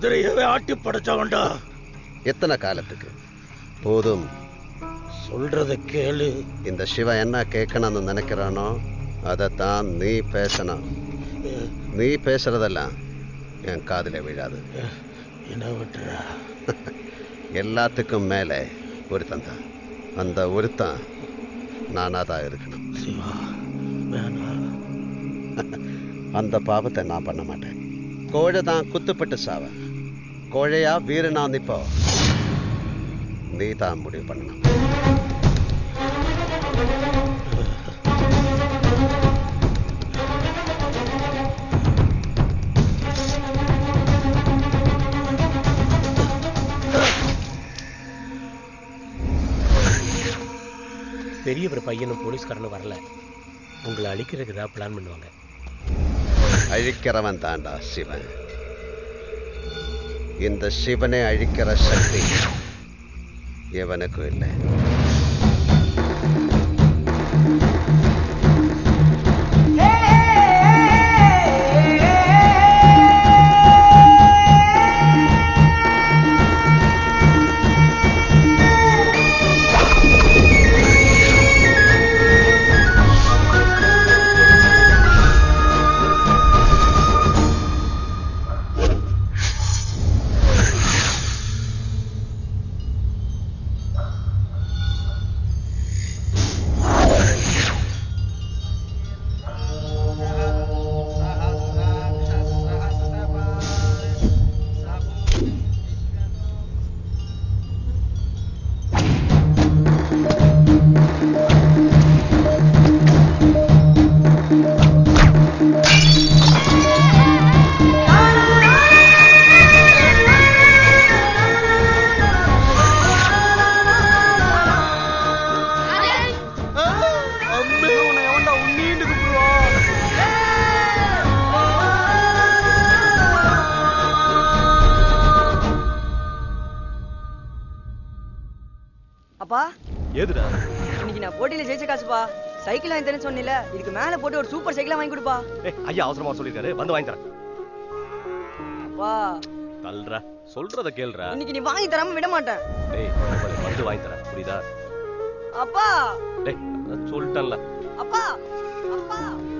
மதுரையவே ஆட்டி படைச்சவன்டா எத்தனை காலத்துக்கு போதும் சொல்றத கேளு இந்த சிவன் என்ன கேட்கணும்னு நினைக்கிறானோ அதைத்தான் நீ பேசணும் நீ பேசுறதெல்லாம் என் காதுல விழாது என்ன விட்டுறா எல்லாத்துக்கும் மேலே ஒருத்தன் தான் அந்த ஒருத்தன் நானா தான் இருக்கணும் சிவா வேணாம் அந்த பாவத்தை நான் பண்ண மாட்டேன் கோழை தான் குத்துப்பட்டு சாவ கோழையா வீரனா நிப்போ நீ தான் முடிவு பண்ணணும் பெரியவர் பையனும் போலீஸ்காரனும் வரல உங்களை அழிக்கிறதுக்கு தான் பிளான் பண்ணுவாங்க அழிக்கிறவன் தாண்டா சிவன் இந்த சிவனை அழிக்கிற சக்தி எவனுக்கும் இல்லை அப்பா ஏதுடா இன்னைக்கு நான் போட்டியில ஜெயிச்ச காசுப்பா சைக்கிள் வாங்கி தரேன்னு சொன்னில இதுக்கு மேல போட்டு ஒரு சூப்பர் சைக்கிளா வாங்கி கொடுப்பா ஏய் ஐயா அவசரமா வர சொல்லிருக்காரு வந்து வாங்கி தரேன் அப்பா தல்றா சொல்றத கேளுடா இன்னைக்கு நீ வாங்கி தராம விட மாட்டேன் டேய் பரவாயில்ல, வந்து வாங்கி தரேன் புரியுதா அப்பா டேய் அதான் சொல்லிட்டேன்ல அப்பா அப்பா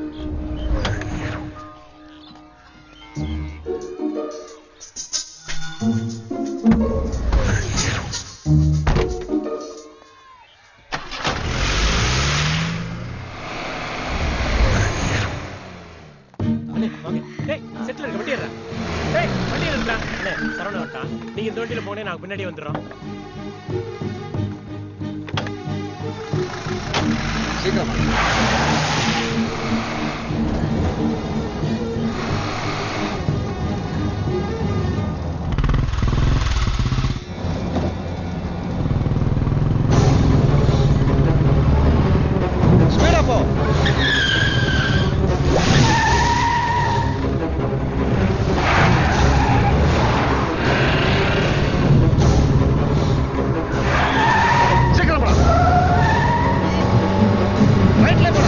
அண்ணே வாங்க டேய் செட்டில் இருக்க வண்டி ஏறுறா டேய் வண்டி ஏறுறா அண்ணே சரவண வரட்டான் நீங்க இந்த வண்டியில போனே நாங்க பின்னாடியே வந்துடுறோம் சீக்கிரமா ஸ்பீடா போ சீக்கிரம் போடா ரைட்ல போடா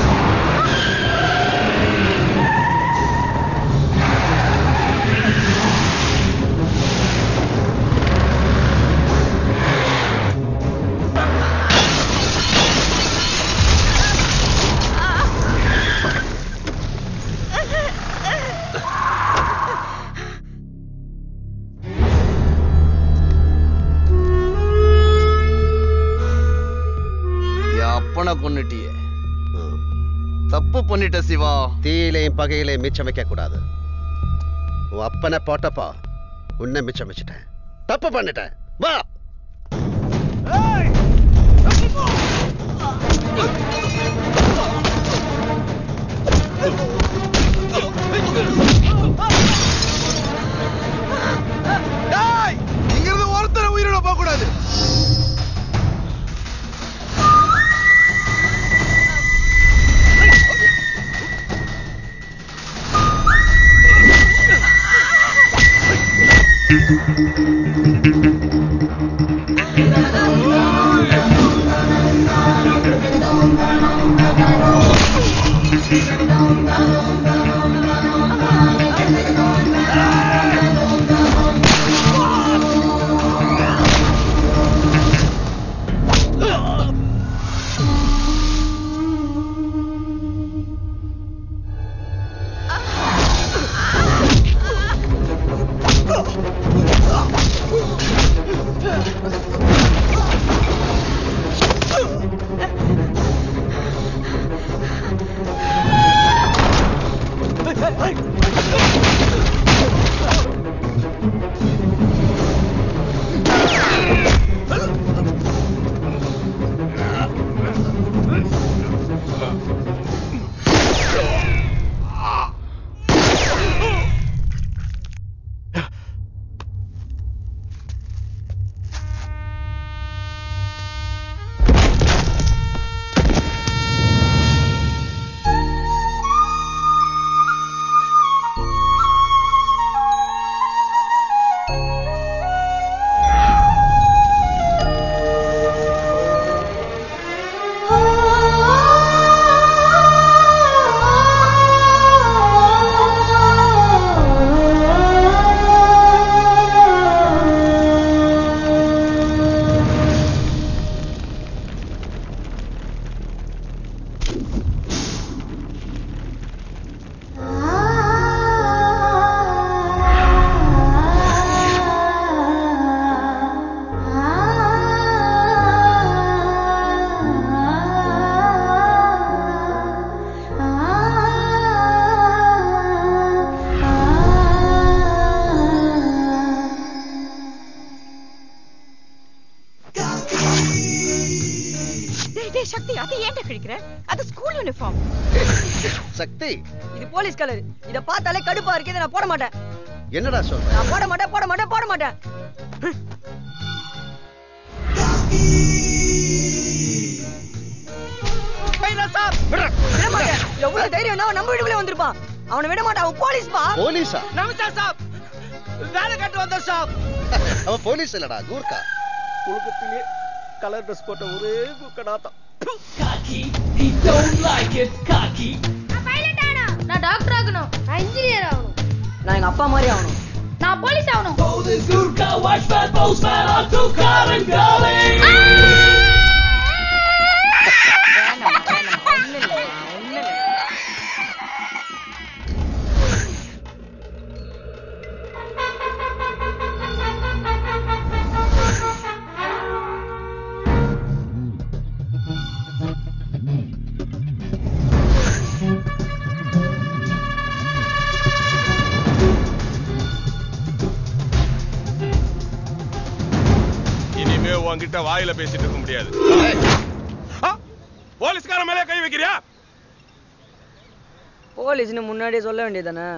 என் அப்பனை கொன்னுட்டியே தப்பு பண்ணிட்ட சிவா தீயிலையும் பகையிலையும் மிச்சம் வைக்க கூடாது உன் அப்பனை போட்டப்போ உன்னை மிச்சம் வச்சுட்டேன் தப்பு பண்ணிட்டேன் வா டேய் இங்கிருந்து ஒருத்தர உயிரோட போக கூடாது Thank you. ஏய் சக்தி அதை ஏன்டா கிழிக்கிற அது ஸ்கூல் யூனிஃபார்ம் சக்தி இது போலீஸ் கலர் இத பார்த்தாலே கடுப்பா இருக்கு இதை நான் போட மாட்டேன் என்னடா சொல்ற நான் போட மாட்டேன் போட மாட்டேன் போட மாட்டேன் விட மாட்டேன் எவ்வளவு தைரியம் இருந்தா அவன் நம்ம வீட்டுக்குள்ளே வந்திருப்பான் அவனை விட மாட்டான் அவன் போலீஸ்பா போலீஸா நமஸ்கார் சாப் வேலை கட்டு வந்த சாப் அவன் போலீஸ் இல்லடா கூர்க்கா உலகத்திலே கலர் ட்ரெஸ் போட்ட ஒரே குக்கடாத்தான் நான் டாக்டர் ஆகணும் நான் இன்ஜினியர் ஆகணும் நான் எங்க அப்பா மாதிரி ஆகணும் நான் போலீஸ் ஆகணும் வேணாம் வேணாம் ஒண்ணு இல்ல ஒண்ணு இல்ல இனிமே உன்கிட்ட வாயில பேசிட்டு இருக்க முடியாது ஆ, போலீஸ்கார மேலே கை வைக்கிறியா போலீஸ்னு முன்னாடியே சொல்ல வேண்டியதானே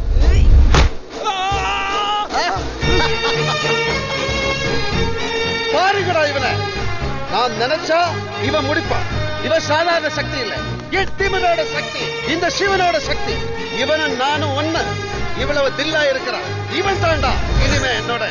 பாருங்கடா இவனை நான் நினைச்சா இவன் முடிப்பான் இவன் சாதாரண சக்தி இல்ல எட்டிமனோட சக்தி இந்த சிவனோட சக்தி இவனும் நானும் ஒண்ணு இவ்வளவு தில்லா இருக்கிறான் இவன் தாண்டா இனிமே என்னோட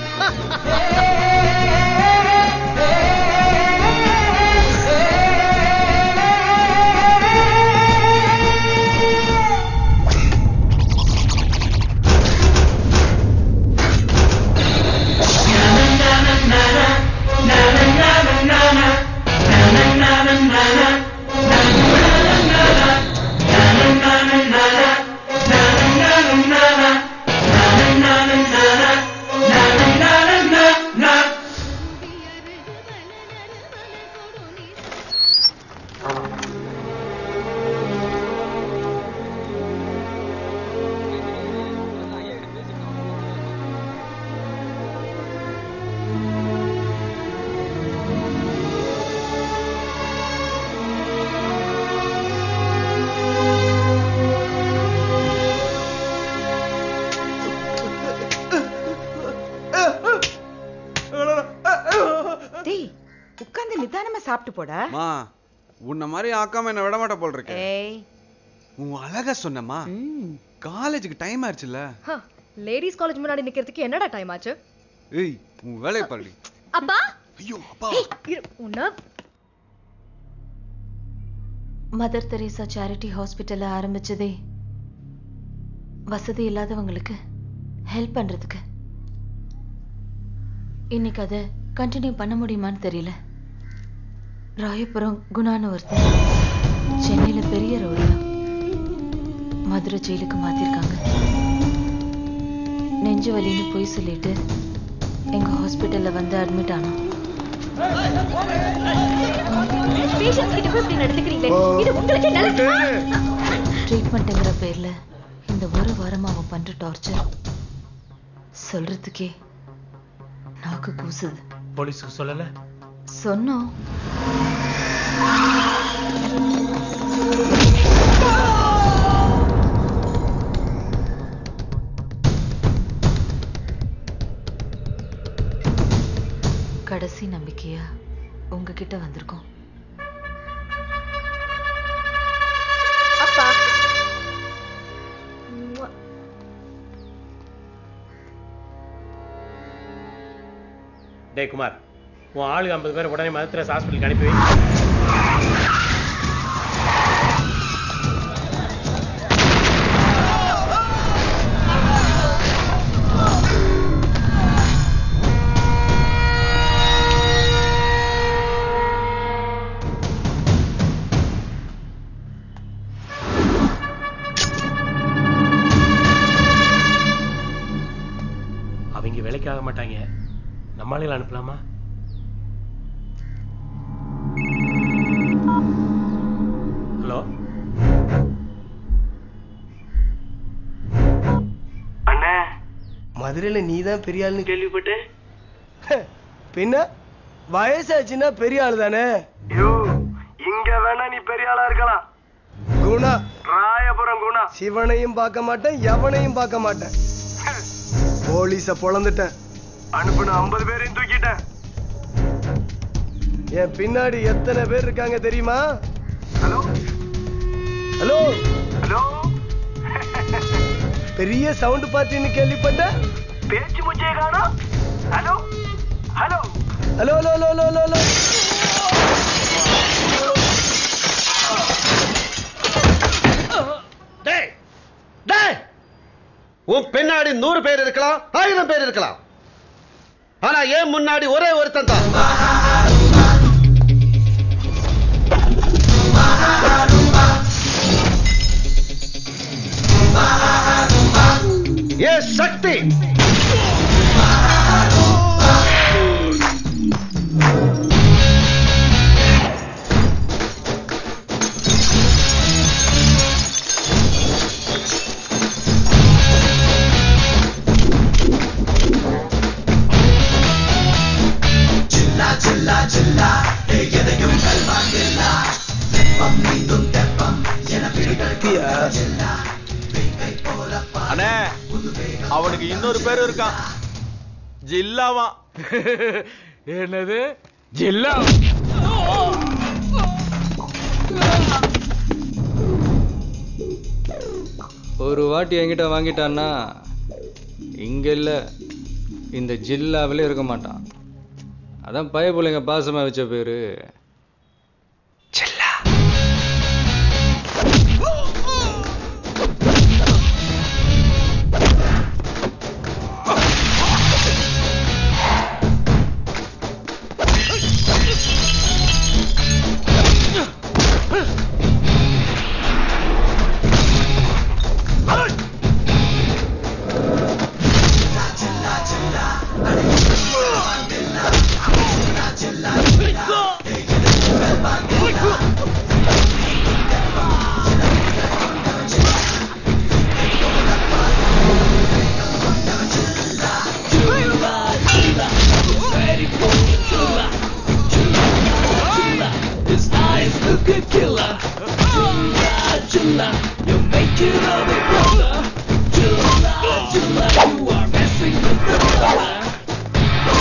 டேய் உட்கார்ந்து நிதானமா சாப்பிட்டு போடா மா உன்ன மாதிரி ஆக்காம என்ன விட மாட்ட போல் இருக்கு ஏய் உன் அழகா சொன்னம்மா ம் காலேஜுக்கு டைம் ஆயிடுச்சுல்ல லேடிஸ் காலேஜ் முன்னாடி நிக்கிறதுக்கு என்னடா டைம் ஆச்சு ஏய் உன் வேலையை பாருடி அப்பா ஐயோ அப்பா இரு, உன்ன மதர் தெரேசா சேரிட்டி ஹாஸ்பிட்டலை ஆரம்பிச்சதே வசதி இல்லாதவங்களுக்கு ஹெல்ப் பண்றதுக்கு இன்னைக்கு அதை கண்டினியூ பண்ண முடியுமான்னு தெரியல ராயபுரம் குணான்னு ஒருத்தன் சென்னையில பெரிய ரவுடியா மதுரை ஜெயிலுக்கு மாத்திருக்காங்க நெஞ்சு வலின்னு போய் சொல்லிட்டு எங்க ஹாஸ்பிட்டல்ல வந்து அட்மிட் ஆனோம் பேஷண்ட்ஸ் கிட்ட போய் இப்படி நடந்துக்கிறீங்களே இது உங்களுக்கு நல்ல ட்ரீட்மெண்ட்டுங்கிற பேர்ல இந்த ஒரு வாரமா அவன் பண்ற டார்ச்சர் சொல்றதுக்கே நாக்கு கூசுது போலீஸுக்கு சொல்லல சொன்னோம் கடைசி நம்பிக்கையா உங்ககிட்ட வந்திருக்கோம் அப்பா டேய் குமார் உன் ஆளுங்க ஐம்பது பேர் உடனே மதத்திரஸ் ஹாஸ்பிட்டலுக்கு அனுப்பி வை அவங்க வேலைக்கு ஆக மாட்டாங்க நம்மளால அனுப்பலாமா ஹலோ அண்ணா மதுரையில நீ தான் பெரிய ஆளுன்னு கேள்விப்பட்டேன் பின்ன வயசாச்சுன்னா பெரிய ஆளு தானே ஐயோ இங்க வேணா நீ பெரிய ஆளா இருக்கலாம் குணா ராயபுரம் குணா சிவனையும் பார்க்க மாட்டேன் எவனையும் பார்க்க மாட்டேன் போலீஸ பொழந்துட்டேன் அனுப்புன ஐம்பது பேரையும் தூக்கிட்டேன் என் பின்னாடி எத்தனை பேர் இருக்காங்க தெரியுமா ஹலோ ஹலோ ஹலோ பெரிய சவுண்ட் பார்ட்டின்னு கேள்விப்பட்டேன் பேச்சு முச்சே காணோம் hello hello hello hello hello hello hello hello டேய் டேய் உன் பின்னாடி நூறு பேர் இருக்கலாம் ஆயிரம் பேர் இருக்கலாம் ஆனா ஏன் முன்னாடி ஒரே ஒருத்தன் தான் ஏ சக்தி அண்ணே அவனுக்கு இன்னொரு பேர் இருக்கான் ஜில்லாவா என்னது ஜில்லா ஒரு வாட்டி என்கிட்ட வாங்கிட்டான்னா இங்க இல்ல இந்த ஜில்லாவிலே இருக்க மாட்டான் அதான் பயப்புள்ளைங்க பாசமா வச்ச பேரு His eyes look a killer. Jula, Jula, you make it all the brother. Jula, Jula, you are messing with the brother.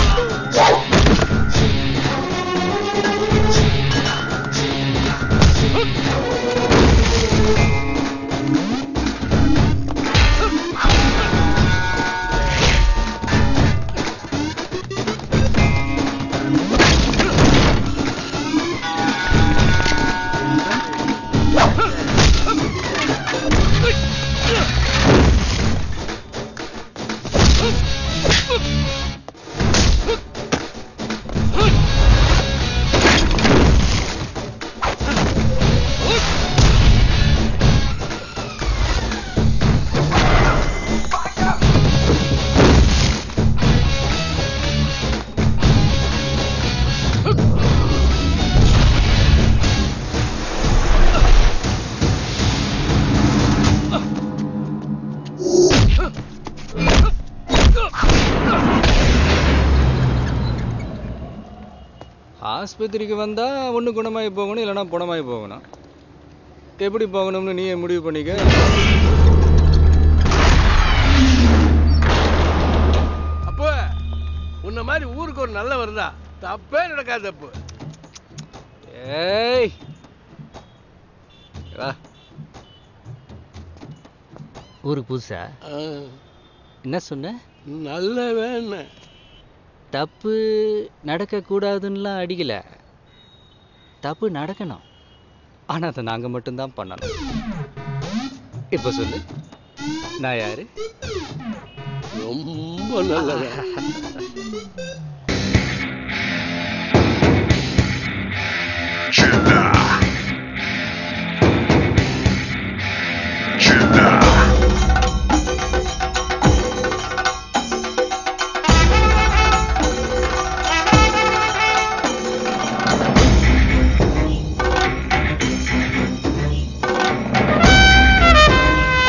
ஆஸ்பத்திரிக்கு வந்தா ஒண்ணு குணமாயி போகணும் இல்லைன்னா புணமாயி போகணும் எப்படி போகணும்னு நீயே முடிவு பண்ணிக்க அப்போ உன்ன மாதிரி ஊருக்கு ஒரு நல்ல வருதா தப்பே நடக்காது தப்பு ஏய் வா ஊருக்கு புதுசா என்ன சொன்ன நல்ல வேணு தப்பு நடக்க கூடாதுன்னுலாம் அடிக்கல தப்பு நடக்கணும் ஆனா அதை நாங்க மட்டும்தான் பண்ணணும் இப்ப சொல்லு நான் யாரு ரொம்ப நல்லதா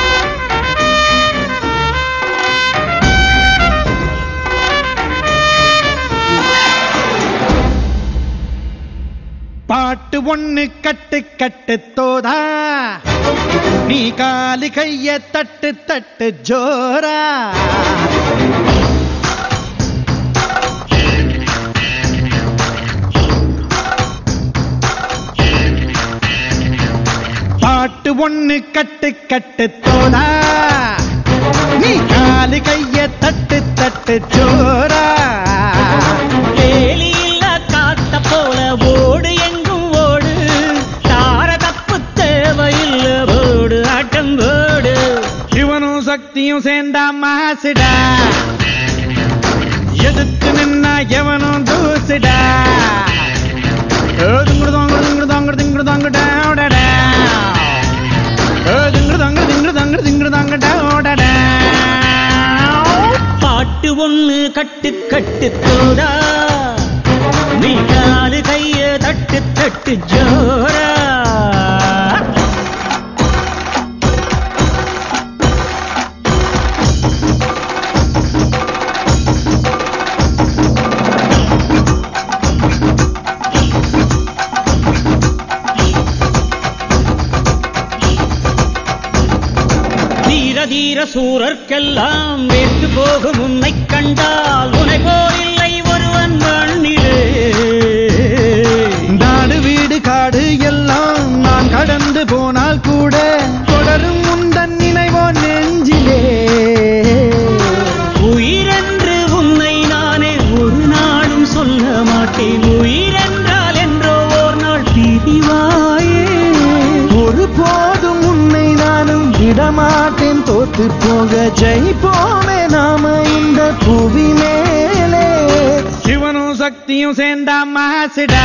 Jula, பாட்டு ஒண்ணு கட்டு கட்டு தோதா நீ காலு கைய தட்டு தட்டு ஜோரா பாட்டு ஒண்ணு கட்டு கட்டு தோதா நீ காலு கைய தட்டு தட்டு ஜோரா வேலியில்ல காத்த போல ஓடு எங்கும் ஓடு தார தப்பு தேவையில்ல ஓடு ஆட்டம் ஓடு சிவனும் சக்தியும் சேர்ந்தா மாசுடா எதிர்த்து நின்னா எவனும் தூசுடா திங்குடு தாங்குடு திங்குடு தாங்குடு திங்குடு தாங்குடா ஓடடா திங்குடு தாங்குடு திங்குடு தாங்குடு திங்குடு தாங்குடா ஓடடா பாட்டு ஒண்ணு கட்டு கட்டு தோடா நீ காலு கைய தட்டு தட்டு ஜோரா தீர தீர சூரர்க்கெல்லாம் வேட்டு போகும் உன்னை கண்டால் உனை போரில்லை ஒருவன் மண்ணிலே நாடு வீடு காடு எல்லாம் நான் கடந்து போனால் கூட தொடரும் உந்தன் நினைவோ நெஞ்சிலே உயிரென்று உன்னை நானே ஒரு நாளும் சொல்ல மாட்டேன் உயிரென்றால் என்றோ ஓர் நாள் பிரிவாயே ஒரு போதும் உன்னை நானும் விடமாட்டேன் தோத்து போக ஜெயிப்போமே நாம இந்த புவி மேலே சிவனும் சக்தியும் சேர்ந்தா மாசுடா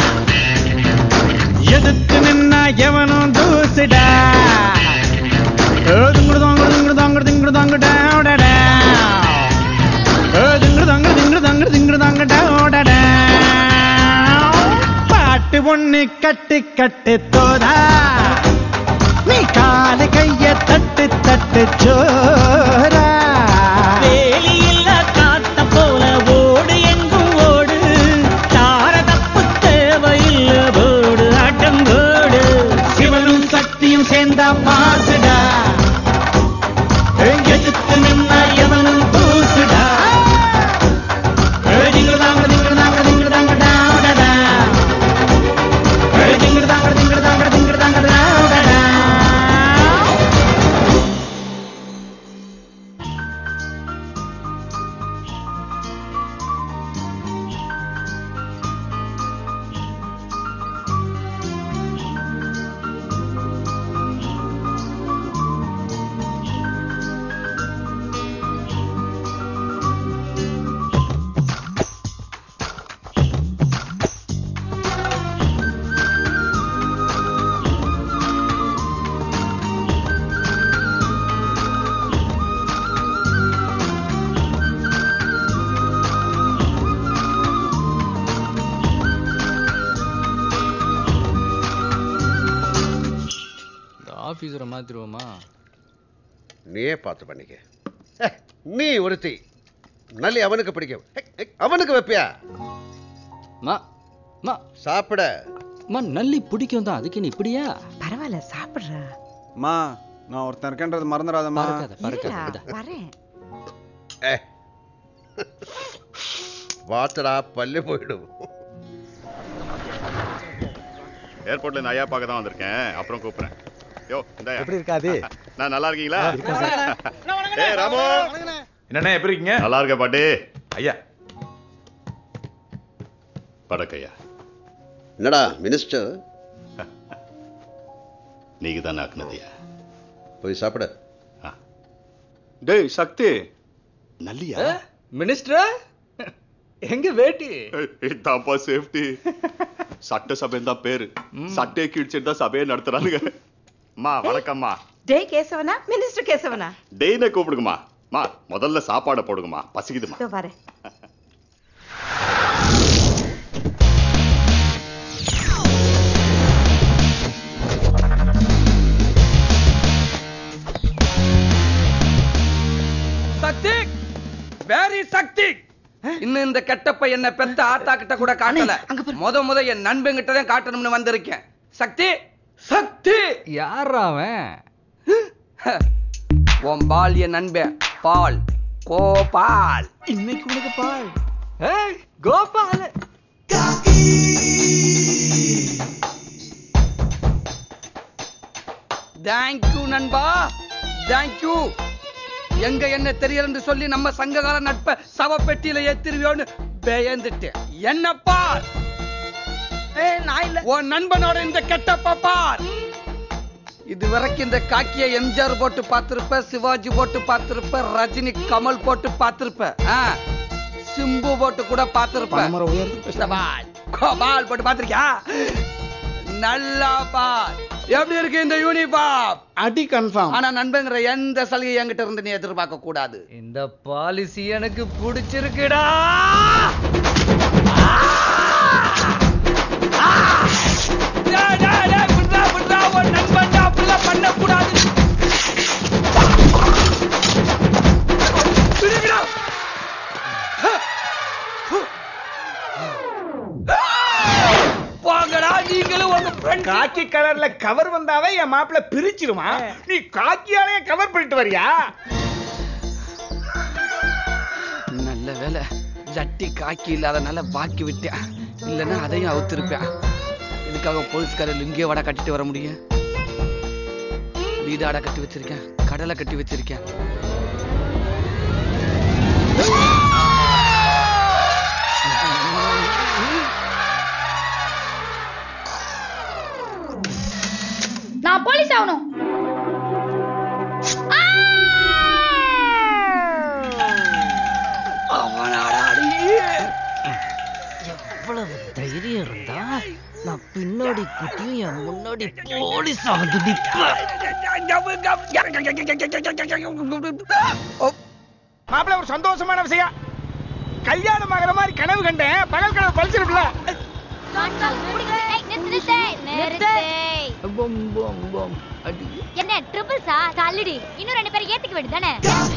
எதிர்த்து நின்னா எவனும் தூசுடா திங்குடு தாங்குடு திங்குடு தாங்குடு திங்குடு தாங்குடா ஓடடா திங்குடு தாங்குடு திங்குடு தாங்குடு திங்குடு தாங்குடா ஓடடா பாட்டு ஒண்ணு கட்டு கட்டு தோதா நீ காலு கைய தட்டு தட்டு ஜோரா வேலியில்ல காத்த போல ஓடு எங்கும் ஓடு தார தப்பு தேவையில்ல ஓடு ஆட்டம் ஓடு சிவனும் சக்தியும் சேர்ந்தா மாசுடா எதிர்த்து நின்னா எவனும் தூசுடா திங்குடு தாங்குடு திங்குடு தாங்குடு திங்குடு தாங்குடா ஓடடா திங்குடு தாங்குடு திங்குடு தாங்குடு திங்குடு தாங்குடா ஓடடா இந்த ஆஃபீஸரை மாத்திருவோமா நீயே பார்த்து பண்ணிக்க ஏ, நீ ஒருத்தி நல்லி அவனுக்கு பிடிக்கும் ஏ, ஏ, அவனுக்கு வைப்பியா மா மா சாப்பிட மா நல்லி பிடிக்கும் தான் அதுக்கு நீ இப்படியா பரவாயில்ல சாப்பிடுறா மா நான் ஒருத்தன் இருக்கேன்றது மறந்துடாதம்மா பறக்காத பறக்காத இருடா, விட. வரேன் ஏ வாத்தடா பல்லு போயிடும் ஏர்போர்ட்ல இந்த ஐயா பார்க்க தான் வந்திருக்கேன் அப்புறம் கூப்பிடுறேன் யோ இந்த எப்படி இருக்காது நான் நல்லா இருக்கீங்களா இருக்கேன் ஏ ராமு என்னண்ணே எப்படி இருக்கீங்க நல்லா இருக்க பாட்டி ஐயா படக்கையா என்னடா மினிஸ்டர் நீங்க தான் ஆக்குனதியா போய் சாப்பிட டேய் சக்தி நல்லியா மினிஸ்டரா எங்க வேட்டி இதான்ப்பா சேஃப்டி சட்டசபைன்னு தான் பேரு சட்டையை கிழிச்சிட்டு தான் சபையை நடத்துறானுங்க அம்மா வணக்கம்மா டே கேசவனா மினிஸ்டர் கேசவனா டெய்ன கூப்பிடுங்கம்மா மா முதல்ல சாப்பாடை போடுங்கம்மா பசிக்குதுமா இதோ வரேன் சக்தி வேரி சக்தி இன்னும் இன்னும் இந்த கெட்டப்ப என்ன பெத்த ஆத்தா கிட்ட கூட காட்டல முத முத என் நண்பன் தான் காட்டணும்னு வந்திருக்கேன் சக்தி சக்தி யார் அவன் உன் பால் என் நண்பன் பால் கோபால் இன்னைக்கு உனக்கு பால் ஏய் கோபால் தேங்க்யூ நண்பா தேங்க்யூ எங்க என்ன தெரியலன்னு சொல்லி நம்ம சங்ககால நட்ப சவப்பெட்டியில ஏத்திருவியோன்னு பயந்துட்டேன் என்ன பார் நான் இல்ல உன் நண்பனோட இந்த கெட்டப்ப பார் இது வரைக்கும் இந்த காக்கிய எம்ஜிஆர் போட்டு பார்த்திருப்ப சிவாஜி போட்டு பார்த்திருப்ப ரஜினி கமல் போட்டு பார்த்திருப்ப ஆ, சிம்பு போட்டு கூட பார்த்திருப்ப சவால் கோபால் போட்டு பார்த்திருக்கியா நல்லா பார் எப்படி இருக்கு இந்த யூனிஃபார்ம் அடி கன்ஃபார்ம் ஆனா நண்பங்கிற எந்த சலுகை என்கிட்ட இருந்து நீ எதிர்பார்க்க கூடாது இந்த பாலிசி எனக்கு பிடிச்சிருக்குடா டேய், டேய், டேய், விட்றா, விட்றா, உன் நண்பன்டா, அப்படிலாம் பண்ணக்கூடாது. விடு, விடு. போங்கடா நீங்களும் உங்க friends. காக்கி கலர்ல கவர் வந்தாவே என் மாப்பிள்ள பிரிச்சிருவான் நீ காக்கியாலே கவர் பண்ணிட்டு வரியா நல்ல வேலை ஜட்டி காக்கி இல்லாதனால பாக்கி விட்டேன் இல்லைன்னா அதையும் அவுத்திருப்பேன் இதுக்காக போலீஸ்கார லுங்கிய வடை கட்டிட்டு வர முடியும் வீடாட கட்டி வச்சிருக்கேன் கடலை கட்டி வச்சிருக்கேன் நான் போலீஸ் ஆகணும் எவ்வளவு தைரியம் இருந்தா நான் பின்னாடி குட்டியும் என் முன்னாடி போலீஸா வந்து நிப்பேன் மாப்பிள்ள ஒரு சந்தோஷமான விஷயம் கல்யாணம் ஆகிற மாதிரி கனவு கண்டேன் பகல் கனவு பழிச்சிருக்குல்ல என்ன ட்ரிபிள்ஸா தள்ளுடி இன்னும் ரெண்டு பேரும் ஏத்திக்க வேண்டியதானே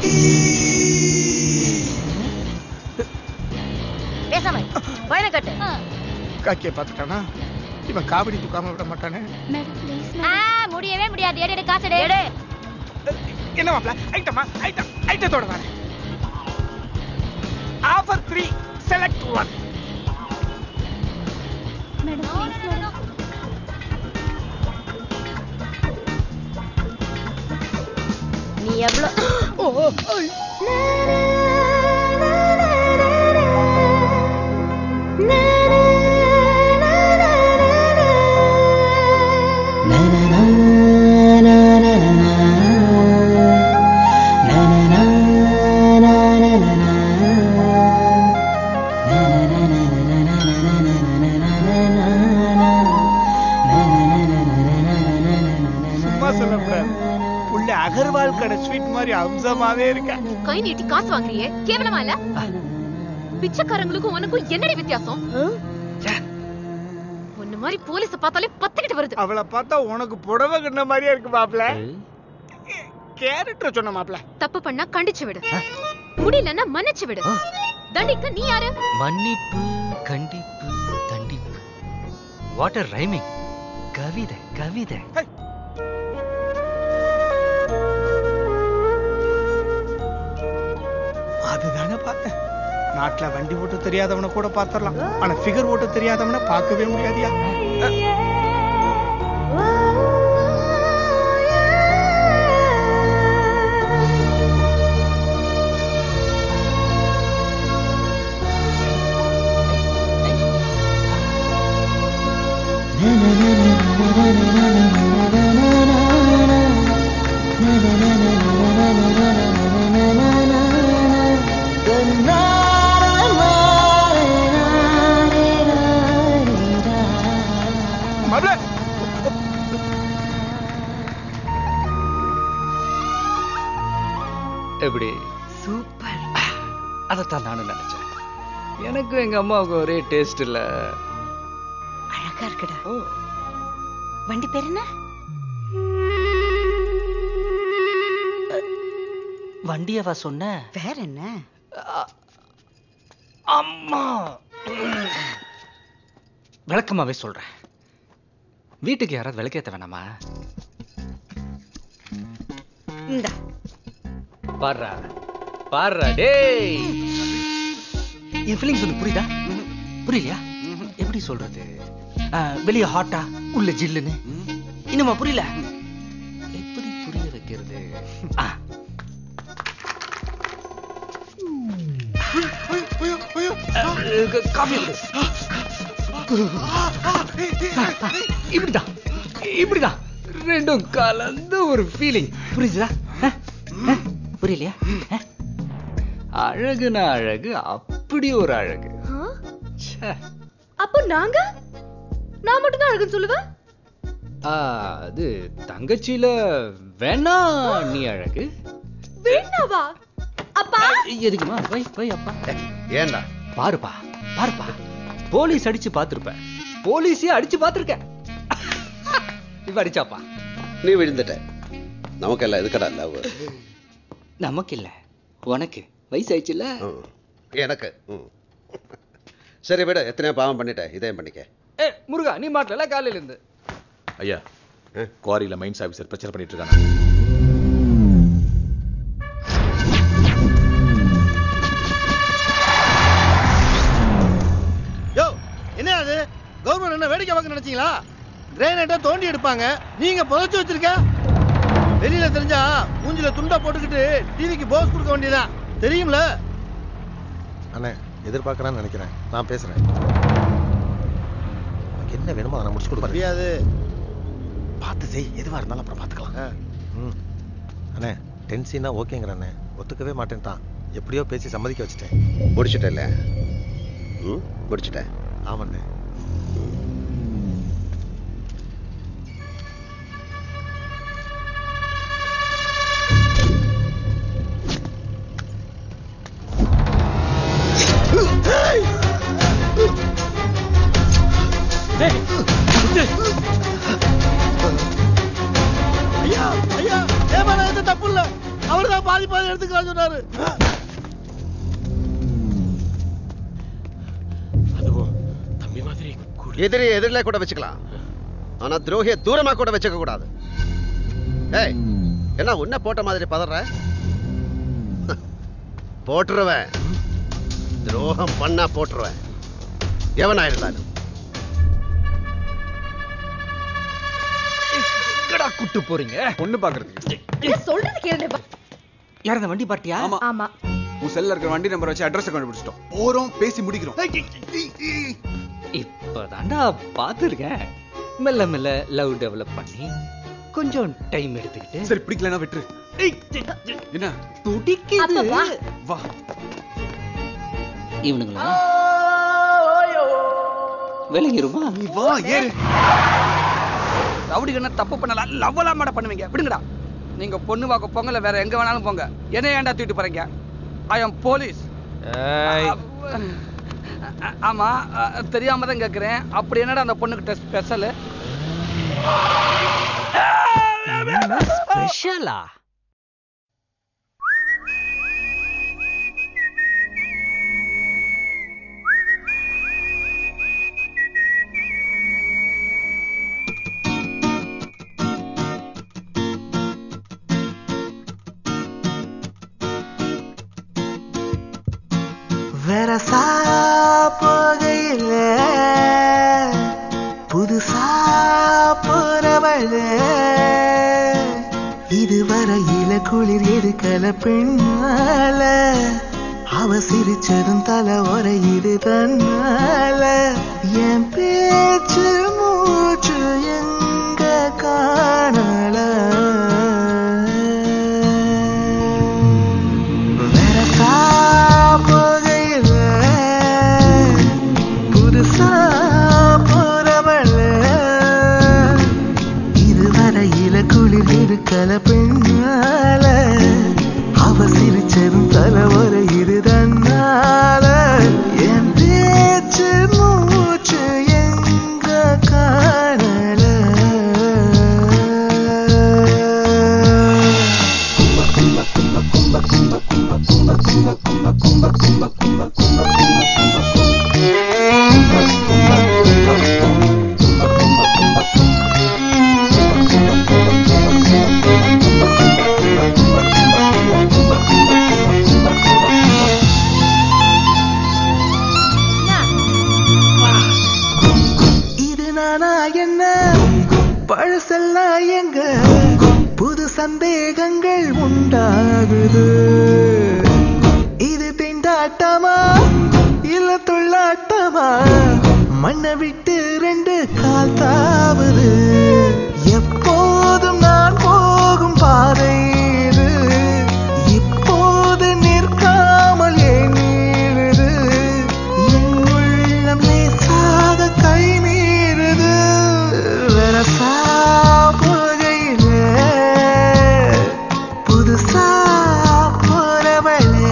பேசாம பயணம் கட்டு காக்கிய பாத்துட்டானா இவன் காவடி தூக்காம விட மாட்டானே ஆ, முடியவே முடியாது எடு எடு காசு எடு எடு என்ன மாப்பிள்ள ஐட்டமா ஐட்டம் ஐட்டத்தோட வரேன் ஆஃபர் த்ரீ செலக்ட் ஒன் நீ எவ்வளவு சும்மா சொல்லக்கூடாது புள்ள அகர்வால் கடை ஸ்வீட் மாதிரி அம்சமாவே இருக்கா கை நீட்டி காசு வாங்குறியே கேவலமா இல்ல பிச்சைக்காரங்களுக்கும் உனக்கும் என்னடி வித்தியாசம் உன்ன மாதிரி போலீஸ பார்த்தாலே பத்திக்கிட்டு வருது அவளை பார்த்தா உனக்கு புடவை கண்ண மாதிரியே இருக்கு மாப்பிள்ள கேரக்டர் சொன்ன மாப்பிள்ள தப்பு பண்ணா கண்டிச்சு விடு முடியலன்னா மன்னிச்சு விடு தண்டிக்க நீ யாரு மன்னிப்பு கண்டிப்பு தண்டிப்பு வாட்டர் ரைமிங் கவிதை கவிதை அதுதானே பார்த்தேன் நாட்டுல வண்டி ஓட்ட தெரியாதவனை கூட பார்த்தரலாம் ஆனா ஃபிகர் ஓட்ட தெரியாதவனை பார்க்கவே முடியாதியா மாப்பிள்ள எப்படி சூப்பர் அதைத்தான் நானும் நினைச்சேன் எனக்கும் எங்க அம்மாவுக்கும் ஒரே டேஸ்ட் இல்ல அழகா இருக்குடா வண்டி பேர் என்ன வண்டியவா சொன்ன வேற என்ன அம்மா விளக்கமாவே சொல்றேன் வீட்டுக்கு யாராவது விளக்கேத்த வேணாமா இந்த பாடுறா பாடுறா டேய் என் ஃபீலிங்ஸ் உனக்கு புரியுதா புரியலையா எப்படி சொல்றது வெளியே ஹாட்டா உள்ள ஜில்லுன்னு இன்னுமா புரியல எப்படி புரிய வைக்கிறது ஆ. அஹ், க- காஃபி கொடு. இப்படிதான் இப்படிதான் ரெண்டும் கலந்த ஒரு ஃபீலிங் புரியுதா அஹ்? அஹ்? புரியலையா அஹ்? அழகுனா அழகு அப்படி ஒரு அழகு ச்சே. அப்போ நாங்க நான் மட்டும் தான் அழகுன்னு சொல்லுவேன் ஆ, அது தங்கச்சியில வேணா நீ அழகு வேண்டாவா அப்பா எதுக்குமா வை வை அப்பா ஏண்டா பாருப்பா பாருப்பா போலீஸ் அடிச்சு பார்த்திருப்ப போலீஸே அடிச்சு பார்த்திருக்க இப்ப அடிச்சாப்பா நீ விழுந்துட்ட நமக்கெல்லாம் எதுக்கடா லவ் நமக்கு இல்ல உனக்கு வயசாயிடுச்சுல்ல எனக்கு ம். சரி விட எத்தனையோ பாவம் பண்ணிட்டேன் இதையும் பண்ணிக்க ஏ முருகா நீ மாட்டல காலையில இருந்து ஐயா குவாரியில மைன்ஸ் ஆபீசர் பிரச்சனை பண்ணிட்டு இருக்காங்க யோ என்ன அது கவர்மெண்ட் என்ன வேடிக்கை பார்க்க நினைச்சீங்களா கிரேனைட்டை தோண்டி எடுப்பாங்க நீங்க புதைச்சு வச்சிருக்க வெளியில தெரிஞ்சா மூஞ்சில துண்டா போட்டுக்கிட்டு டிவிக்கு போஸ் கொடுக்க வேண்டியதான் தெரியும்ல அண்ணே எதிர்பார்க்கறான்னு நினைக்கிறேன் நான் பேசுறேன் உனக்கு என்ன வேணுமோ அதை நான் முடிச்சு கொடுப்பேன் முடியாது பார்த்து செய் எதுவா இருந்தாலும் அப்புறம் பார்த்துக்கலாம் ம் அண்ணே டென்சினா ஓகேங்கிற அண்ணே ஒத்துக்கவே மாட்டேன்ட்டான் எப்படியோ பேசி சம்மதிக்க வச்சுட்டேன் முடிச்சிட்டல ம் முடிச்சிட்டேன் ஆமாண்ணே ஐயா ஐயா ஏன் மேல எந்த தப்பு இல்ல அவர் தான் பாதி பாதி எடுத்துக்கலாம் சொன்னாரு அதுவும் தம்பி மாதிரி எதிரி எதிரிலே கூட வச்சுக்கலாம் ஆனா துரோகிய தூரமா கூட வச்சுக்க கூடாது ஏய் என்ன உன்ன போட்ட மாதிரி பதற போட்டுருவேன் துரோகம் பண்ணா போட்டுருவேன் எவனா இருந்தாலும் எங்கடா கூட்டு போறீங்க பொண்ணு பாக்குறதுக்கு இத சொல்றது கேளுடா யார் அந்த வண்டி பார்ட்டியா ஆமா ஆமா உன் செல்ல இருக்கிற வண்டி நம்பர் வச்சு அட்ரஸ் கண்டுபிடிச்சிட்டோம் போறோம் பேசி முடிக்கிறோம் இப்பதான்டா பார்த்துருக்கேன் மெல்ல மெல்ல லவ் டெவலப் பண்ணி கொஞ்சம் டைம் எடுத்துக்கிட்டு சரி பிடிக்கலனா விட்டுரு என்ன துடிக்குது வா. வா இவனுங்களா விலகிருமா நீ வா ஏறு ரவுடிக்கு என்ன தப்பு பண்ணலாம் லவ்வெல்லாம் மாட பண்ணுவீங்க விடுங்கடா நீங்க பொண்ணு பார்க்க போங்கல வேற எங்க வேணாலும் போங்க என்ன ஏன்டா தூக்கிட்டு போறீங்க ஐ எம் போலீஸ் ஆமா அ, தெரியாம தான் கேக்குறேன் அப்படி என்னடா அந்த பொண்ணுகிட்ட ஸ்பெஷல் ஸ்பெஷலா வெரசா போகையில புதுசா போறவள இதுவரையில குளிர் எடுக்கல பெண்ணால அவ சிரிச்சதும் தலை உரையுது தன்னால என் பேச்சு மூச்சு எங்க காணல வெரசா போகையில புதுசா போறவள இதுவரையில குளிர் இருக்கல பெண்ணால அவ சிரிச்சதும் தலைவரை இது தன்னால என் பேச்சு மூச்சு என்ன பழசெல்லாம் எங்க புது சந்தேகங்கள் உண்டாகுது இது திண்டாட்டமா இல்ல தொள்ளாட்டமா மண்ணை விட்டு ரெண்டு கால் தாவுது எப்போதும் நான் போகும் பாதை இது இப்போது நிற்காமல் ஏன் நீளுது என் உள்ளம் லேசாக கை மீறுது வெரசா புகையிலே புதுசா போறவளே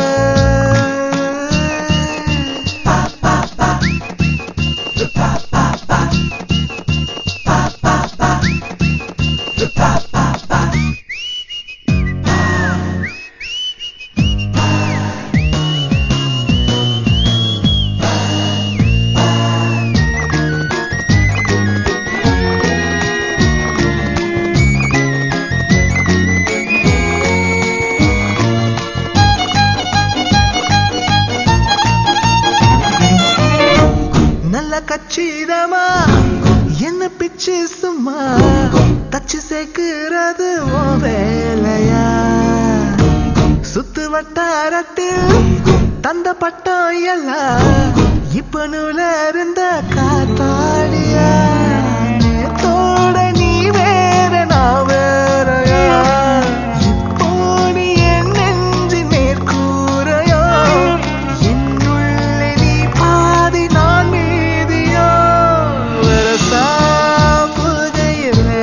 நல்ல கச்சிதமா என்ன பிச்சு சும்மா தச்சு சேர்க்கிறது உன் வேலையா சுத்து வட்டாரத்தில் தந்த பட்டம் எல்லாம் இப்ப நூல இருந்த காத்தாடியா நேத்தோட நீ வேற நான் வேறயா இப்போ நீ என் நெஞ்சு மேற்கூரையா என்னுள்ளே நீ பாதி நான் மீதியா வரசா புதையிலே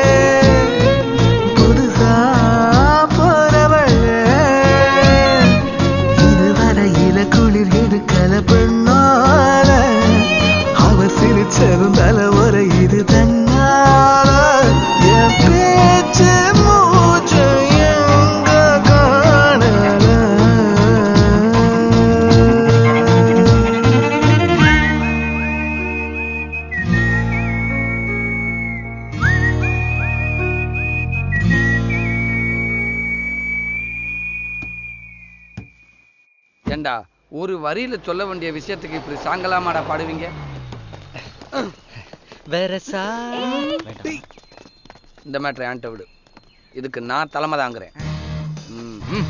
புதுசா போறவளே இதுவரையில குளிர் எடுக்கல பெண்ணால அவர் சிரிச்சதும் தலைவரை இது தன்னால என் பேச்சு மூச்சு எங்க காணல ஏண்டா ஒரு வரியில சொல்ல வேண்டிய விஷயத்துக்கு இப்படி சாங்கலாமாடா பாடுவீங்க வேற சா இந்த மேட்ரை என்கிட்ட விடு இதுக்கு நான் தலைமை தாங்குறேன் ம், ம்.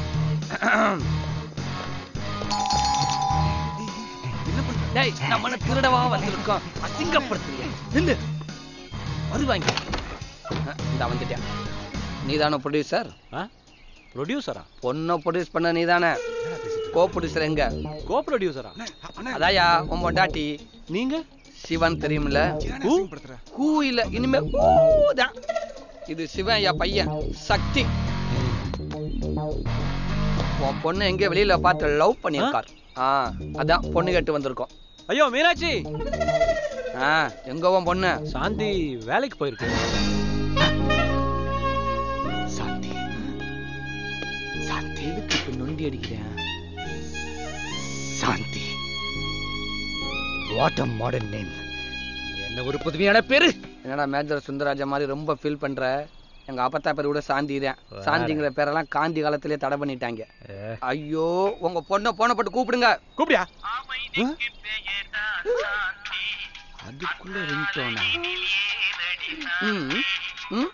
டேய் நம்ம திருடவா வந்திருக்கோம் அசிங்கப்படுத்துங்க நில்லு வருவாங்க இந்த வந்துட்டேன் நீதானே ப்ரொடியூசர் ப்ரொடியூசரா பொண்ணை ப்ரொடியூஸ் பண்ண நீதானே கோ ப்ரொடியூசர் எங்க கோ ப்ரொடியூசரா அதாயா உன் பொண்டாட்டி நீங்க சிவன் தெரியுமில்ல ஹூ? ஹூ இல்ல இனிமே ஊ தான் இது சிவன் என் பையன் சக்தி உன் பொண்ணு எங்க வெளியில பார்த்து லவ் பண்ணியிருக்கார் ஆ அதான் பொண்ணு கேட்டு வந்திருக்கோம் ஐயோ மீனாட்சி ஆ எங்க உன் பொண்ணு சாந்தி வேலைக்கு போயிருக்கு சாந்தி சாந்தி எதுக்கு இப்ப நொண்டி அடிக்கிறேன் Shanthi what a modern name என்ன ஒரு புதுமையான பேரு என்னடா மேஜர் சுந்தரராஜா மாதிரி ரொம்ப ஃபீல் பண்ற எங்க அப்பத்தா பேர் கூட சாந்தி தான் சாந்திங்கிற பேரெல்லாம் காந்தி காலத்திலே தடை பண்ணிட்டாங்க ஐயோ உங்க பொண்ணை போன போட்டு கூப்பிடுங்க கூப்பிடியா அதுக்குள்ள ரிங்டோனா ம் ம்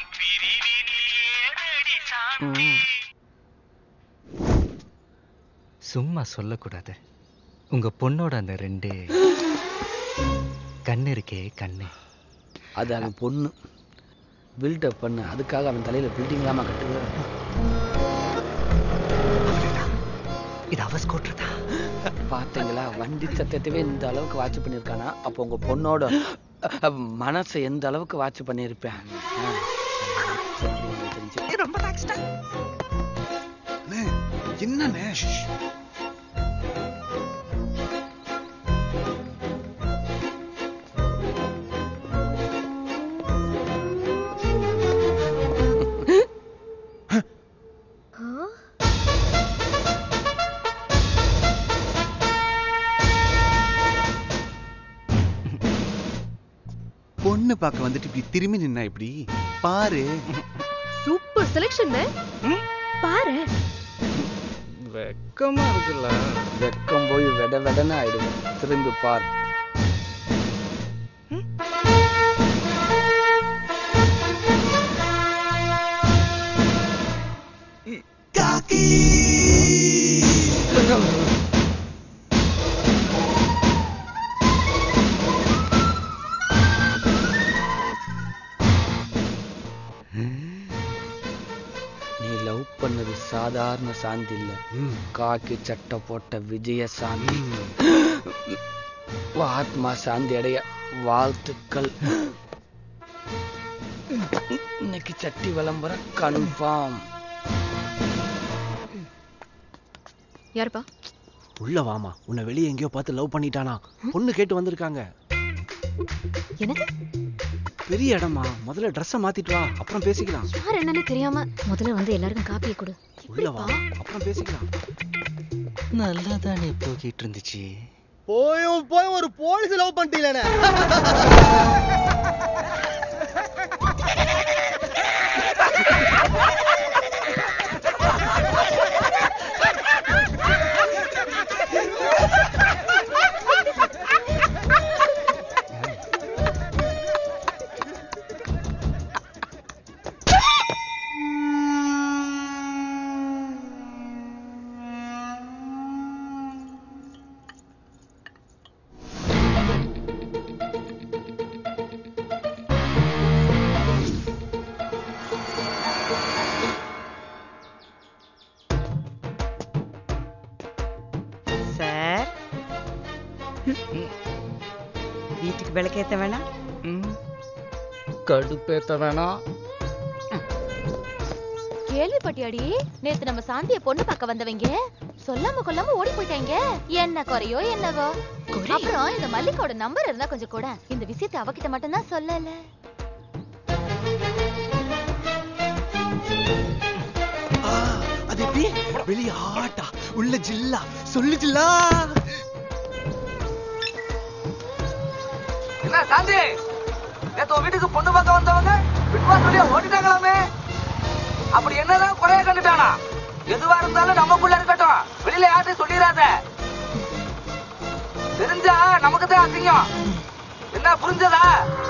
சும்மா சொல்லக்கூடாது உங்க பொண்ணோட அந்த ரெண்டு கண்ணு இருக்கே கண்ணு அது அவன் பொண்ணு பில்டப் பண்ணு அதுக்காக அவன் தலையில பில்டிங் இல்லாம கட்டுவேன் இது அவ ஸ்கூட்டர் பாத்தீங்களா வண்டி சத்தத்தையே இந்த அளவுக்கு வாட்ச் பண்ணியிருக்கானா அப்போ உங்க பொண்ணோட அஹ், மனசை எந்த அளவுக்கு வாட்ச் பண்ணியிருப்பேன் ஆ. ரொம்ப தேங்க்ஸ்டா என்னண்ணே பொண்ணு பார்க்க வந்துட்டு இப்படி திரும்பி நின்னா இப்படி பாரு சூப்பர் செலெக்ஷன் பாரு வெக்கமா இருக்குல்ல வெக்கம் போய் வெட வெடன்னு ஆயிடுவேன் திரும்பி பார் சாதாரண சாந்தி இல்ல காக்கி சட்டை போட்ட விஜய சாந்தி உன் ஆத்மா சாந்தி அடைய வாழ்த்துக்கள் இன்னைக்கு சட்டி விளம்பரம் கன்ஃபார்ம் யாருப்பா உள்ள வாமா உன்னை வெளியே எங்கேயோ பார்த்து லவ் பண்ணிட்டானா பொண்ணு கேட்டு வந்திருக்காங்க எனக்கு பெரிய இடமா முதல்ல ட்ரெஸ்ஸை மாத்திட்டு வா அப்புறம் பேசிக்கலாம் யார் என்னன்னு தெரியாம முதல்ல வந்து எல்லாருக்கும் காப்பியை கொடு உள்ள வா அப்புறம் பேசிக்கலாம் நல்லா தானே போக்கிட்டு இருந்துச்சு போயும் போய் ஒரு போலீஸ் லவ் பண்ணிட்டீங்களே சார் வீட்டுக்கு விளக்கேத்த வேணாம் கடுப்பேத்த வேணாம் கேள்விப்பட்டியாடி நேத்து நம்ம சாந்திய பொண்ணு பார்க்க வந்தவங்க சொல்லாம கொல்லாம ஓடி போயிட்டாங்க என்ன குறையோ என்னவோ அப்புறம் இந்த மல்லிகாவோட நம்பர் இருந்தா கொஞ்சம் கூட இந்த விஷயத்தை அவகிட்ட மட்டும் தான் சொல்லல அது எப்படி வெளியே ஆட்டா உள்ள ஜில்லா சொல்லு ஜில்லா என்ன சாந்தி நேத்து உன் வீட்டுக்கு பொண்ணு பார்க்க வந்தவங்க விட்வா சொல்லி ஓடிட்டாங்களாமே அப்படி என்னதான் குறைய கண்டுட்டானா எதுவா இருந்தாலும் நமக்குள்ள இருக்கட்டும் வெளியில யார்ட்டும் சொல்லிடாத தெரிஞ்சா நமக்கு தான் அசிங்கம் என்ன புரிஞ்சதா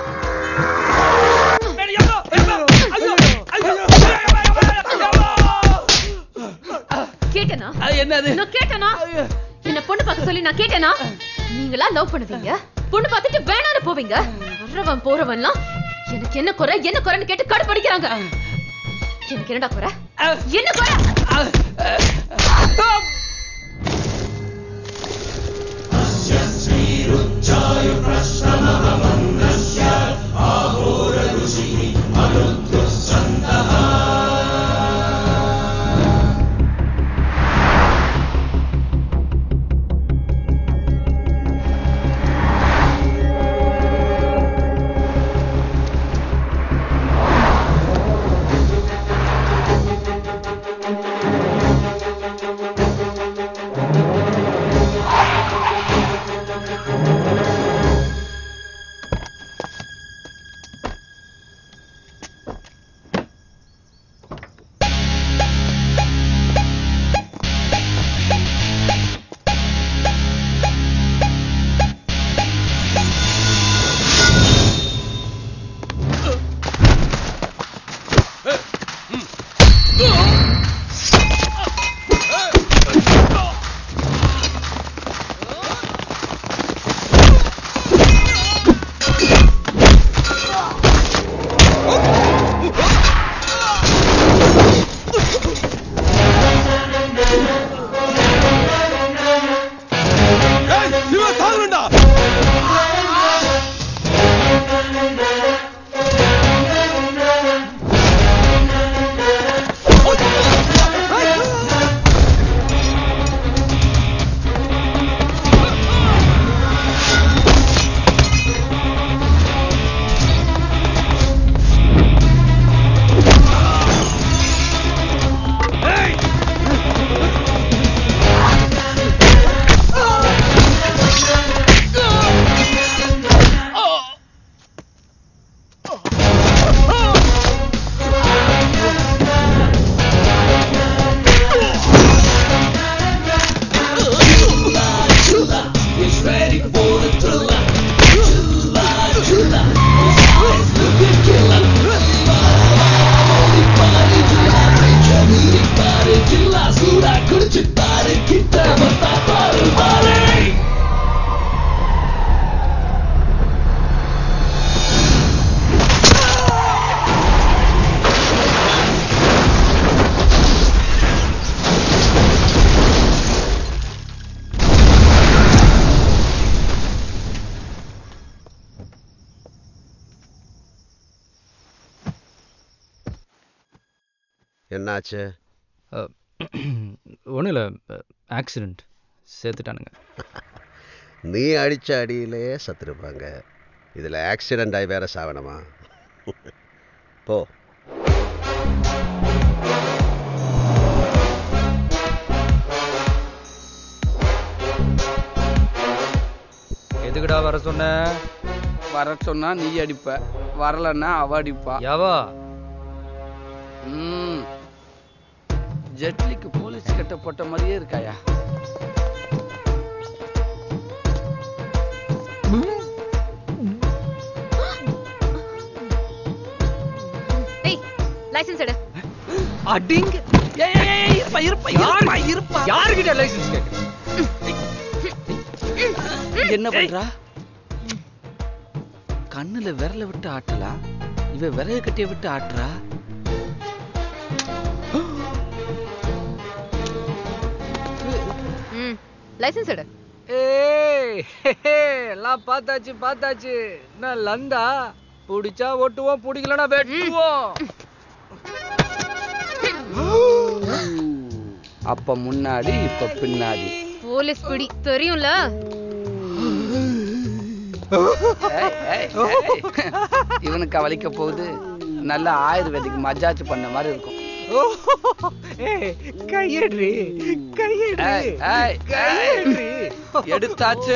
கேட்டனா என்னது நான் கேட்டனா என்ன பொண்ணு பார்க்க சொல்லி நான் கேட்டனா நீங்களா லவ் பண்ணுவீங்க பொண்ணு பார்த்துட்டு வேணான்னு போவீங்க வர்றவன் போறவன்லாம் எனக்கு என்ன குறை என்ன குறைன்னு கேட்டு கடுப்படிக்கிறாங்க எனக்கு என்னடா குறை என்ன குறை என்னாச்சு ஒன்றும் இல்லை ஆக்சிடெண்ட் சேர்த்துட்டானுங்க நீ அடிச்ச அடியிலே சத்துருப்பாங்க இதில் ஆக்சிடென்ட் ஆகி வேற சாவணுமா போ எதுக்குடா வர சொன்ன வர சொன்னா நீ அடிப்ப வரலன்னா அவ அடிப்பா யாவா ம் ஜெட்லிக்கு போலீஸ் கட்ட போட்ட மாதிரியே இருக்காயா ஏய் லைசென்ஸ் எடு அடிங்க ஏய் ஏய், ஏய் இருப்பா இருப்பா இருப்பா இருப்பா யாருக்கிட்ட லைசன்ஸ் கேட்க என்ன பண்றா கண்ணுல விரல விட்டு ஆட்டலாம் இவ விரைய கட்டிய விட்டு ஆட்டுறா ம் லைசென்ஸ் எடு ஏய் எல்லாம் பார்த்தாச்சு பார்த்தாச்சு என்ன லந்தா பிடிச்சா ஓட்டுவோம் பிடிக்கலனா வெட்டுவோம் அப்ப முன்னாடி இப்ப பின்னாடி போலீஸ் பிடி தெரியும்ல ஏய், ஏய், ஏய். இவனுக்கு வலிக்க போகுது நல்ல ஆயுர்வேதிக் மஜாஜ் பண்ண மாதிரி இருக்கும் கையெடு கையெடு ஏய், ஏய், ஏய். எடுத்தாச்சு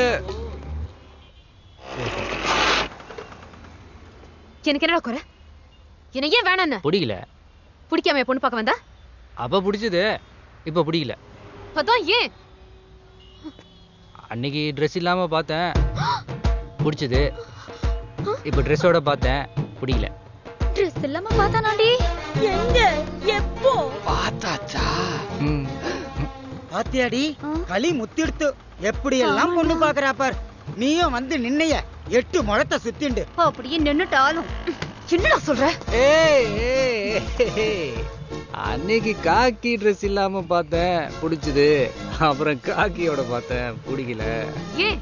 எனக்கு என்னடா குறை என்ன ஏன் வேணான்னு பிடிக்கல பிடிக்காம என் பொண்ணு பார்க்க வந்தா அப்ப பிடிச்சது இப்ப பிடிக்கல அதான் ஏன் அன்னைக்கு ட்ரெஸ் இல்லாம பார்த்தேன் பிடிச்சது இப்ப ட்ரெஸ்ஸோட பார்த்தேன் பிடிக்கல ட்ரெஸ் இல்லாம பார்த்தானாடி எங்க எப்போ பார்த்தாச்சா பாத்தியாடி களி முத்திடுத்து எப்படி எல்லாம் பொண்ணு பாக்குறா பார் நீயும் வந்து நின்னைய எட்டு முழத்தை சுத்திண்டு அப்படியே நின்னுட்டாலும் என்னடா சொல்ற ஏய் ஏய், ஏய். அன்னைக்கு காக்கி ட்ரெஸ் இல்லாம பார்த்தேன் பிடிச்சது அப்புறம் காக்கியோட பார்த்தேன் பிடிக்கல ஏன்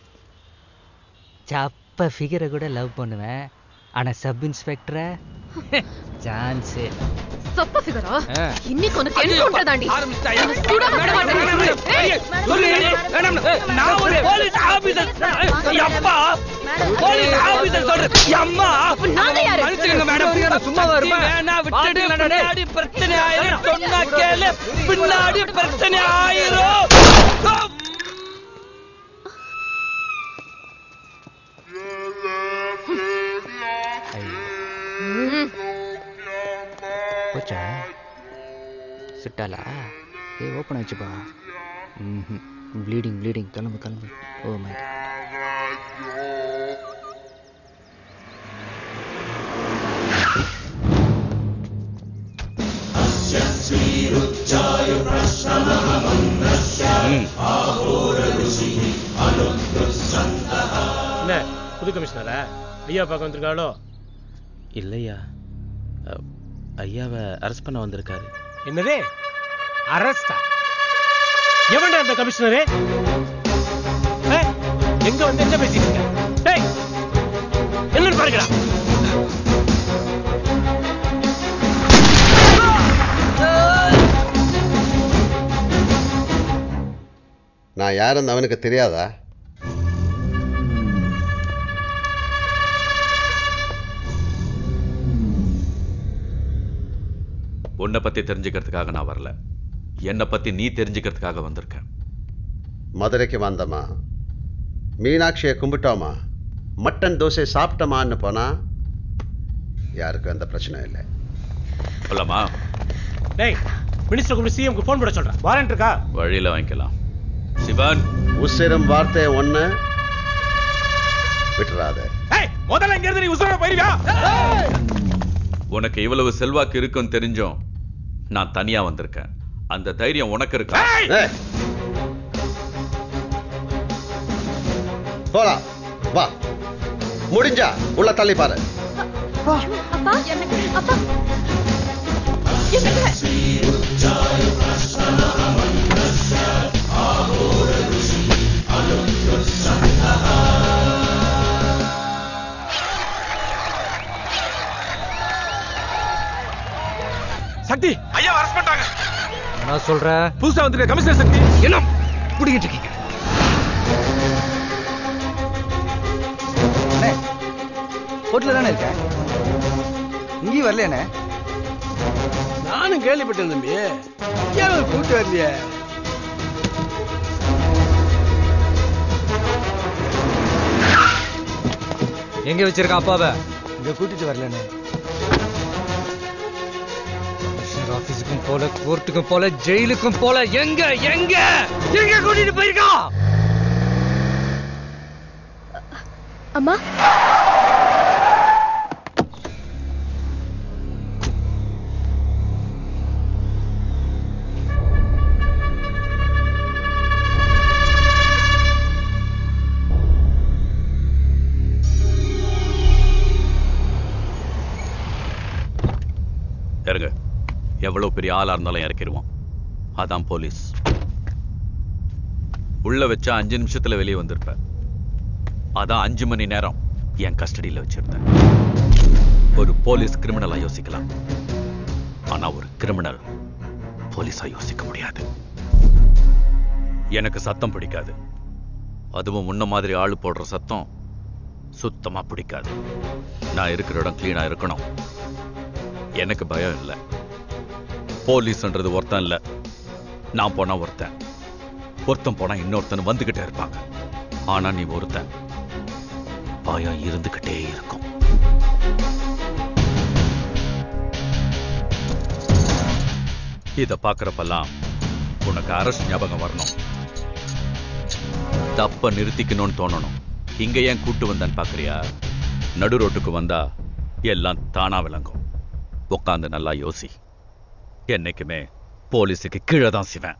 சப்ப ஃபிகரை கூட லவ் பண்ணுவேன் ஆனா சப் இன்ஸ்பெக்டரை சான்ஸே சொப்ப ஃபிகரா ஆ. இன்னைக்கு உனக்கு என்கவுண்டர் தாண்டி உன்னை சுட விட மாட்டேன். ஏய், நான் ஒரு போலீஸ் ஆபீசர் அப்பா போலீஸ் ஆபீசர் சொல்றேன் அம்மா நாங்க யாரு? மன்னிச்சுக்கங்க மேடம் சும்மாவா இருப்பேன்? வேணா விட்டுடு பாத்து இல்லடா, டேய். பின்னாடி பிரச்சனை ஆயிரும் சொன்னா கேளு பின்னாடி பிரச்சனை ஆயிரும் போச்சா சிட்டாலா ஏய் ஓப்பன் ஆச்சுப்பா ம் ப்ளீடிங் ப்ளீடிங் கிளம்பு கிளம்பு ஓ மை என்ன புது கமிஷனரா ஐயா பார்க்க வந்திருக்காளோ இல்லையா அ, ஐயாவை அரெஸ்ட் பண்ண வந்திருக்காரு என்னது அரஸ்டா எவன்டா அந்த கமிஷனரு ஏய், எங்க வந்து என்ன பேசிட்டு இருக்க டேய் என்னன்னு பாருங்கடா நான் யாருன்னு அவனுக்கு தெரியாதா உன்னை பத்தி தெரிஞ்சுக்கிறதுக்காக நான் வரல என்னை பத்தி நீ தெரிஞ்சுக்கிறதுக்காக வந்திருக்கேன் மதுரைக்கு வந்தோமா மீனாட்சியை கும்பிட்டோமா மட்டன் தோசை சாப்பிட்டோமான்னு போனா யாருக்கும் எந்த பிரச்சனையும் இல்லை போலாமா டேய் மினிஸ்டர் கூப்பிட்டு சிஎம்க்கு ஃபோன் போட சொல்றேன் வாரண்ட் இருக்கா வழியில வாங்கிக்கலாம் சிவன் உசிரும் வார்த்தை ஒண்ணு விட்டுறாத ஏய் முதல்ல இங்க இருந்து நீ உசுரோட போயிருவியா உனக்கு இவ்வளவு செல்வாக்கு இருக்குன்னு தெரிஞ்சும் நான் தனியா வந்திருக்கேன் அந்த தைரியம் உனக்கு இருக்கா ஏய். போலாம் வா முடிஞ்சா உள்ள தள்ளி பாரு அப்பா எனக்கு அப்பா சக்தி ஐயா என்ன சொல்ற புதுசா வந்திருக்க கமிஷனர் சக்தி என்ன பிடிக்கிட்டு இருக்கீங்க ஹோட்டல்ல தானே இருக்க இங்கேயும் வரலையானே நானும் கேள்விப்பட்டேன் தம்பி ஏன் கூட்டு வரலையே எங்க வச்சிருக்கான் அப்பாவை இங்க கூட்டிட்டு வரலண்ணே கமிஷனர் ஆபீஸுக்கும் போல கோர்ட்டுக்கும் போல ஜெயிலுக்கும் போல எங்க எங்க எங்க கூட்டிட்டு போயிருக்கான் அம்மா இறங்க எவ்வளவு பெரிய ஆளா இருந்தாலும் இறக்கிடுவோம் அதான் போலீஸ் உள்ள வச்சா அஞ்சு நிமிஷத்துல வெளியே வந்திருப்ப அதான் அஞ்சு மணி நேரம் என் கஸ்டடியில வச்சிருந்தேன் ஒரு போலீஸ் கிரிமினலா யோசிக்கலாம் ஆனா ஒரு கிரிமினல் போலீஸா யோசிக்க முடியாது எனக்கு சத்தம் பிடிக்காது அதுவும் முன்ன மாதிரி ஆளு போடுற சத்தம் சுத்தமா பிடிக்காது நான் இருக்கிற இடம் கிளீனா இருக்கணும் எனக்கு பயம் இல்லை போலீஸ்ன்றது ஒருத்தன் இல்லை நான் போனா ஒருத்தன் ஒருத்தன் போனா இன்னொருத்தன் வந்துகிட்டே இருப்பாங்க ஆனா நீ ஒருத்தன் பயம் இருந்துகிட்டே இருக்கும் இத பாக்குறப்பெல்லாம் உனக்கு அரசு ஞாபகம் வரணும் தப்ப நிறுத்திக்கணும்னு தோணணும் இங்க ஏன் கூட்டு வந்தான்னு பாக்குறியா நடு ரோட்டுக்கு வந்தா எல்லாம் தானா விளங்கும் உட்காந்து நல்லா யோசி என்னைக்குமே போலீஸுக்கு கீழே தான் சிவன்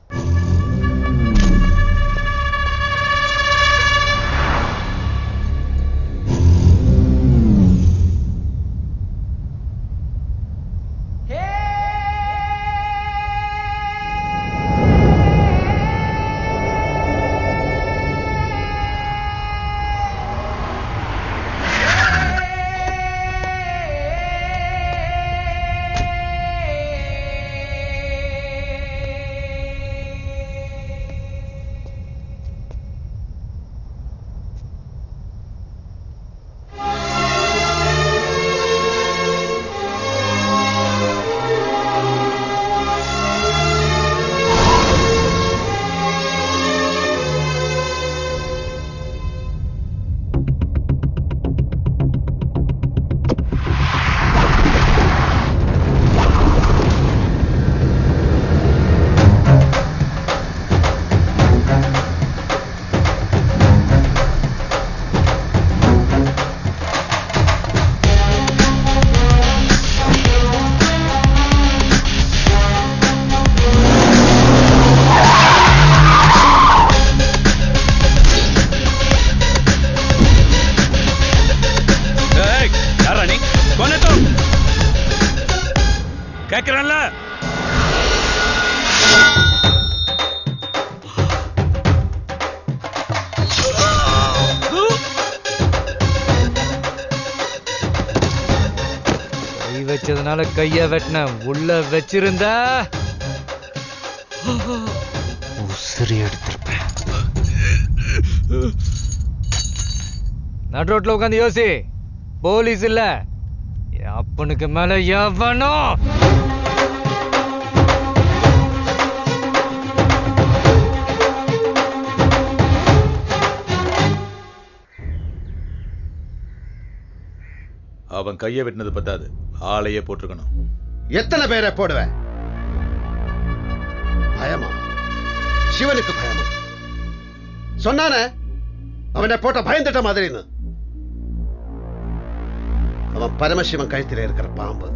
ஏய், யாரா நீ கொன்னதோ கேக்குறேன்ல கை வச்சதுனால கைய வெட்டின உள்ள வச்சிருந்த உசிறி எடுத்திருப்பேன் நடு ரோட்ல உட்காந்து யோசி போலீஸ் இல்ல என் அப்பனுக்கு மேல எவனோ அவன் கையை வெட்டினது பத்தாது ஆளையே போட்டிருக்கணும் எத்தனை பேரை போடுவேன் பயமா சிவனுக்கு பயமா சொன்னானே அவனை போட்ட பயந்துட்ட மாதிரின்னு அவன் பரமசிவன் கழுத்தில் இருக்கிற பாம்பு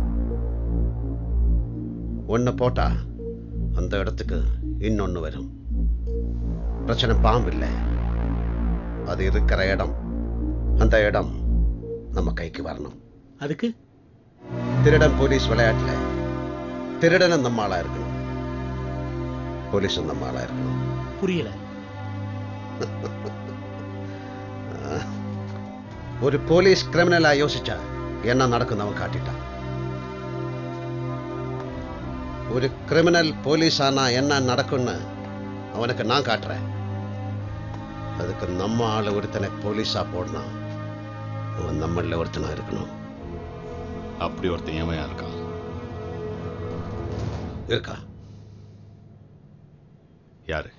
ஒன்னு போட்டா அந்த இடத்துக்கு இன்னொன்னு வரும் பிரச்சனை பாம்பு இல்லை அது இருக்கிற இடம் அந்த இடம் நம்ம கைக்கு வரணும் அதுக்கு திருடன் போலீஸ் விளையாட்டுல திருடனும் நம்ம ஆளா இருக்கணும் போலீஸும் நம்ம ஆளா இருக்கணும் புரியல ஒரு போலீஸ் கிரிமினலா யோசிச்சா என்ன நடக்கும் அவன் காட்டிட்டான் ஒரு கிரிமினல் போலீஸ் ஆனா என்ன நடக்கும்னு அவனுக்கு நான் காட்டுறேன் அதுக்கு நம்ம ஆளு ஒருத்தனை போலீஸா போடணும் அவன் நம்மள ஒருத்தனா இருக்கணும் அப்படி ஒருத்தன் ஏமையா இருக்கான் இருக்கா யாரு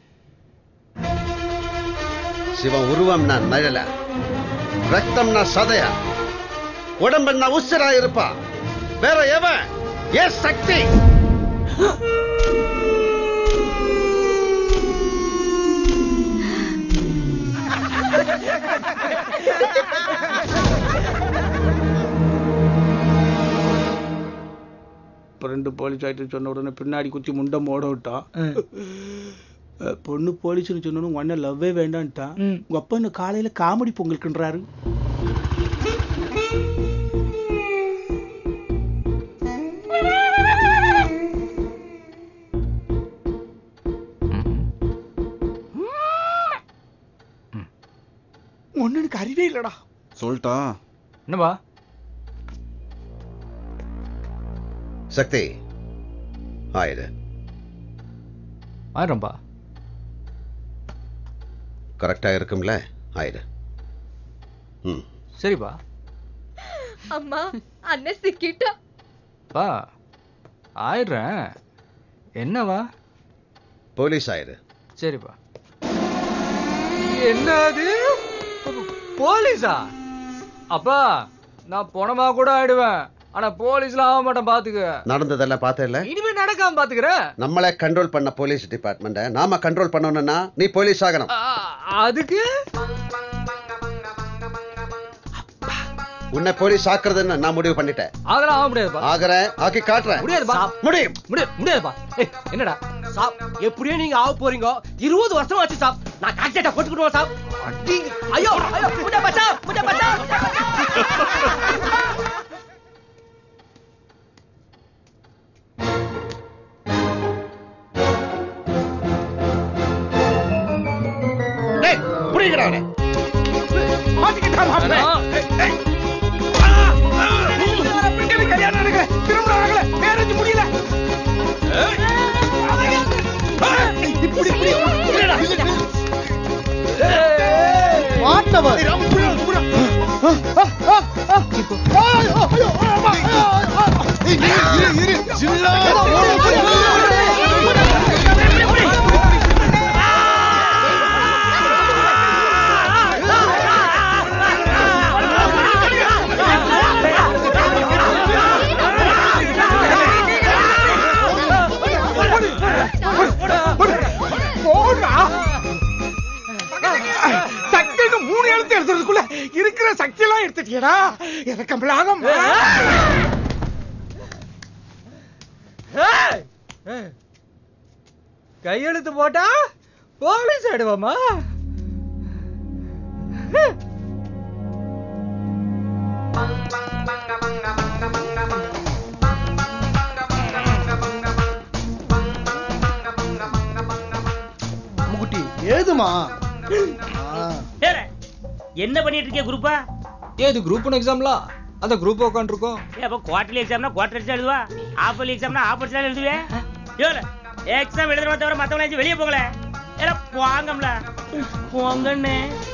சிவன் உருவம்னா நிழல ரத்தம்னா சதையா உடம்புன்னா உசிரா இருப்பா வேற எவன் ஏ சக்தி இப்போ ரெண்டு போலீஸ் ஆயிட்டு சொன்ன உடனே பின்னாடி குத்தி முண்டை மோட விட்டான் அஹ், பொண்ணு போலீஸ்னு சொன்னோன்னு உங்க அண்ணன் லவ்வே வேண்டான்ட்டான் உங்க அப்பா இன்னும் காலையில காமெடி பொங்கலுக்குன்றாரு ஒன்னு அறிவே இல்லடா சொல்லிட்டான் என்னப்பா சக்தி ஆயிடு ஆயிரம்பா கரெக்டா இருக்கும்ல ஆயிடு ம் சரிப்பா அம்மா அண்ணன் சிக்கிட்டா பா ஆயிடுறேன் என்னவா போலீஸ் ஆயிடு சரிப்பா என்னது போலீஸா அப்பா நான் பணமா கூட ஆயிடுவேன் ஆனா போலீஸ்ல ஆக மாட்டேன் பாத்துக்க நடந்ததெல்லாம் பார்த்தல இனிமே நடக்காம பாத்துக்கிறேன் நம்மளே கண்ட்ரோல் பண்ண போலீஸ் டிபார்ட்மெண்ட்டை நாம கண்ட்ரோல் பண்ணணும்னா நீ போலீஸ் ஆகணும் அதுக்கு உன்னை போலீஸ் ஆக்குறதுன்னு நான் முடிவு பண்ணிட்டேன் அதெல்லாம் ஆக முடியாதுப்பா ஆகுறேன் ஆக்கி காட்டுறேன் முடியாதுப்பா முடியும் முடியாது முடியாதுப்பா ஏய் என்னடா சாப் எப்படியோ நீங்க ஆக போறீங்க இருபது வருஷம் ஆச்சு சாப் நான் காக்டேட்டா போட்டுக்கிடுவோம் சாப் அடிங்க. ஐயோ ஐயோ முட்டை பச்சா முட்டை பச்சா டேய் புரியுங்கடா அவனை மாட்டிக்கிட்டான் மாப்பிள்ளை. ஏய், எனக்கு கல்யாணம் நடக்கல திருமணம் ஆகல மேரேஜ் முடியல இப்படி இப்படி இல்லடா. மாட்டவன் போடுறா. சக்தின்னு மூணு எழுத்து எழுதுறதுக்குள்ள இருக்கிற சக்தி எல்லாம் எடுத்துட்டியடா எனக்கு கம்பளாகம் கையெழுத்து போட்டா போலீஸ் ஆயிடுவாமா முகுட்டி ஏதுமா ஏலே, என்ன பண்ணிட்டு இருக்கிய குரூப்பா ஏது குரூப் ஒன் எக்ஸாம்ல அந்த குரூப் உட்காந்துருக்கோம் ஏ அப்ப குவார்டர்லி எக்ஸாம்னா குவார்டர் எக்ஸாம் எழுதுவா ஆஃபர்லி எக்ஸாம்னா ஆஃபர் எக்ஸாம் எழுதுவே ஏல எக்ஸாம் எழுதுறவ தவிர மத்தவங்க வெளியே போகல ஏல போங்கம்ல போங்கண்ணே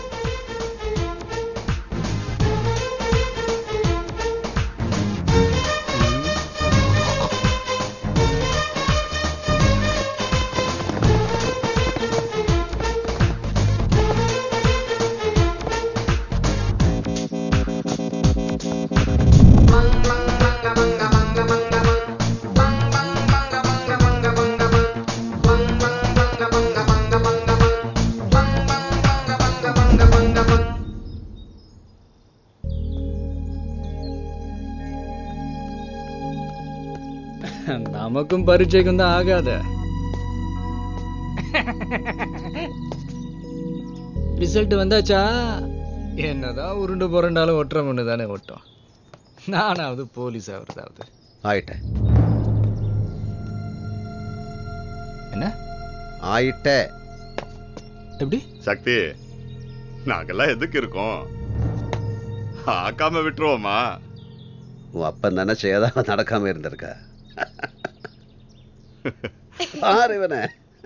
நமக்கும் பரீட்சைக்கும் தான் ஆகாத ரிசல்ட் வந்தாச்சா என்னதான் உருண்டு புரண்டாலும் ஒட்டுற மண்ணு தானே ஒட்டும் நானாவது போலீஸ் ஆகுறதாவது ஆயிட்டேன் என்ன ஆயிட்ட எப்படி சக்தி நாங்கெல்லாம் எதுக்கு இருக்கோம் ஆக்காம விட்டுருவோமா உன் அப்பன் நினைச்ச ஏதாவது நடக்காம இருந்திருக்கா பாரு இவனை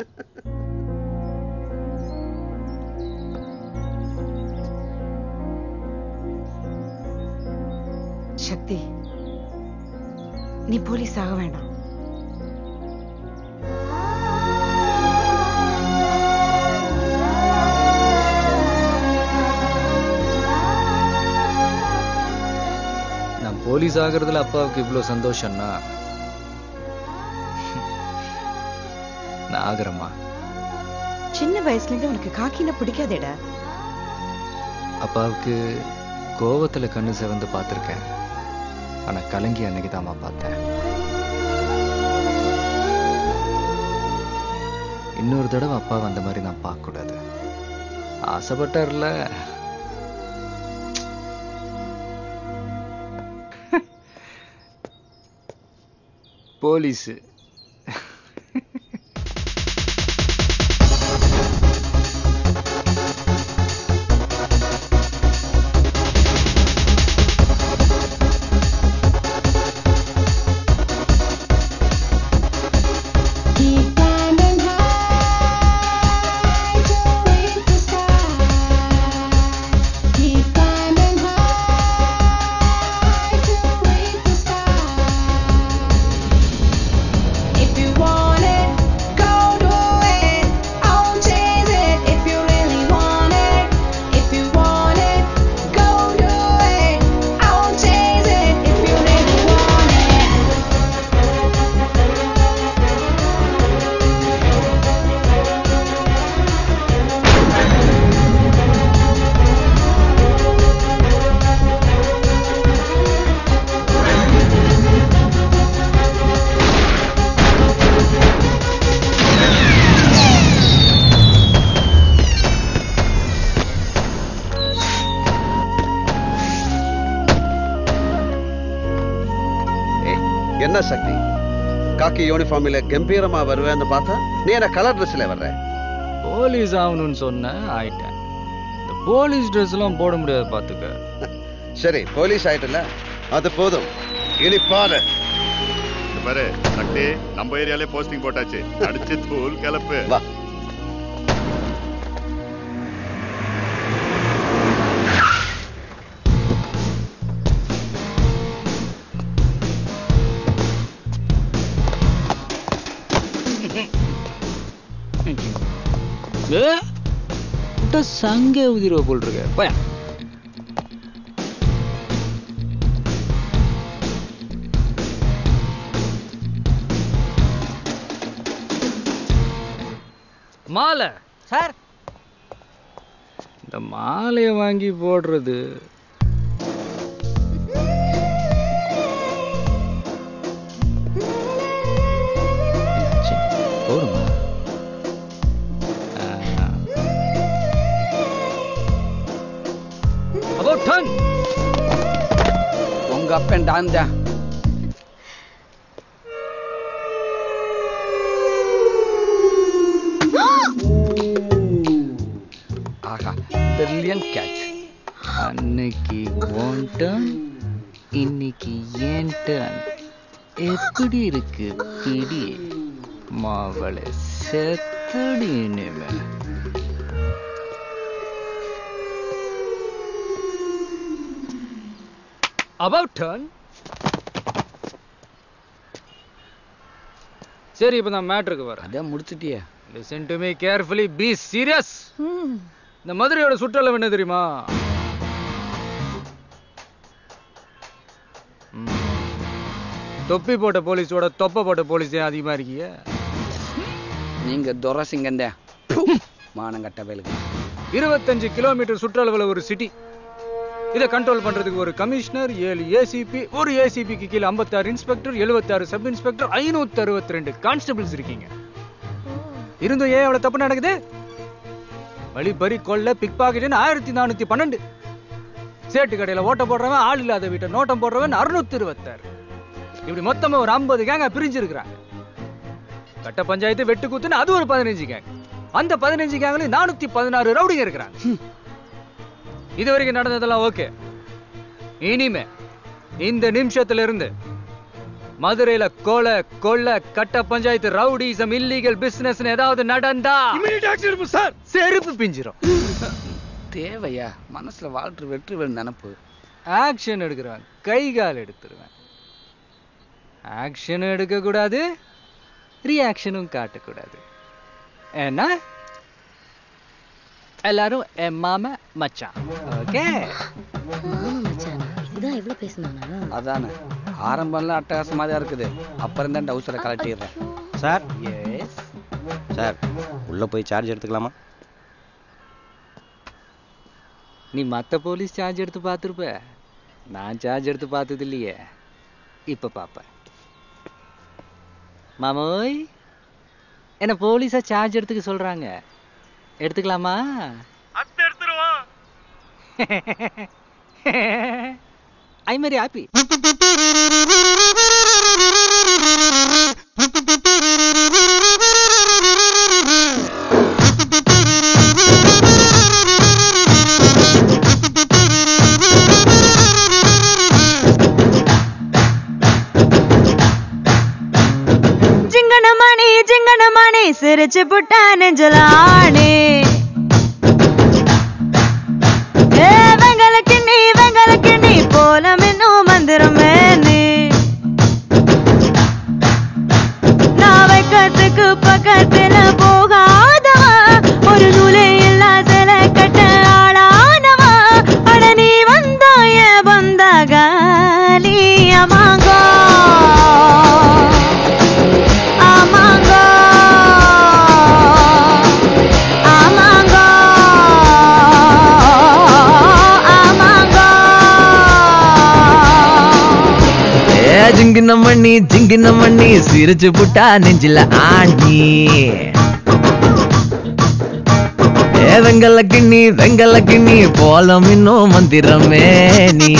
சக்தி நீ போலீஸ் ஆக வேண்டாம் நான் போலீஸ் ஆகிறதுல அப்பாவுக்கு இவ்வளோ சந்தோஷம்னா நான் ஆகிறேம்மா சின்ன வயசுல இருந்து உனக்கு காக்கின பிடிக்காதேடா அப்பாவுக்கு கோவத்துல கண்ணு சிவந்து பார்த்துருக்கேன் ஆனா கலங்கி அன்னைக்கு தாம்மா பார்த்தேன் இன்னொரு தடவை அப்பாவை அந்த மாதிரி நான் பார்க்க கூடாது ஆசைப்பட்டார்ல police If you want it, go do it. I'll chase it if you really want it. If you want it, go do it. I'll chase it if you really want it. ஏய், என்ன சக்தி காக்கி யூனிஃபார்மில் கம்பீரமா வருவேன்னு பார்த்தா நீ என்ன colour ட்ரெஸ்ல வர்ற police ஆகணும்னு சொன்னேன் ஆயிட்டேன் இந்த போலீஸ் ட்ரெஸ் எல்லாம் போட முடியாது பாத்துக்க சரி போலீஸ் ஆயிட்டல அது போதும் இனி பாரு இங்க பாரு சக்தி நம்ம ஏரியாலே போஸ்டிங் போட்டாச்சு அடிச்சு தூள் கிளப்பு வா ஏ, விட்டா சங்கே உதிரவ போல் இருக்க போயா மாலை சார் இந்த மாலையை வாங்கி போடுறது சரி, போடுமா About turn. உங்க அப்பன் டான் தான் ஆஹா பிரில்லியன் கேட்ச் அன்னைக்கு உன் turn, இன்னைக்கு ஏன் turn. எப்படி இருக்கு பிடி மாவளை செத்தடி இனிமே அபவுட் டர்ன் சரி இப்போ நான் மேட்ருக்கு வரேன் அதான் முடிச்சிட்டியே listen to me carefully be serious இந்த மதுரையோட சுற்றளவு என்ன தெரியுமா ம். தொப்பி போட்ட போலீஸோட தொப்பை போட்ட போலீஸ் ஏன் அதிகமா இருக்கீங்க நீங்க துரசிங்கந்த மானங்கட்ட வேலுக்கு இருபத்தஞ்சு கிலோமீட்டர் சுற்றளவுல ஒரு சிட்டி இதை கண்ட்ரோல் பண்றதுக்கு ஒரு கமிஷனர் ஏழு ஏசிபி ஒரு ஏசிபிக்கு கீழே 56 இன்ஸ்பெக்டர் 76 சப் இன்ஸ்பெக்டர் ஐநூத்தி அறுபத்தி ரெண்டு கான்ஸ்டபிள்ஸ் இருக்கீங்க இருந்தும் ஏன் அவ்வளவு தப்பு நடக்குது வழி பறி கொள்ள பிக் பாக்கெட்னு ஆயிரத்தி நானூத்தி பன்னெண்டு சேட்டு கடையில ஓட்ட போடுறவன் ஆள் இல்லாத வீட்டை நோட்டம் போடுறவன் அறுநூத்தி இருபத்தாறு இப்படி மொத்தமா ஒரு ஐம்பது கேங்க பிரிஞ்சு இருக்கிறாங்க கட்ட பஞ்சாயத்து வெட்டு குத்துன்னு அது ஒரு பதினஞ்சு கேங் அந்த பதினஞ்சு கேங்லயும் நானூத்தி பதினாறு ரவுடிங்க இருக்கிறாங்க இது வரைக்கும் நடந்ததெல்லாம் ஓகே இனிமே இந்த நிமிஷத்துல இருந்து மதுரையில கொலை கொள்ளை கட்ட பஞ்சாயத்து ரவுடிசம் இல்லீகல் பிசினஸ் ஏதாவது நடந்தா சார் செருப்பு பிஞ்சிரும் தேவையா மனசுல வாழ்த்து வெற்றி நினப்பு ஆக்ஷன் எடுக்கிறவன் கை கால் எடுத்துருவேன் ஆக்ஷனும் எடுக்க கூடாது ரியாக்ஷனும் காட்டக்கூடாது ஏன்னா எல்லாரும் என் மாம மச்சான் ஓகே இதுதான் எவ்வளவு பேசினானா அதானே ஆரம்பம்லாம் அட்டகாசமா தான் இருக்குது அப்புறம் தான் டவுசரை கலட்டிடுறேன் சார் எஸ் சார் உள்ள போய் சார்ஜ் எடுத்துக்கலாமா நீ மத்த போலீஸ் சார்ஜ் எடுத்து பார்த்துருப்ப நான் சார்ஜ் எடுத்து பார்த்தது இல்லையே இப்ப பாப்பேன் மாமோய் என்ன போலீஸா சார்ஜ் எடுத்துக்க சொல்றாங்க எடுத்துக்கலாமா ஐ மாதிரி ஹாப்பி ஜிங்கனமணி ஜிங்கனமணி சிரிச்சு புட்ட நெஞ்சலானே ஏ வெங்கல கிண்ணி வெங்கல கிண்ணி போல மின்னும் மந்திரமே நீ நான் வைக்கத்துக்கு பக்கத்துல போகாதவா ஒரு நூலே இல்லா சில கட்ட ஆளானவா அட நீ வந்தாய வந்தாகாலி அமாங்கோ அமாங்கோ அமாங்கோ ஏ ஜிங்கின மண்ணி ஜிங்கின மண்ணி சிரிச்சு புட்டா நெஞ்சில ஆண்டி ஏ வெங்கல கிண்ணி வெங்கல கிண்ணி போலம் இன்னும் மந்திரமே நீ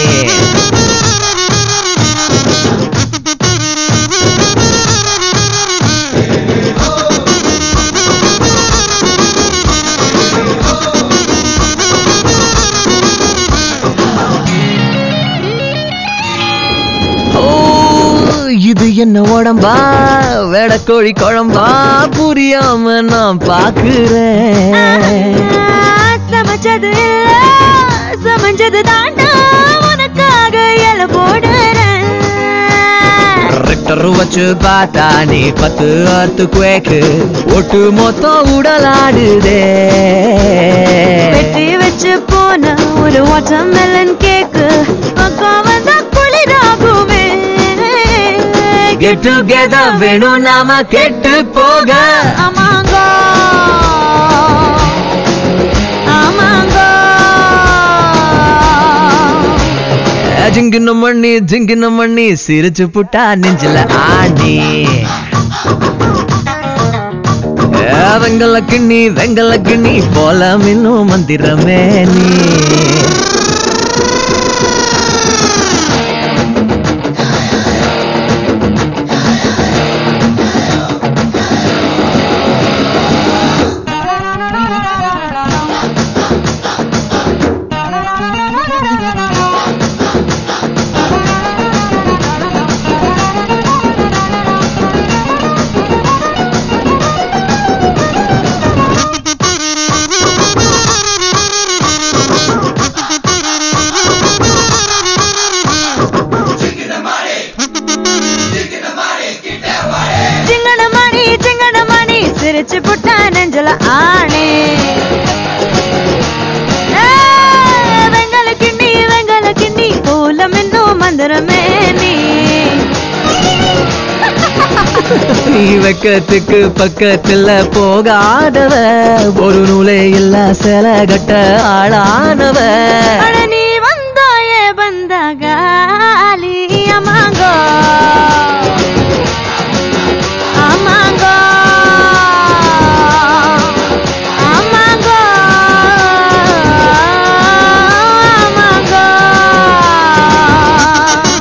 ஓ இது என்ன உடம்பா வேடக்கோழி குழம்பா புரியாம நான் பாக்குறேன் சமைச்சது இல்ல சமைஞ்சது தாண்டா உனக்காக இல போடுறேன் ரெக்டர் வச்சு பார்த்தா நீ பத்து அத்து குவேக்கு ஒட்டு மொத்தம் உடலாடுதே வெட்டி வச்சு போன ஒரு வாட்டர்மெலன் கேக்கு பக்கம் வந்தா குளிராகுமே கெட் டுகெதர் வேணும் நாம கெட்டு போக ஆமாங்கோ ஆமாங்கோ ஜிங்கின மண்ணி ஜிங்கின மண்ணி சிரிச்சு புட்டா நெஞ்சில ஆண்டி ஏ, வெங்கல கிண்ணி வெங்கல கிண்ணி போல மின்னும் மந்திரமே நீ சிங்கன மணி சிங்கன மணி சிரிச்சு புட்டா நெஞ்சல ஆணே ஏ, வெங்கல கிண்ணி வெங்கல கிண்ணி போல மின்னும் மந்திரமே நீ நீ வெக்கத்துக்கு பக்கத்துல போகாதவ ஒரு நூலே இல்ல சில கட்ட ஆளானவ அட நீ வந்தாயே பந்தகாலி அமாங்கோ அமாங்கோ அமாங்கோ அமாங்கோ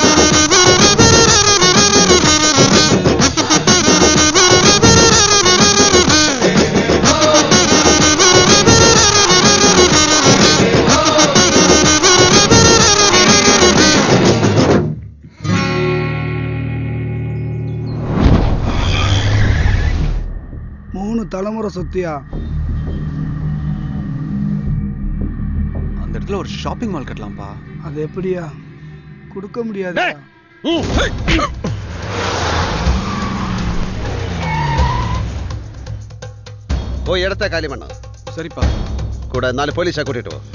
Oh தலைமுறை சொத்தியா அந்த இடத்துல ஒரு ஷாப்பிங் மால் கட்டலாம்ப்பா அது எப்படியா கொடுக்க முடியாது போய் இடத்த காலி பண்ண சரிப்பா கூட நாலு போலீஸா கூட்டிட்டு வா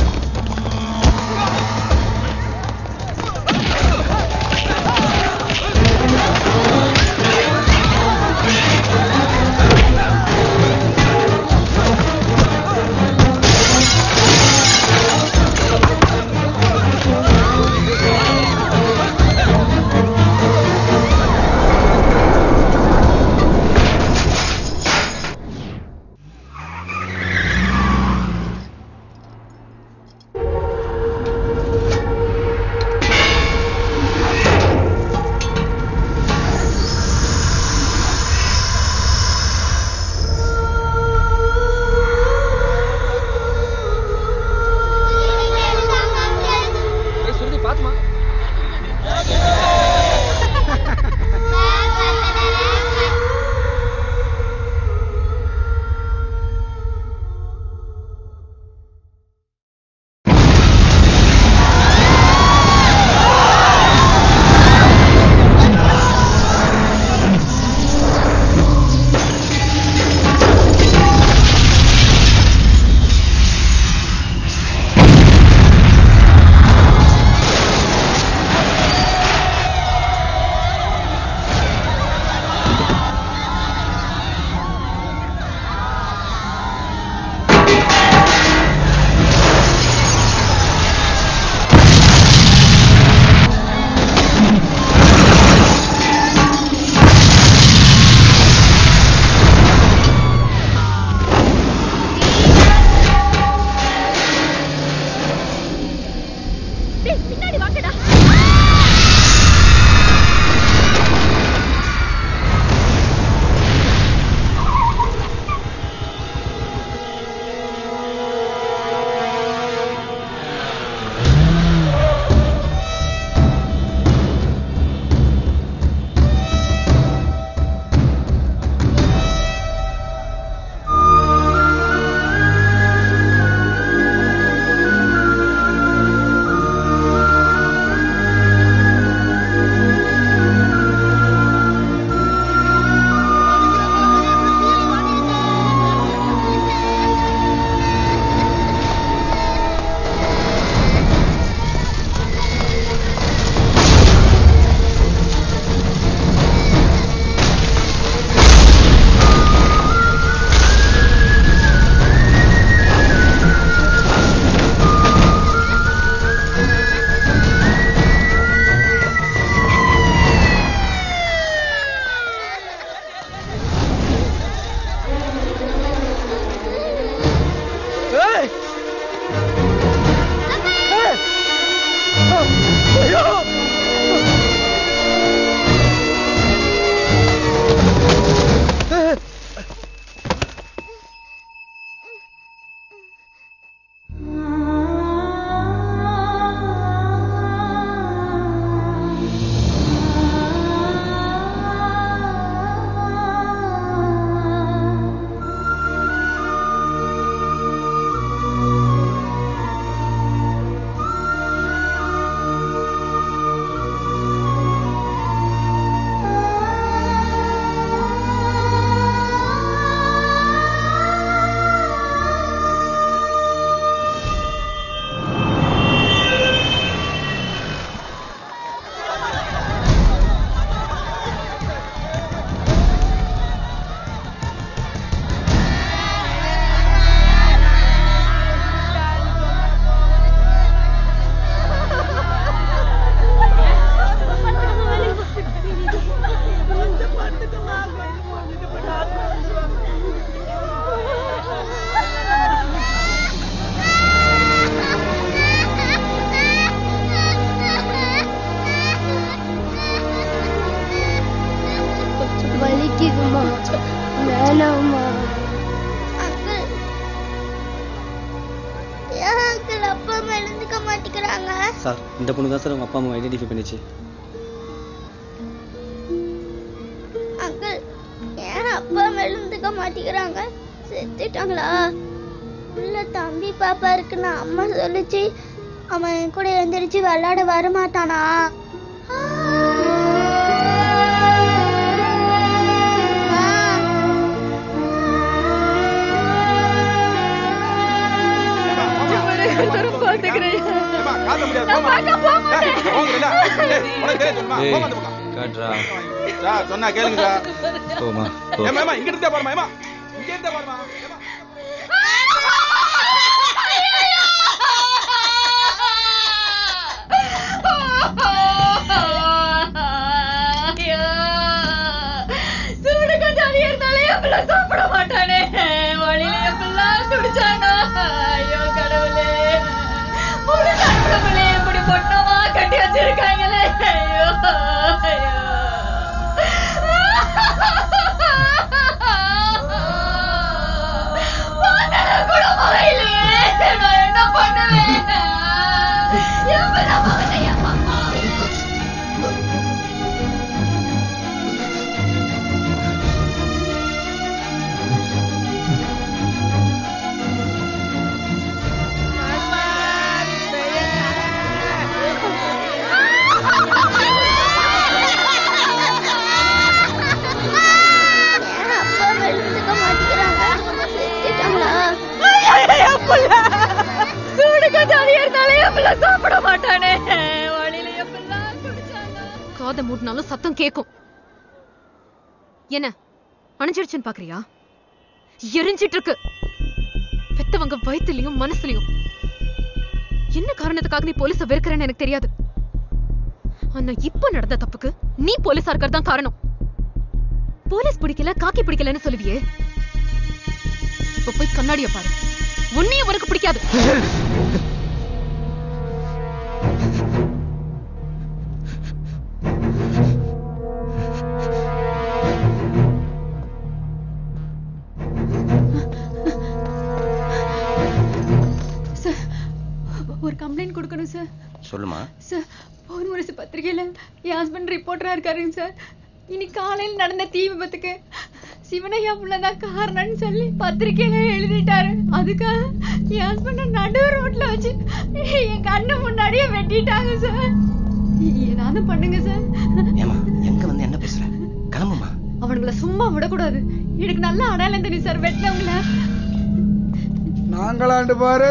சுருதி பாத்துமா டேய் பின்னாடி வாங்கடா ஏய்! ஏய்! ஐயோ! ஏய்! வலிக்குதுமா வேணாம்மா ஏன் அங்கிள் அப்பா அம்மா எழுந்துக்க மாட்டேங்கிறாங்க சார் இந்த பொண்ணு தான் சார் உங்க அப்பா அம்மா ஐடென்டிஃபை பண்ணிச்சு அங்கிள் ஏன் அப்பா அம்மா எழுந்துக்க மாட்டேங்கிறாங்க செத்துட்டாங்களா உள்ள தம்பி பாப்பா இருக்குன்னு அம்மா சொல்லுச்சு அவன் என் கூட எந்திரிச்சு விளையாட வரமாட்டானா காட்டுறா சார் சொன்னா கேளுங்க சார் போமா ஏமா ஏமா இங்க இருந்தே பாருமா ஏமா இங்க இருந்தே பாருமா சூடு கொஞ்சம் அதிகம் இருந்தாலே அப்படிலாம் சாப்பிட மாட்டானே வழியில எப்படிலாம் துடிச்சானா ஐயோ கடவுளே முழு கடவுளே இப்படி பொட்டமா கட்டி வச்சிருக்காங்களே ஐயோ ஐயோ வாசல கூட முறையிலையே நான் என்ன பண்ணுவேன் எப்படி மகனை அம்மா அப்பா எழுந்துக்க மாட்டேங்கிறாங்க செத்துட்டாங்களா சூடு கொஞ்சம் அதிகம் இருந்தாலே எப்படிலாம் சாப்பிட மாட்டானே வழியில எப்படிலாம் குடிச்சானா காதை மூடினாலும் சத்தம் கேக்கும் என்ன அணைஞ்சிடுச்சுன்னு பாக்குறியா எரிஞ்சிட்டு இருக்கு பெத்தவங்க வயித்துலயும் மனசுலயும் என்ன காரணத்துக்காக நீ போலீஸ வெறுக்கிறேன்னு எனக்கு தெரியாது ஆனா இப்ப நடந்த தப்புக்கு நீ போலீஸா இருக்கிறது தான் காரணம் போலீஸ் பிடிக்கல காக்கி பிடிக்கலன்னு சொல்லுவியே இப்ப போய் கண்ணாடிய பாரு உன்னையும் உனக்கு பிடிக்காது சார் ஒரு கம்ப்ளைண்ட் கொடுக்கணும் சார் சொல்லுமா சார் போன் முரசு பத்திரிகையில என் ஹஸ்பண்ட் ரிப்போர்ட்டரா இருக்காருங்க சார் இன்னைக்கு காலையில் நடந்த தீ விபத்துக்கு சிவனையா புள்ளதான் காரணம்னு சொல்லி பத்திரிக்கையில எழுதிட்டாரு அதுக்காக என் ஹஸ்பண்ட நடு ரோட்ல வச்சு என் கண்ணு முன்னாடியே வெட்டிட்டாங்க சார் ஏதாவது பண்ணுங்க சார் ஏமா எங்க வந்து என்ன பேசுற கிளம்புமா அவனுங்கள சும்மா விடக்கூடாது எனக்கு நல்ல அடையாளம் தெரியும் சார் வெட்டினவங்கள நாங்களாண்டு பாரு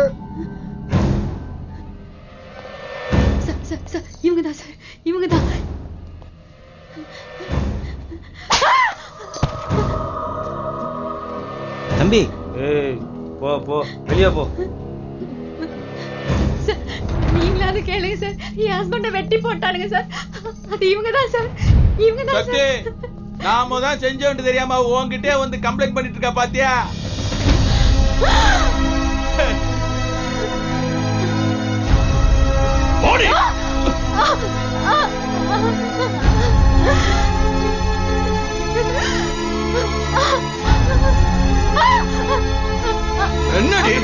சார் சார் சார் இவங்க தான் சார் இவங்க தான் தம்பி ஏய் போ போ வெளியே போ சார் நீங்களாவது கேளுங்க சார் என் ஹஸ்பண்ட வெட்டி போட்டானுங்க சார் அது இவங்க தான் சார் இவங்க தான் சக்தி சார் நாம தான் செஞ்சோன்னு தெரியாம உன்கிட்டே வந்து கம்ப்ளைண்ட் பண்ணிட்டு இருக்கா பாத்தியா என்னடி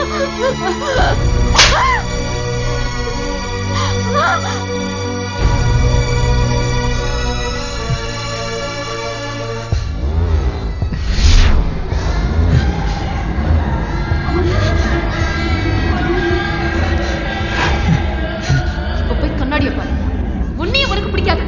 இப்ப போய் கண்ணாடிய பாரு உன்னையும் உனக்கு பிடிக்காது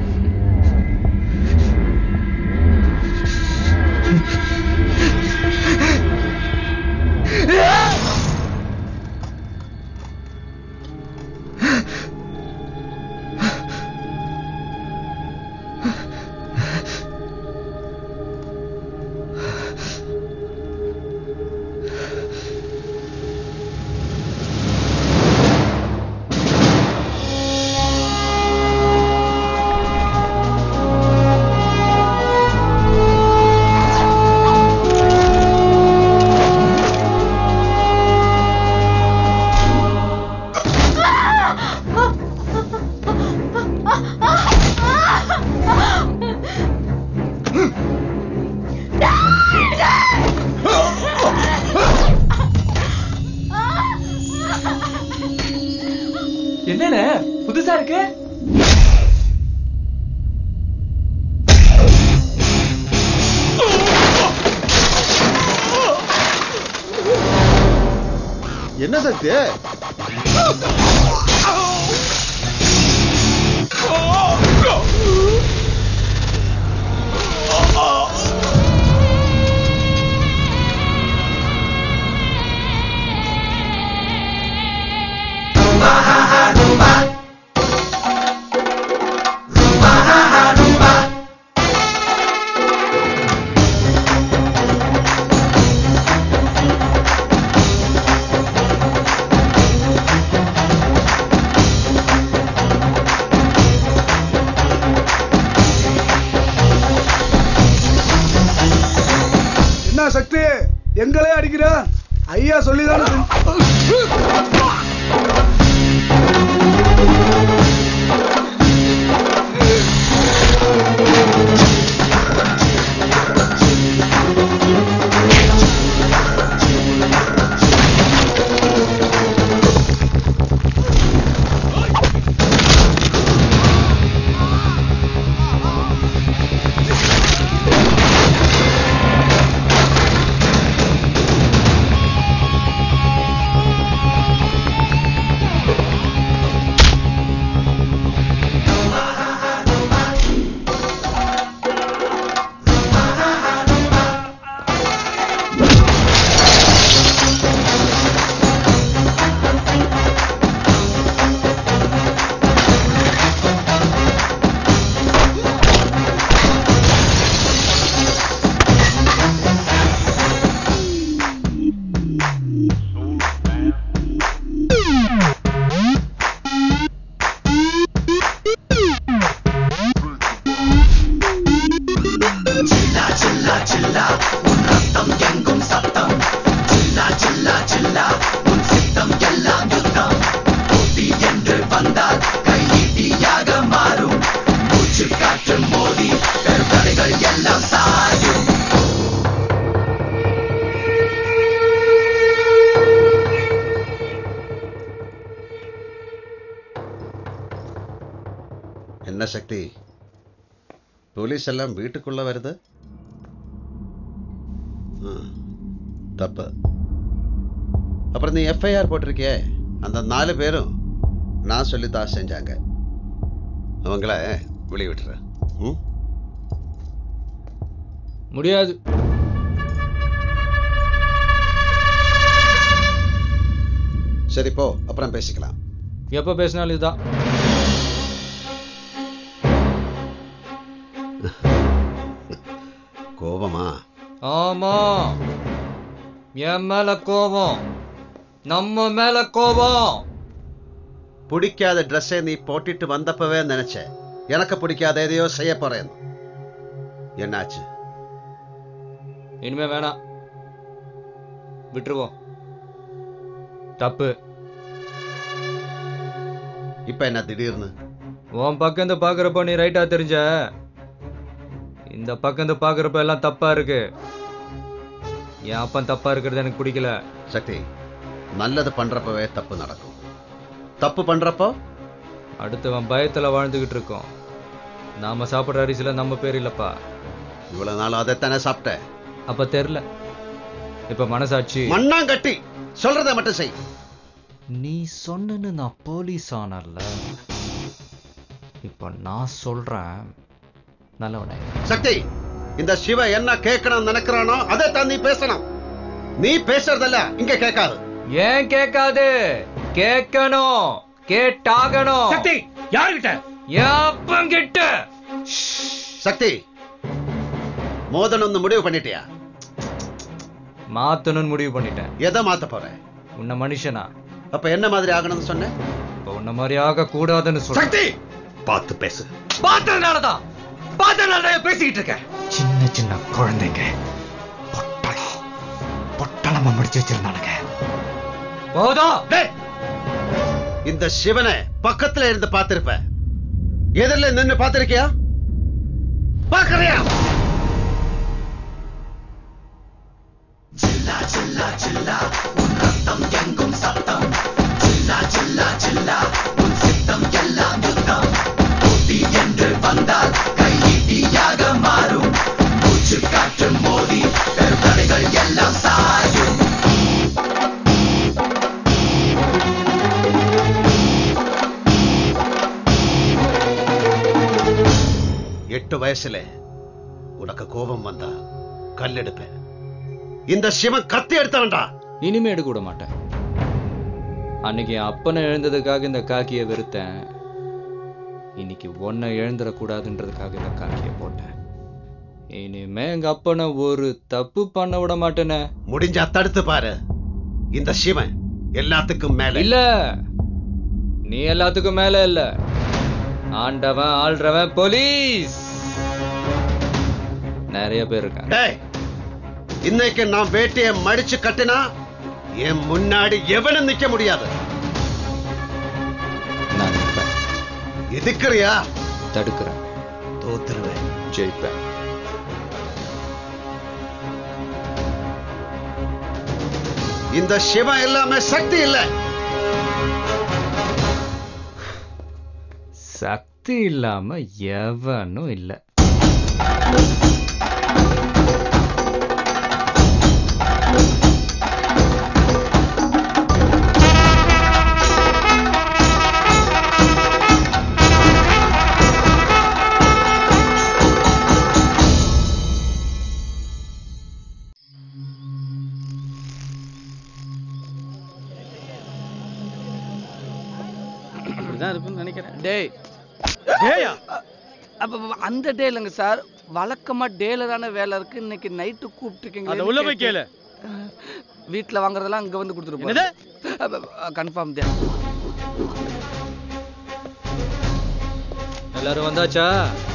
என்னண்ணே புதுசா இருக்கு என்ன சக்தி என்ன சக்தி எங்களே அடிக்கிற ஐயா சொல்லிதானே என்ன சக்தி போலீஸ் எல்லாம் வீட்டுக்குள்ள வருது ஆ, தப்பு அப்புறம் நீ எஃப்ஐஆர் போட்டிருக்கியே அந்த நாலு பேரும் நான் சொல்லித்தான் செஞ்சாங்க அவங்கள வெளியே விட்டுறேன் ம் முடியாது சரி போ அப்புறம் பேசிக்கலாம் எப்ப பேசினாலும் இதுதான் கோபமா ஆமா என் மேல கோபம் நம்ம மேல கோபம் பிடிக்காத ட்ரெஸ்ஸை நீ போட்டுட்டு வந்தப்பவே நினைச்சேன் எனக்கு பிடிக்காத எதையோ செய்ய போறேன் என்னாச்சு இனிமே வேணாம் விட்டுருவோம் தப்பு இப்ப என்ன திடீர்னு உன் பக்கம் இருந்து பாக்குறப்ப நீ ரைட்டா தெரிஞ்ச இந்த பக்கம் இருந்து பாக்குறப்ப எல்லாம் தப்பா இருக்கு என் அப்பன் தப்பா இருக்கிறது எனக்கு பிடிக்கல சக்தி நல்லது பண்றப்பவே தப்பு நடக்கும் தப்பு பண்றப்போ அடுத்தவன் பயத்துல வாழ்ந்துகிட்டு இருக்கோம் நாம சாப்பிடுற அரிசியில நம்ம பேர் இல்லப்பா இவ்வளவு நாள் அதைத்தானே சாப்பிட்டேன் அப்ப தெரியல இப்ப மனசாட்சி மண்ணாங்கட்டி சொல்றத மட்டும் செய் நீ சொன்னன்னு நான் போலீஸ் ஆனல்ல இப்ப நான் சொல்றேன் நல்லவனே சக்தி இந்த சிவ என்ன கேட்கணும் நினைக்கிறானோ அதை தான் நீ பேசணும் நீ பேசுறதல்ல இங்க கேட்காது ஏன் கேட்காது கேட்கணும் கேட்டாகணும் சக்தி யாருகிட்ட என் அப்பங்கிட்ட சக்தி மோதணும்னு முடிவு பண்ணிட்டியா மாத்தணும்னு முடிவு பண்ணிட்டேன் எதை மாத்த போற உன்னை மனுஷனா அப்ப என்ன மாதிரி ஆகணும்னு சொன்ன இப்ப உன்ன மாதிரி ஆக கூடாதுன்னு சொல்ல சக்தி பார்த்து பேசு பார்த்ததுனாலதான் பார்த்ததுனால பேசிக்கிட்டு இருக்கேன் சின்ன சின்ன குழந்தைங்க பொட்டலம் பொட்டலமா முடிச்சு வச்சிருந்தானுங்க போதும் இந்த சிவனை பக்கத்துல இருந்து பார்த்திருப்ப எதிரில நின்னு பார்த்திருக்கியா பார்க்கறியா எட்டு வயசுல உனக்கு கோபம் வந்தா கல் எடுப்பேன் இந்த சிவன் கத்தி எடுத்தவன்டா இனிமே எடுக்க விட மாட்டேன் அன்னைக்கு என் அப்பனை எழுந்ததுக்காக இந்த காக்கியை வெறுத்தேன் இன்னைக்கு ஒன்னை எழுந்துடக்கூடாதுன்றதுக்காக இந்த காக்கியை போட்டேன் இனிமே எங்க அப்பனை ஒரு தப்பு பண்ண விட மாட்டேனே முடிஞ்சா தடுத்து பாரு இந்த சிவன் எல்லாத்துக்கும் மேல இல்ல நீ எல்லாத்துக்கும் மேல இல்ல ஆண்டவன் ஆள்றவன் போலீஸ் நிறைய பேர் இருக்காங்க டேய் இன்னைக்கு நான் வேட்டையை மடிச்சு கட்டினா என் முன்னாடி எவனும் நிக்க முடியாது எதுக்குறியா தடுக்கிறேன் தோத்துருவேன் ஜெயிப்பேன் இந்த சிவன் எல்லாமே சக்தி இல்ல சக்தி இல்லாம எவனும் இல்ல அப்படிதான் இருக்கும்னு நினைக்கிறேன் டேய் டேயா அப்ப அப்ப அந்த டே இல்லைங்க சார் வழக்கமா டேல தானே வேலை இருக்கு இன்னைக்கு நைட்டு கூப்பிட்டுருக்கீங்க அத உள்ள போய் கேளு. வீட்ல வாங்குறதெல்லாம் அங்க வந்து என்னது? கொடுத்துருப்போம் கன்ஃபார்ம் தான் எல்லாரும் வந்தாச்சா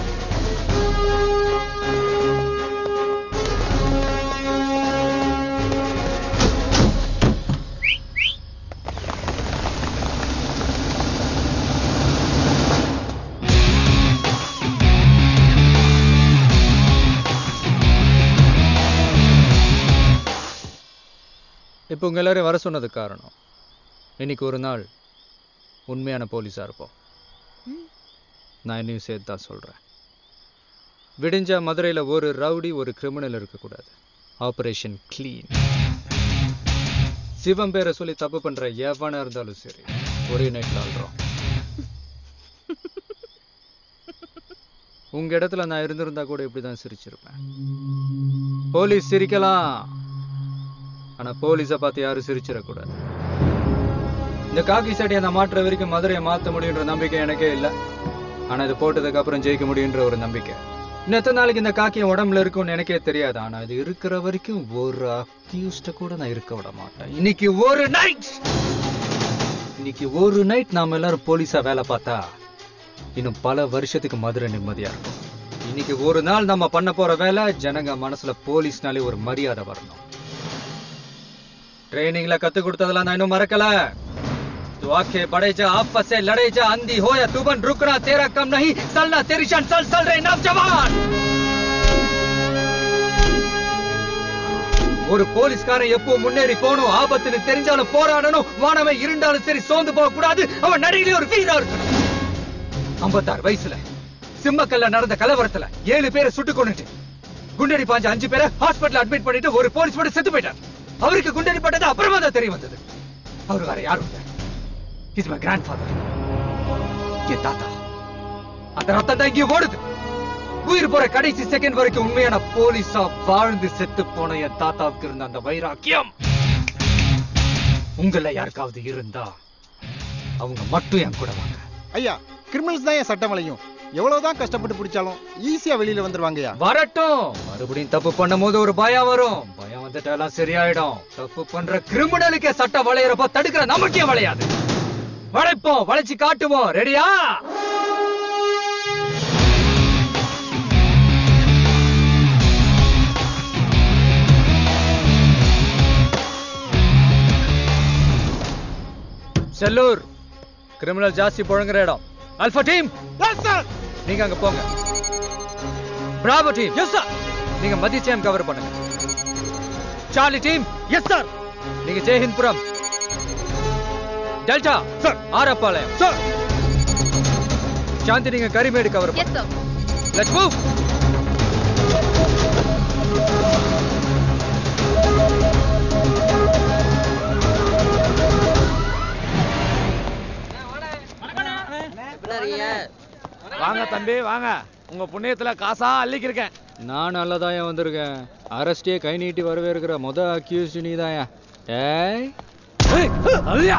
இப்போ உங்க எல்லாரையும் வர சொன்னதுக்கு காரணம் இன்னைக்கு ஒரு நாள் உண்மையான போலீஸா இருப்போம் நான் என்னையும் சேர்த்து தான் சொல்றேன் விடிஞ்சா மதுரையில ஒரு ரவுடி ஒரு கிரிமினல் இருக்கக்கூடாது ஆபரேஷன் க்ளீன் சிவம் பேரை சொல்லி தப்பு பண்ற எவனா இருந்தாலும் சரி ஒரே நைட்ல ஆள்றோம் உங்க இடத்துல நான் இருந்திருந்தா கூட இப்படிதான் சிரிச்சிருப்பேன் போலீஸ் சிரிக்கலாம் ஆனா போலீஸை பார்த்து யாரும் சிரிச்சிடக்கூடாது இந்த காக்கி சட்டையை நான் மாற்றுற வரைக்கும் மதுரையை மாத்த முடியுன்ற நம்பிக்கை எனக்கே இல்லை ஆனா இது போட்டதுக்கு அப்புறம் ஜெயிக்க முடியுன்ற ஒரு நம்பிக்கை இன்னும் எத்தனை நாளைக்கு இந்த காக்கி என் உடம்புல இருக்கும்னு எனக்கே தெரியாது ஆனா இது இருக்கிற வரைக்கும் ஒரு அக்யூஸ்ட கூட நான் இருக்க விட மாட்டேன் இன்னைக்கு ஒரு நைட் இன்னைக்கு ஒரு நைட் நாம எல்லாரும் போலீஸா வேலை பார்த்தா இன்னும் பல வருஷத்துக்கு மதுரை நிம்மதியா இருக்கும் இன்னைக்கு ஒரு நாள் நம்ம பண்ண போற வேலை ஜனங்க மனசுல போலீஸ்னாலே ஒரு மரியாதை வரணும் ட்ரைனிங்ல கத்து கொடுத்ததெல்லாம் நான் இன்னும் மறக்கல तू आंखें बड़े जा आपस से लड़े जा अंधी हो या तुबन रुकना तेरा कम नहीं चलना तेरी शान सल सल रे नौजवान ஒரு போலீஸ்காரன் எப்போ முன்னேறி போகணும் ஆபத்துன்னு தெரிஞ்சாலும் போராடணும் வானவன் இருண்டாலும் சரி சோர்ந்து போக கூடாது அவன் நடையிலே ஒரு வீரா இருக்கணும் ஐம்பத்தாறு வயசுல சிம்மக்கல்ல நடந்த கலவரத்துல ஏழு பேரை சுட்டு கொண்டுட்டு குண்டடி பாஞ்ச அஞ்சு பேரை ஹாஸ்பிடல் அட்மிட் பண்ணிட்டு ஒரு போலீஸ் மட்டும் செத்து போயிட்டார் அவருக்கு குண்டடி பட்டது அப்புறமா தான் தெரிய வந்தது அவர் வேற யாரும் இல்ல இஸ் மை கிராண்ட் ஃபாதர் என் தாத்தா அந்த ரத்தம் தான் இங்கே ஓடுது உயிர் போற கடைசி செகண்ட் வரைக்கும் உண்மையான போலீஸா வாழ்ந்து செத்து போன என் தாத்தாவுக்கு இருந்த அந்த வைராக்கியம் உங்கள யாருக்காவது இருந்தா அவங்க மட்டும் என் கூட வாங்க ஐயா கிரிமினல்ஸ் தான் என் சட்டம் வளையும் எவ்வளவுதான் கஷ்டப்பட்டு பிடிச்சாலும் ஈஸியா வெளியில வந்துருவாங்கய்யா வரட்டும் மறுபடியும் தப்பு பண்ணும்போது ஒரு பயம் வரும் பயம் வந்துட்டா எல்லாம் சரியாயிடும் தப்பு பண்ற கிரிமினலுக்கே சட்டம் வளையறப்ப தடுக்கிற நமக்கே வளையாது வளைப்போம் வளைச்சு காட்டுவோம் ரெடியா செல்லூர் கிரிமினல் ஜாஸ்தி புழங்குற இடம் அல்பா டீம் நீங்க அங்க போங்க பிராவோ டீம் எஸ் சார் நீங்க மதிச்சேம் கவர் பண்ணுங்க சார்லி டீம் எஸ் சார் நீங்க Jaihindpuram delta sir Arappalayam sir Shanthi நீங்க Karimedu cover yes sir let's move வாங்க தம்பி வாங்க உங்க புண்ணியத்துல காசா அள்ளிக்கிருக்கேன் நான் நல்லதாயா வந்திருக்கேன் அரஸ்டே கை நீட்டி வரவேற்கிற முத அக்யூஸ் நீதாயா ஏய் ஏய், அழியா.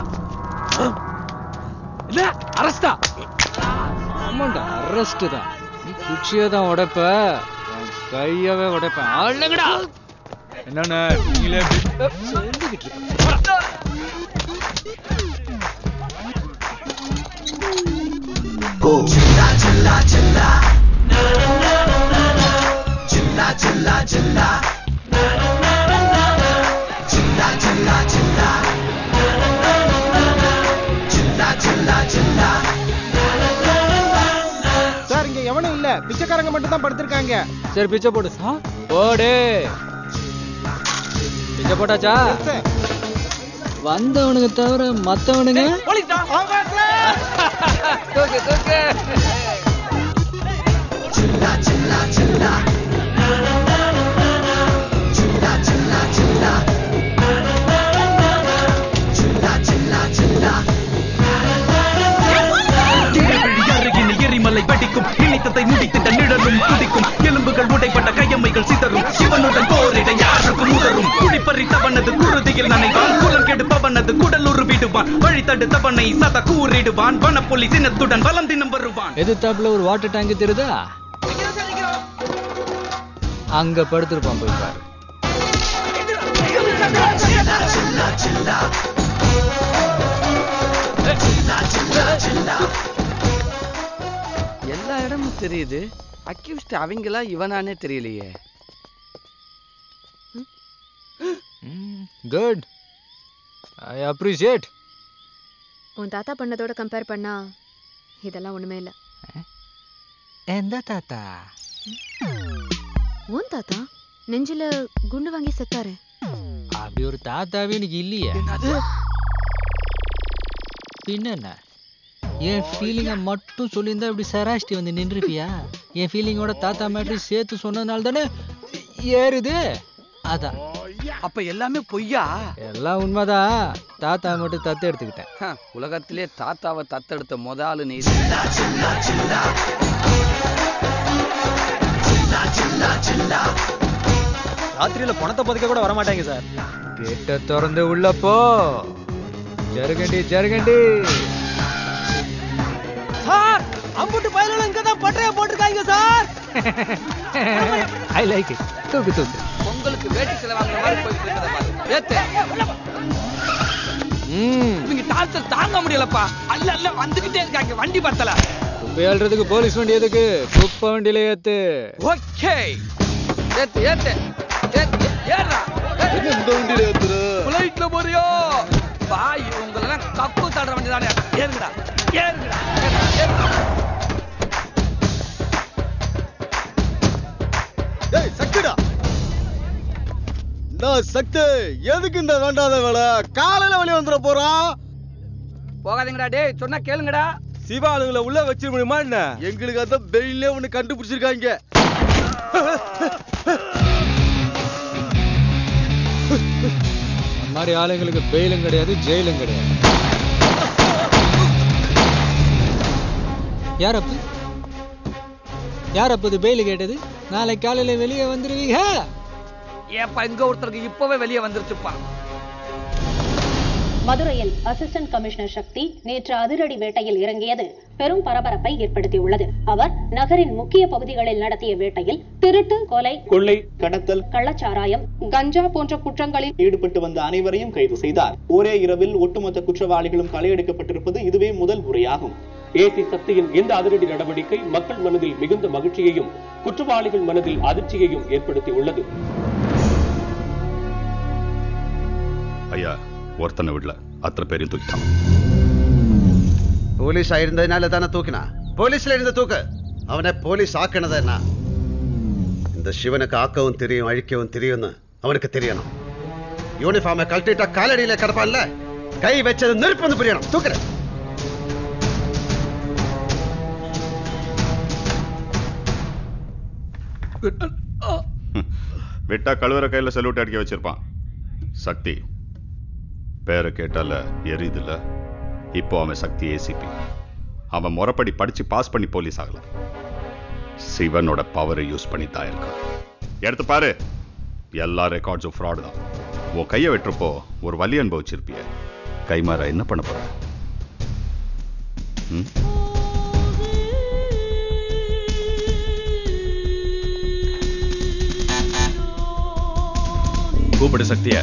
என்ன அரஸ்டா ஆமாண்டா அரெஸ்ட் தான் நீ குச்சியை தான் உடைப்ப நான் கையவே உடைப்பேன் அழுங்கடா என்னண்ணே நீங்களே இப்படி சொல்லிக்கிட்டு இருக்க Chilla, chilla, chilla. Chilla, chilla, chilla. Chilla, chilla, chilla. Chilla, chilla, chilla. Sir இங்க எவனும் இல்ல பிச்சைக்காரங்க மட்டும் தான் படுத்திருக்காங்க சரி பிச்சை போடு போடு பிச்சை போட்டாச்சா வந்தவனுக்கு தவிர மத்தவனுங்க தூக்கு தூக்கு Chilla, chilla, chilla. Chilla, chilla, chilla. Chilla, chilla, chilla. அருகின எரிமலை வெடிக்கும் நினைத்ததை முடித்திட்ட நிழலும் துடிக்கும் எலும்புகள் உடைப்பட்ட கையம்மைகள் சிதறும் சிவனுடன் போரிட யாருக்கும் உதரும் குடிப்பறித்தவனது குருதியில் நனைவான் குலம் கெடுப்பவனது குடலுரு விடுவான் வழி தடுத்தவனை சத கூறிடுவான் வனப்புலி சினத்துடன் வலம் தினம் வருவான் எதிர்த்தாப்புல ஒரு வாட்டர் டேங்க் தெரியுதா அங்க படுத்திருப்பான் போய் பாரு எல்லா இடமும் தெரியுது அக்யூஸ்ட் அவங்களா இவனானே தெரியலையே குட் ஐ அப்ரிஷியேட் உன் தாத்தா பண்ணதோட கம்பேர் பண்ணா இதெல்லாம் ஒண்ணுமே இல்ல எந்த தாத்தா உன் தாத்தா நெஞ்சில குண்டு வாங்கி செத்தாரு அப்படி ஒரு தாத்தாவே எனக்கு இல்லையே பின்ன என்ன என் ஃபீலிங்கை மட்டும் சொல்லியிருந்தா இப்படி சராஷ்டி வந்து நின்றுப்பியா என் ஃபீலிங்கோட தாத்தா மேட்ரி சேர்த்து சொன்னதுனால தானே ஏறுது அதான் அப்ப எல்லாமே பொய்யா எல்லாம் உண்மைதான் தாத்தா மட்டும் தத்து எடுத்துக்கிட்டேன் ஹ, உலகத்திலே தாத்தாவை தத்தெடுத்த முத ஆளு நீ ராத்திரியில பணத்தை பதுக்க கூட வரமாட்டாங்க சார் கேட்ட திறந்து உள்ள போ ஜருகண்டி ஜருகண்டி சார் அம்புட்டு பயலுல இங்க தான் பட்டறைய போட்டிருக்காங்க சார் ஐ லைக் இட் தூக்கு தூக்கு பொங்கலுக்கு வேட்டி சிலை வாங்குற மாதிரி போயிட்டு இருக்கத பாரு ஏத்து இவங்க டார்ச்சர் தாங்க முடியலப்பா அல்ல அல்ல வந்துகிட்டே இருக்காங்க வண்டி பத்தல குப்பை அள்ளுறதுக்கு போலீஸ் வண்டி எதுக்கு குப்பை வண்டியில ஏத்து ஓகே ஏத்து ஏத்து ஏத்து ஏறா இந்த வண்டியில ஏத்துற ஃளைட்ல போறியோ பா இவங்களெல்லாம் கப்பு தடுற வண்டி தானே ஏறுங்கடா ஏறுங்கடா ஏறுங்கடா. டேய் சக்திடா நான் சக்தி எதுக்கு இந்த வேண்டாத வேலை காலையில வெளிய வந்துட போறான் போகாதீங்கடா டேய் சொன்னா கேளுங்கடா சிவாளுங்களை உள்ள வச்சிட முடியுமா என்ன எங்களுக்கு அதான் பெயிலே ஒண்ணு கண்டுபிடிச்சிருக்காங்க அந்த மாதிரி ஆளுங்களுக்கு பெயிலும் கிடையாது ஜெயிலும் கிடையாது யார் அப்பு யார் அப்ப இது பெயில் கேட்டது நாளை காலையில வெளியே வந்துருவீங்க ஏப்பா இங்க ஒருத்தருக்கு இப்பவே வெளியே வந்துருச்சுப்பா மதுரையில் அசிஸ்டன்ட் கமிஷனர் சக்தி நேற்று அதிரடி வேட்டையில் இறங்கியது பெரும் பரபரப்பை ஏற்படுத்தியுள்ளது அவர் நகரின் முக்கிய பகுதிகளில் நடத்திய வேட்டையில் திருட்டு கொலை கொள்ளை கடத்தல் கள்ளச்சாராயம் கஞ்சா போன்ற குற்றங்களில் ஈடுபட்டு வந்த அனைவரையும் கைது செய்தார் ஒரே இரவில் ஒட்டுமொத்த குற்றவாளிகளும் களையெடுக்கப்பட்டிருப்பது இதுவே முதல் முறையாகும் ஏசி சக்தியின் இந்த அதிரடி நடவடிக்கை மக்கள் மனதில் மிகுந்த மகிழ்ச்சியையும் குற்றவாளிகள் மனதில் அதிர்ச்சியையும் ஏற்படுத்தியுள்ளது ஐயா ஒருத்தனை விடல அத்தனை பேரையும் தூக்கிட்டான் போலீஸ் ஆயிருந்ததுனால தானே தூக்கினா போலீஸ்ல இருந்த தூக்கு அவனை போலீஸ் ஆக்கினது என்ன இந்த சிவனுக்கு ஆக்கவும் தெரியும் அழிக்கவும் தெரியும்னு அவனுக்கு தெரியணும் யூனிஃபார்மை கழட்டிட்டா காலடியில கிடப்பான்ல கை வச்சது நெருப்புன்னு புரியணும் தூக்குற விட்டா கழுவுற கையில சல்யூட் அடிக்க வச்சிருப்பான் சக்தி பேரை கேட்டால எரியுதுல்ல இப்போ அவன் சக்தி ஏசிபி அவன் முறைப்படி படிச்சு பாஸ் பண்ணி போலீஸ் ஆகல சிவனோட பவரை யூஸ் பண்ணி தான் இருக்கான் எடுத்து பாரு எல்லா ரெக்கார்ட்ஸும் ஃப்ராடு தான் உன் கையை வெட்டுறப்போ ஒரு வலி அனுபவிச்சிருப்பிய கைமாற என்ன பண்ண போற ம்? கூப்பிடு சக்திய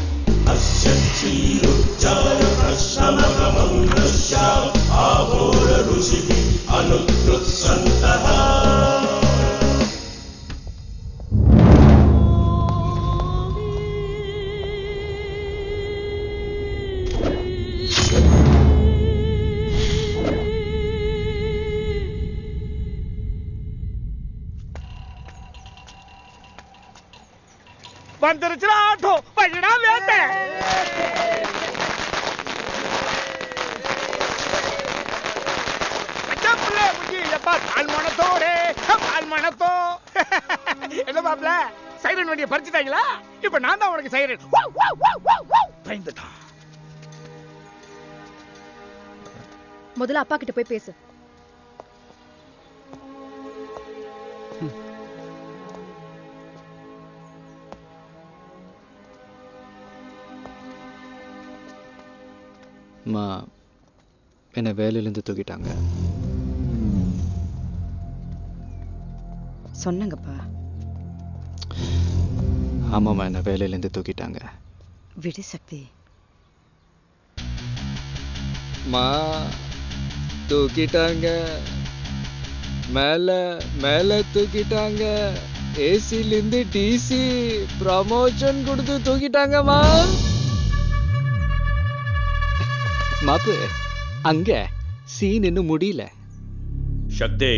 வந்துருச்சுடா ஆட்டோ வழிடா வேண்டை பிள்ளை முஞ்சி எப்பா பால் மணத்தோடே பால் மணத்தோ என்ன பாப்ல சைரன் வண்டியை பறிச்சுட்டாங்களா இப்ப நான் தான் உனக்கு சைரன் பயந்துட்டான் முதல்ல அப்பா கிட்ட போய் பேசு அம்மா என்னை வேலையிலேருந்து தூக்கிட்டாங்க சொன்னங்கப்பா ஆமாம்மா என்னை வேலையிலேருந்து தூக்கிட்டாங்க விடு சக்தி மா தூக்கிட்டாங்க மேல மேல தூக்கிட்டாங்க ஏசிலேருந்து டிசி ப்ரமோஷன் கொடுத்து தூக்கிட்டாங்கம்மா மாப்பு அங்க சீன் இன்னும் முடியல சக்தி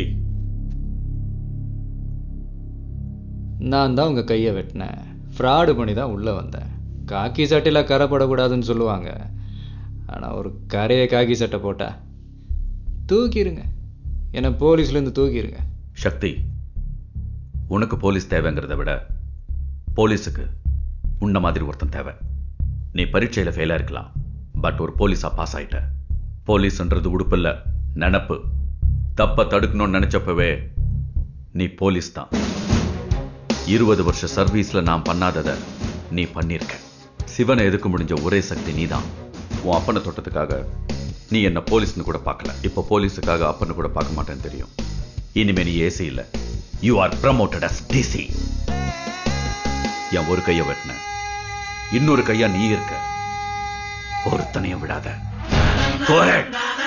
நான் தான் உங்க கையை வெட்டினேன் ஃப்ராடு பண்ணி தான் உள்ள வந்தேன் காக்கி சட்டையில் கரை படக்கூடாதுன்னு சொல்லுவாங்க ஆனா ஒரு கரையை காக்கி சட்டை போட்டா தூக்கிடுங்க என்னை போலீஸ்லேருந்து தூக்கிடுங்க சக்தி உனக்கு போலீஸ் தேவைங்கிறத விட போலீஸுக்கு உன்ன மாதிரி ஒருத்தன் தேவை நீ பரீட்சையில் ஃபெயிலாக இருக்கலாம் பட் ஒரு போலீஸா பாஸ் ஆயிட்ட போலீஸ்ன்றது உடுப்பில்ல நினப்பு தப்ப தடுக்கணும்னு நினைச்சப்பவே நீ போலீஸ் தான் இருபது வருஷ சர்வீஸ்ல நான் பண்ணாதத நீ பண்ணிருக்க சிவனை எதுக்க முடிஞ்ச ஒரே சக்தி நீதான் உன் அப்பனை தொட்டதுக்காக நீ என்ன போலீஸ்னு கூட பார்க்கல இப்போ போலீஸுக்காக அப்பன்னு கூட பார்க்க மாட்டேன்னு தெரியும் இனிமே நீ ஏசி இல்ல you are promoted as DC என் ஒரு கையை வெட்டின இன்னொரு கையா நீ இருக்க ஒருத்தனையும் விடாத Go ahead.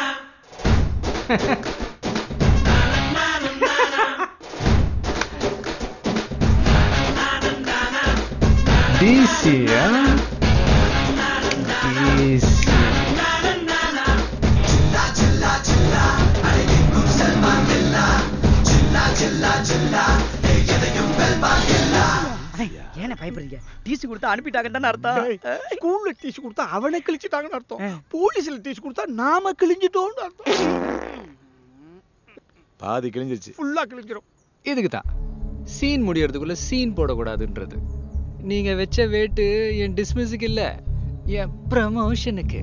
டிசியா டிசி ஏன பயப்படுறீங்க டிசி கொடுத்தா அனுப்பிட்டாங்கன்னு தானே அர்த்தம் ஸ்கூல்ல டீச்சு கொடுத்தா அவனை கிழிச்சிட்டாங்கன்னு அர்த்தம் போலீஸ்ல டீச்சு கொடுத்தா நாம கிழிஞ்சிட்டோம்னு அர்த்தம் பாதி கிழிஞ்சிருச்சு ஃபுல்லா கிழிஞ்சிரும் இதுக்கு தான் சீன் முடியறதுக்குள்ள சீன் போடக்கூடாதுன்றது நீங்க வச்ச வேட்டு என் டிஸ்மிஸுக்கு இல்ல என் ப்ரமோஷனுக்கு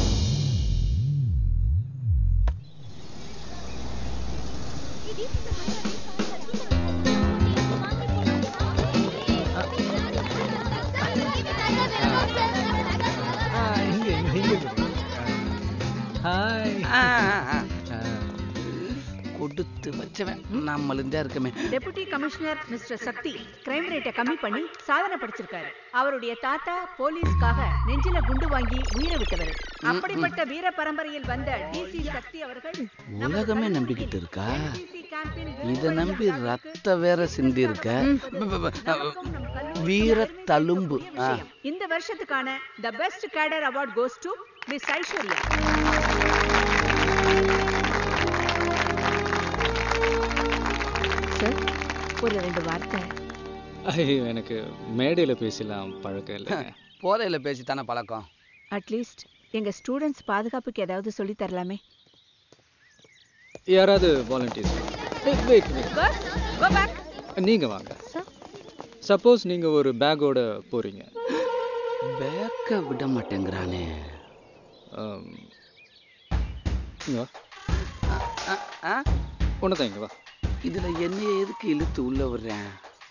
கொடுத்து வச்சவன் நம்மளுந்தே இருக்கமே deputy commissioner mister Sakthi crime ரேட்டை கம்மி பண்ணி சாதனை படிச்சிருக்காரு அவருடைய தாத்தா போலீஸ்க்காக நெஞ்சில குண்டு வாங்கி உயிரை விட்டவர் அப்படிப்பட்ட வீர பரம்பரையில் வந்த டிசி சக்தி அவர்கள் உலகமே நம்பிக்கிட்டு இருக்கா இத நம்பி ரத்த வேற சிந்தி இருக்க வீர தழும்பு ஆ. இந்த வருஷத்துக்கான the best cadre award goes to miss Aishwarya sir ஒரு ரெண்டு வார்த்தை ஐயோ எனக்கு மேடையில பேசலாம் பழக்கம் இல்லை போதையில பேசித்தானே பழக்கம் அட்லீஸ்ட் எங்க ஸ்டூடெண்ட்ஸ் பாதுகாப்புக்கு ஏதாவது சொல்லி தரலாமே யாராவது volunteers wait wait go back நீங்க வாங்க சப்போஸ் நீங்க ஒரு பேக்கோட போறீங்க பேக்க விட மாட்டேங்கிறானே இங்க வா உன்னதான் இங்க வா இதுல என்னைய எதுக்கு இழுத்து உள்ள விடுறேன்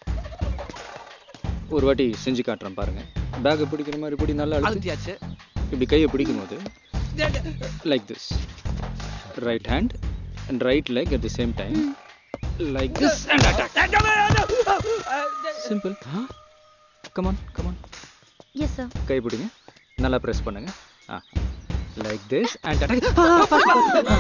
ஒரு வாட்டி செஞ்சு காட்டுறேன் பாருங்க பேக்கை பிடிக்கிற மாதிரி பிடி நல்லா அழுத்து. அழுத்தியாச்சு இப்படி கையை பிடிக்கும் போது like this right hand and right leg at the same time like this and attack simple come on come on yes sir கை பிடிங்க நல்லா ப்ரெஸ் பண்ணுங்க ஆ லைக் திஸ் அண்ட் அட்டாக்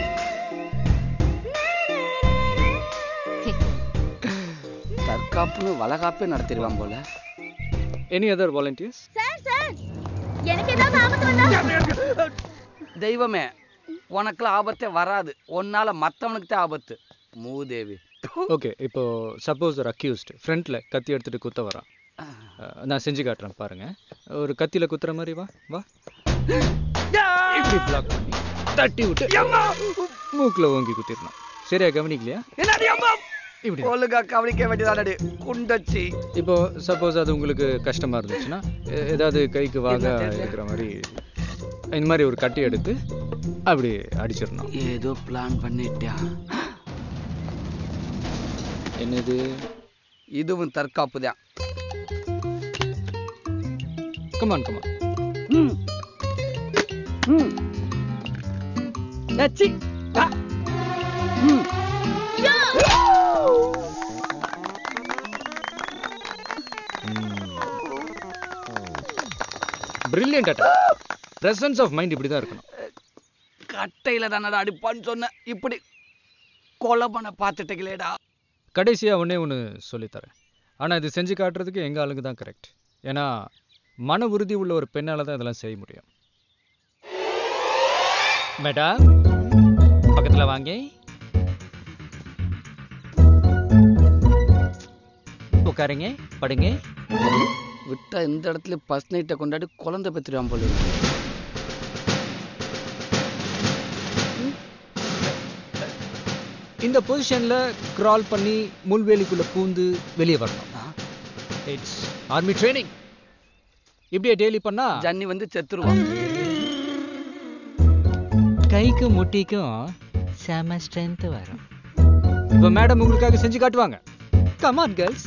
தற்காப்புன்னு வளகாப்பே நடத்திடுவான் போல any other volunteers sir sir எனக்கு ஏதாவது ஆபத்து வந்தா தெய்வமே உனக்குலாம் ஆபத்தே வராது உன்னால மத்தவனுக்கு தான் ஆபத்து மூதேவி ஓகே இப்போ சப்போஸ் ஒரு அக்யூஸ்ட் ஃப்ரண்ட்ல கத்தி எடுத்துட்டு குத்த வரான் அஹ், நான் செஞ்சு காட்டுறேன் பாருங்க ஒரு கத்தியில குத்துற மாதிரி வா வா இப்படி பிளாக் பண்ணி தட்டி விட்டு மூக்குல ஓங்கி குத்திடணும் சரியா கவனிக்கலையா என்னடி அம்மா இப்படி ஒழுங்கா கவனிக்க வேண்டியதானடி குண்டச்சி இப்போ சப்போஸ் அது உங்களுக்கு கஷ்டமா இருந்துச்சுன்னா எ- ஏதாவது கைக்கு வாக என்ன தெரியல. இருக்கிற மாதிரி இந்த மாதிரி ஒரு கட்டி எடுத்து அப்படி அடிச்சிடணும் ஏதோ பிளான் பண்ணிட்டான் என்னது இதுவும் தற்காப்பு தான் கமான் கமான் ம் ம் நச்சி ஆ. ம் brilliant attack presence of mind இப்படி தான் இருக்கணும் கட்டையில தானடா அடிப்பான்னு சொன்ன இப்படி கொலை பண்ண பார்த்துட்டீங்களேடா கடைசியா ஒண்ணே ஒன்று சொல்லித்தரேன் ஆனா இது செஞ்சு காட்டுறதுக்கு எங்க ஆளுங்க தான் கரெக்ட் ஏன்னா மன உறுதி உள்ள ஒரு பெண்ணால தான் இதெல்லாம் செய்ய முடியும் மேடம் பக்கத்துல வாங்க உட்காருங்க படுங்க விட்டா இந்த இடத்துல ஃபர்ஸ்ட் நைட்டை கொண்டாடி குழந்தை பெற்றுருவான் போல இருக்கு. இந்த பொசிஷன்ல கிரால் பண்ணி முள்வேலிக்குள்ள பூந்து வெளியே வரணும் இட்ஸ் ஆர்மி ட்ரைனிங் இப்படியே டெய்லி பண்ணா ஜன்னி வந்து செத்துருவான் கைக்கும் முட்டிக்கும் செம ஸ்ட்ரென்த் வரும் இப்போ மேடம் உங்களுக்காக செஞ்சு காட்டுவாங்க come on girls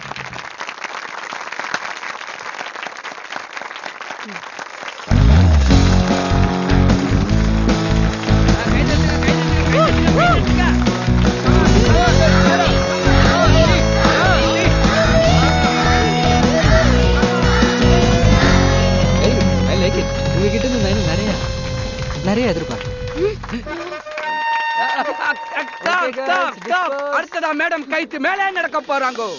I like it உங்ககிட்ட இருந்து நான் நிறைய நிறைய எதிர்பார்க்கிறேன் Stop, stop, stop. அடுத்ததா மேடம் கைத்து மேலே நடக்க போறாங்கோ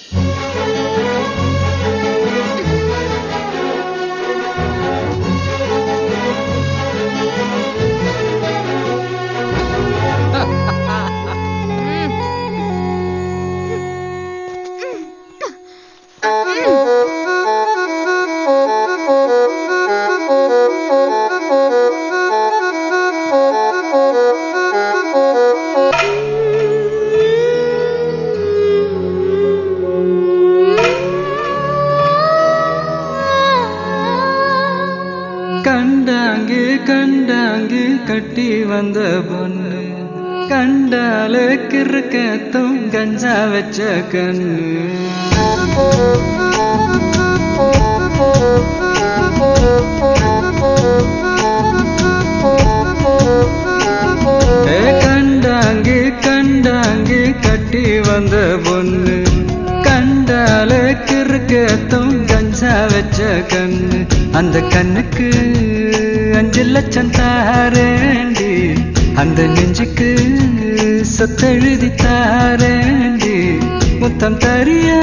கண்டாங்கு கண்டாங்கு கட்டி வந்த பொண்ணு கண்டால கிறுக்கத்தும் கஞ்சா வச்ச கண்ணு ஏ கண்டாங்கு கண்டாங்கு கட்டி வந்த பொண்ணு கண்டால கிறுக்கத்தும் கஞ்சா வச்ச கண்ணு அந்த கண்ணுக்கு அஞ்சு லட்சம் தாரேண்டி அந்த நெஞ்சுக்கு சொத்தெழுதி தாரேண்டி முத்தம் தரியா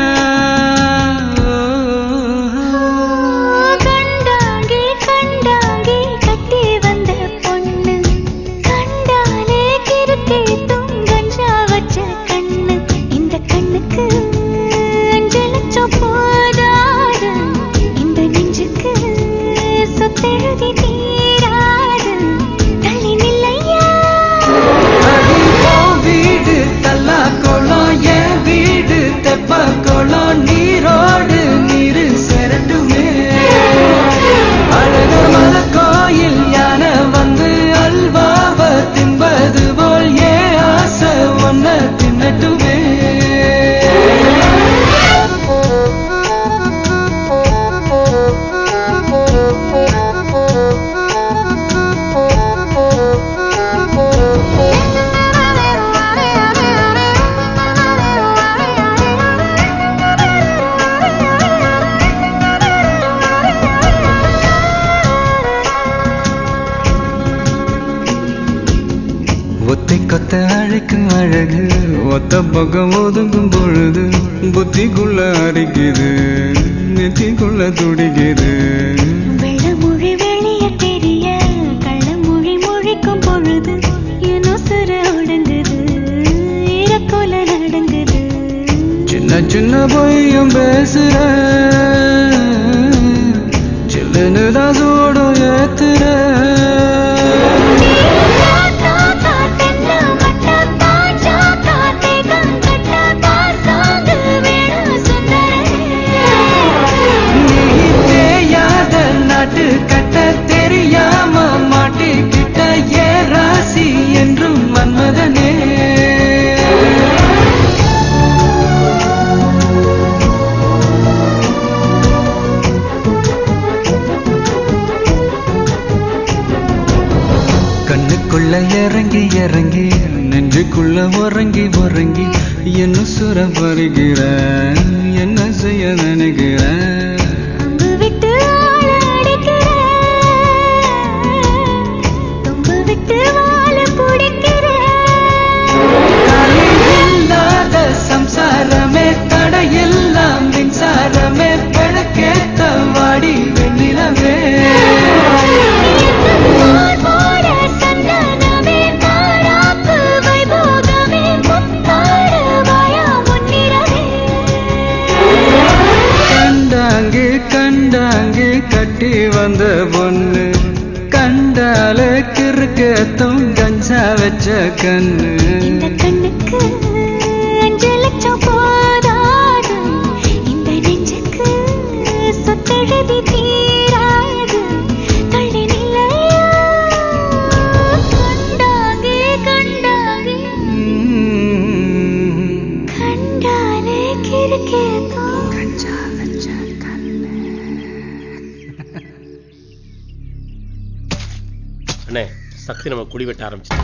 கண்டாங்கே கண்டாங்கே கட்டி வந்த பொண்ணு கண்டாலே கிறுக்கே கஞ்சா வச்ச கண்ணு இந்த கண்ணுக்கு அஞ்சு லட்சம் போதாது இந்த நெஞ்சுக்கு சொத்தெழுதி தீராது தள்ளி நில்லையா வீடு தல்லா குளம் என் வீடு தெப்ப குளம் கொத்தை கொத்த அழைக்கும் அழகு ஒத்த பக்கம் ஒதுங்கும் பொழுது புத்திக்குள்ள அரிக்குது நெத்திக்குள்ள துடிக்குது வெள்ளமொழி வெளிய தெரிய கள்ளமொழி மொழிக்கும் பொழுது என் உசுர உடங்குது இறக்கோல நடங்குது சின்ன சின்ன பொய்யும் பேசுற சில்லுன்னு தான் சூடும் ஏத்துற நீ தேயாத நாட்டு கட்ட தெரியாம மாட்டிக்கிட்ட ஏ ராசி என்றும் மன்மதனே கண்ணுக்குள்ள இறங்கி இறங்கி நெஞ்சுக்குள்ள உறங்கி உறங்கி என்ன சுர பருகிற என்ன செய்ய நினைக்கிற அம்பு விட்டு ஆள அடிக்கிற தொம்பு விட்டு வாழ பிடிக்கிற இல்லாத சம்சாரமே தடையெல்லாம் மின்சாரமே விளக்கேத்த வாடி வெண்ணிலவே போட சந்தனமே மாறாப்பு வைபோகமே முத்தாட வாயா முன்னிறவே கண்டாங்கு கண்டாங்கு கட்டி வந்த பொண்ணு கண்டால கிறுக்கத்தும் கஞ்சா வச்ச கண்ணு இந்த கண்ணுக்கு அஞ்சு லட்சம் போதாது இந்த நெஞ்சுக்கு சொத்தெழுதி தீராது தள்ளி நிலையா கண்டாங்கே கண்டாங்கே கண்டாலே கிறுக்கேதோ கஞ்சா வச்ச அண்ணே சக்தி நம்ம குடி வெட்ட ஆரம்பிச்சு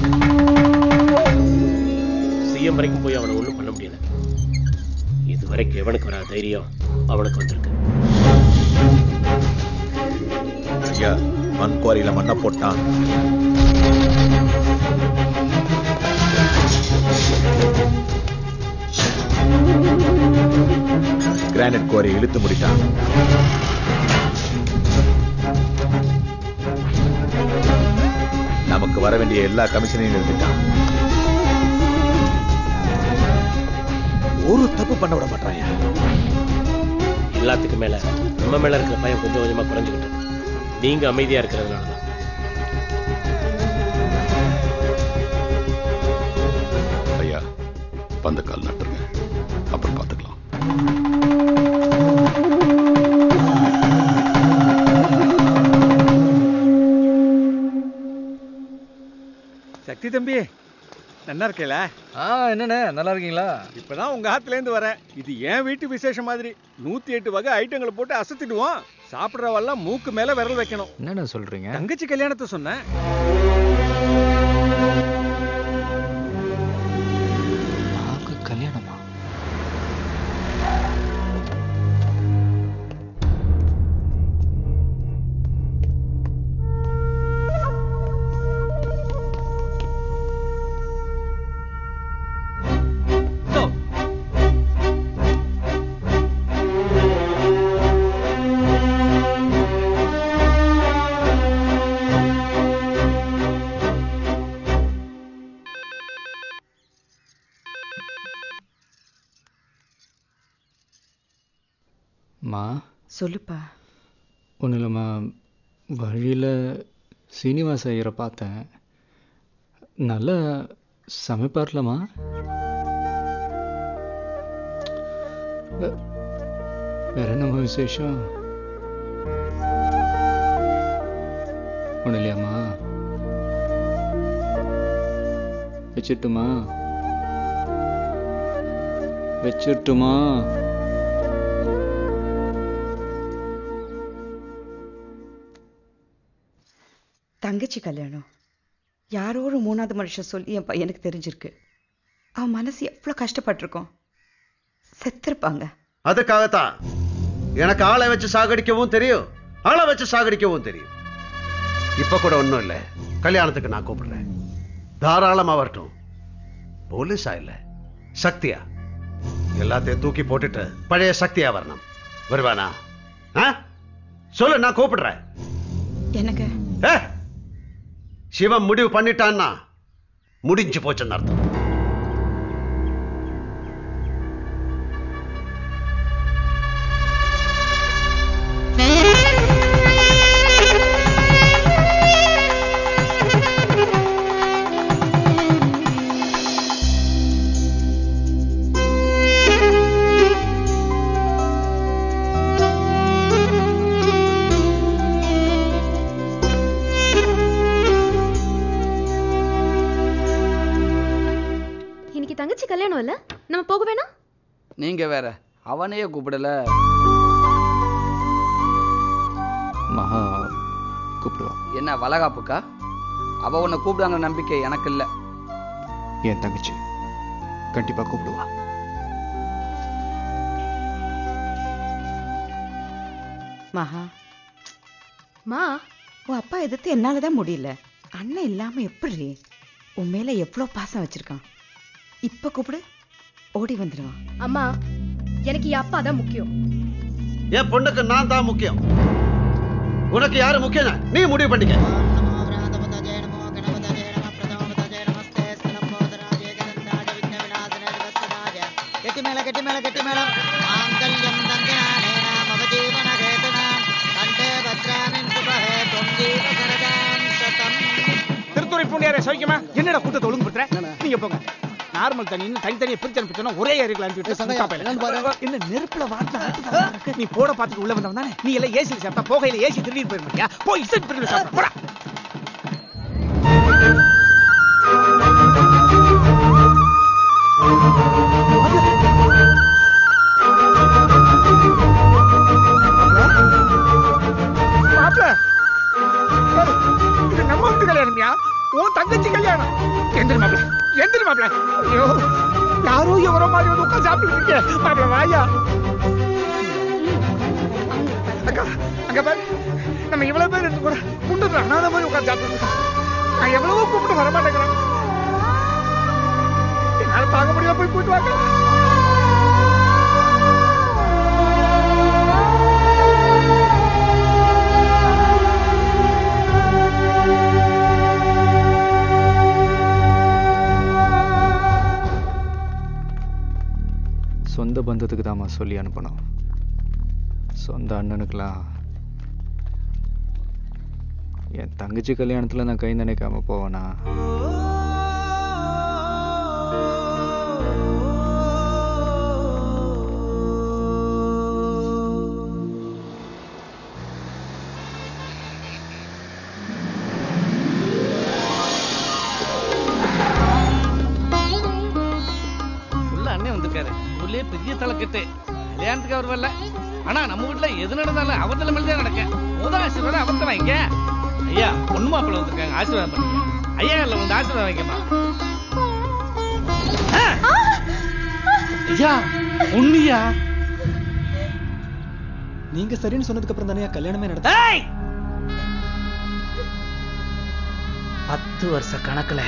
சிஎம் வரைக்கும் போய் அவனை ஒண்ணும் பண்ண முடியல இது வரைக்கும் எவனுக்கு வராத தைரியம் அவனுக்கு வந்திருக்கு ஐயா மண் குவாரியில மண்ணை போட்டான் கிரானைட் குவாரியை இழுத்து முடிட்டான் நமக்கு வர வேண்டிய எல்லா கமிஷனையும் எடுத்துட்டான் ஒரு தப்பு பண்ண விட மாட்டான் எல்லாத்துக்கும் மேல நம்ம மேல இருக்கிற பயம் கொஞ்சம் கொஞ்சமா குறைஞ்சுக்கிட்டு நீங்க அமைதியா இருக்கிறதுனால தான் ஐயா பந்த கால் நட்டுருங்க அப்புறம் பார்த்துக்கலாம் சக்தி தம்பி நல்லா இருக்கல ஆ என்னண்ணே நல்லா இருக்கீங்களா இப்பதான் உங்க ஆத்துல இருந்து வரேன் இது என் வீட்டு விசேஷம் மாதிரி நூத்தி எட்டு வகை ஐட்டங்களை போட்டு அசத்திடுவோம் சாப்பிடுறவெல்லாம் மூக்கு மேல விரல் வைக்கணும் என்னண்ணே சொல்றீங்க தங்கச்சி கல்யாணத்தை சொன்னேன் கல்யாணமா மா சொல்லுப்பா ஒன்றும் இல்லைம்மா வழியில் சீனிவாச ஐயரை பார்த்தேன் நல்லா சமைப்பார்லம்மா வே- வேற என்னம்மா விசேஷம் ஒன்றும் இல்லையாம்மா வச்சிட்டுமா வச்சிட்டுமா தங்கச்சி கல்யாணம் யாரோ ஒரு மூணாவது மனுஷன் சொல்லி என் பையனுக்கு தெரிஞ்சிருக்கு அவன் மனசு எவ்வளோ கஷ்டப்பட்டிருக்கோம் செத்துருப்பாங்க அதுக்காகத்தான் எனக்கு ஆளை வச்சு சாகடிக்கவும் தெரியும் ஆளை வச்சு சாகடிக்கவும் தெரியும் இப்ப கூட ஒண்ணும் இல்ல கல்யாணத்துக்கு நான் கூப்பிடுறேன் தாராளமா வரட்டும் போலீஸா இல்ல சக்தியா எல்லாத்தையும் தூக்கி போட்டுட்டு பழைய சக்தியா வரணும் வருவானா ஆ? சொல்லு நான் கூப்பிடுறேன் எனக்கு ஏ, சிவன் முடிவு பண்ணிட்டான்னா முடிஞ்சு போச்சுன்னு அர்த்தம் இன்னைக்கு தங்கச்சி கல்யாணம் இல்ல நம்ம போக வேணாம் நீங்க வேற அவனையே கூப்பிடல மகா கூப்பிடுவா என்ன வளகாப்புக்கா அவ உன்னை கூப்பிடுவாங்க நம்பிக்கை எனக்கு இல்ல என் தங்கச்சி கண்டிப்பா கூப்பிடுவா மகா மா உன் அப்பா எதிர்த்து என்னால தான் முடியல அண்ணன் இல்லாம எப்படி உன் மேல எவ்வளவு பாசம் வச்சிருக்கான் இப்ப கூப்பிடு ஓடி வந்துடுவான் அம்மா எனக்கு என் அப்பா தான் முக்கியம் என் பொண்ணுக்கு நான் தான் முக்கியம் உனக்கு யாரு முக்கியம் நீ முடிவு பண்ணிக்க கெட்டி மேல கெட்டி மேல கெட்டி மேளம் மாங்கல்யம் தந்தினானேன மம ஜீவன கேதுனாம் கண்டே பத்ராமின் சுபஹே தொங்கீவ சரதாம் சதம் திருத்துறை பூண்டியாரே சோய்க்குமா என்னடா கூட்டத்தை ஒழுங்கு பண்ற நீங்க போங்க நார்மல் தண்ணி தனித்தனியா பிரிச்சு அனுப்பிச்சோன்னா ஒரே ஏரியில் அனுப்பிட்டு என்ன நெருப்புல வாட்டு நீ போட பார்த்துட்டு உள்ள வந்தவன் தானே நீ எல்லாம் ஏசி சாப்பிட்டா போகையில ஏசி திருடிட்டு போயிருக்க மாட்டியா போய் இசட் பிரிவில் சாப்பிட போடா மாப்பிள இது நம்ம வீட்டு கல்யாணம்யா உன் தங்கச்சி கல்யாணம் எந்திரி மாப்பிள எந்திரி மாப்பிள ஐயோ யாரோ எவரோ மாதிரி வந்து உட்காந்து சாப்பிட்டு இருக்கீங்க மாப்பிள வாயா அக்கா அங்க பாரு நம்ம இவ்வளவு பேர் இருந்து கூட குண்டத்துல அண்ணாத மாதிரி உட்காந்து சாப்பிட்டு இருக்கோம் நான் எவ்வளவோ கூப்பிட்டு வர மாட்டேங்கிறேன் என்னால தாங்க முடியாம போய் போயிட்டு வாங்க சொந்த பந்தத்துக்கு தாம்மா சொல்லி அனுப்பணும் சொந்த அண்ணனுக்கெல்லாம் என் தங்கச்சி கல்யாணத்துல நான் கை நினைக்காம போவேனா உள்ள அண்ணன் வந்திருக்காரு ஊர்லயே பெரிய தலைக்கட்டு கல்யாணத்துக்கு அவர் வரல ஆனா நம்ம வீட்டுல எது நடந்தாலும் அவர் தலைமையில தான் நடக்க முத ஆசீர்வாதம் அவர் தான் வாங்கிக்க ஐயா பொண்ணு மாப்பிள்ள வந்திருக்காங்க ஆசீர்வாதம் பண்ணிக்க ஐயா இல்ல வந்து ஆசீர்வாதம் வாங்கிக்கமா ஐயா உண்மையா நீங்க சரின்னு சொன்னதுக்கு அப்புறம் தானே கல்யாணமே நடத்த ஏய் பத்து வருஷ கணக்குல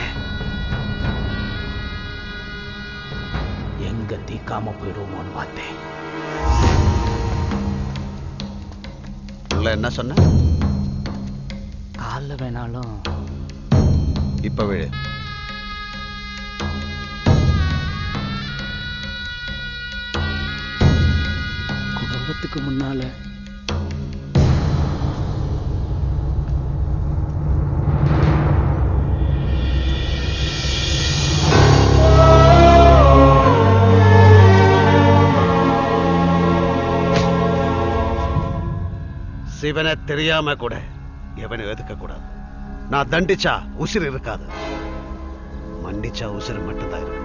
எங்க தீக்காம போயிடுவோமோன்னு பார்த்தேன் உள்ள என்ன சொன்ன காலைல வேணாலும் இப்ப விழு குடும்பத்துக்கு முன்னால சிவனை தெரியாம கூட எவனை எதுக்க கூடாது நான் தண்டிச்சா உசிர் இருக்காது மன்னிச்சா உசிர் மட்டும்தான் இருக்கும்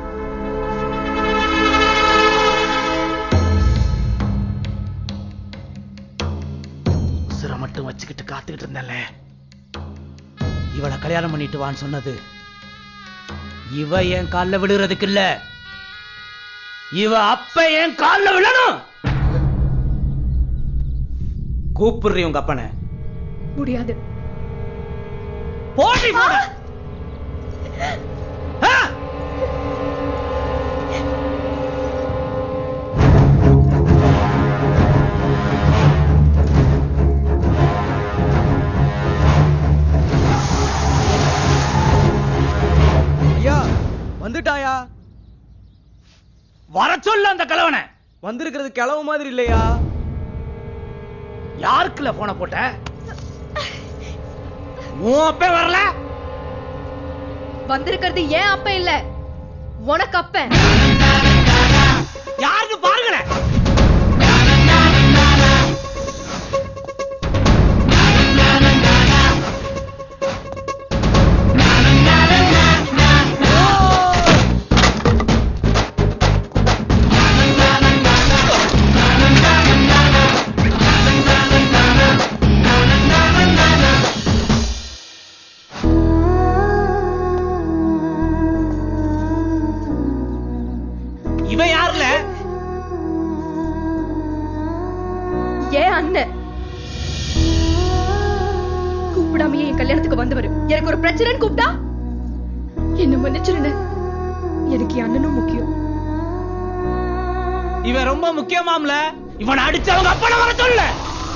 உசுரை மட்டும் வச்சுக்கிட்டு காத்துக்கிட்டு இருந்தேன்ல இவளை கல்யாணம் பண்ணிட்டு வான்னு சொன்னது இவ என் கால்ல விழுறதுக்கு இல்ல இவ அப்ப என் கால்ல விழணும் கூப்பிடுறீ உங்க அப்பனை முடியாது போடி போட ஐயா வந்துட்டாயா வர சொல்ல அந்த கிழவனை வந்திருக்கிறது கிளவு மாதிரி இல்லையா யாருக்குல போன போட்ட உன் அப்பே வரல வந்திருக்கிறது ஏன் அப்ப இல்ல உனக்கு அப்ப யாருக்கு பாருங்களேன் இவன் யாருல ஏன் அண்ணன் கூப்பிடாமயே என் கல்யாணத்துக்கு வந்தவர் எனக்கு ஒரு பிரச்சனைன்னு கூப்பிட்டா என்ன மன்னிச்சிருந்த எனக்கு என் அண்ணனும் முக்கியம் இவன் ரொம்ப முக்கியமாம்ல இவனை அடிச்சவங்க அப்பன வர சொல்லு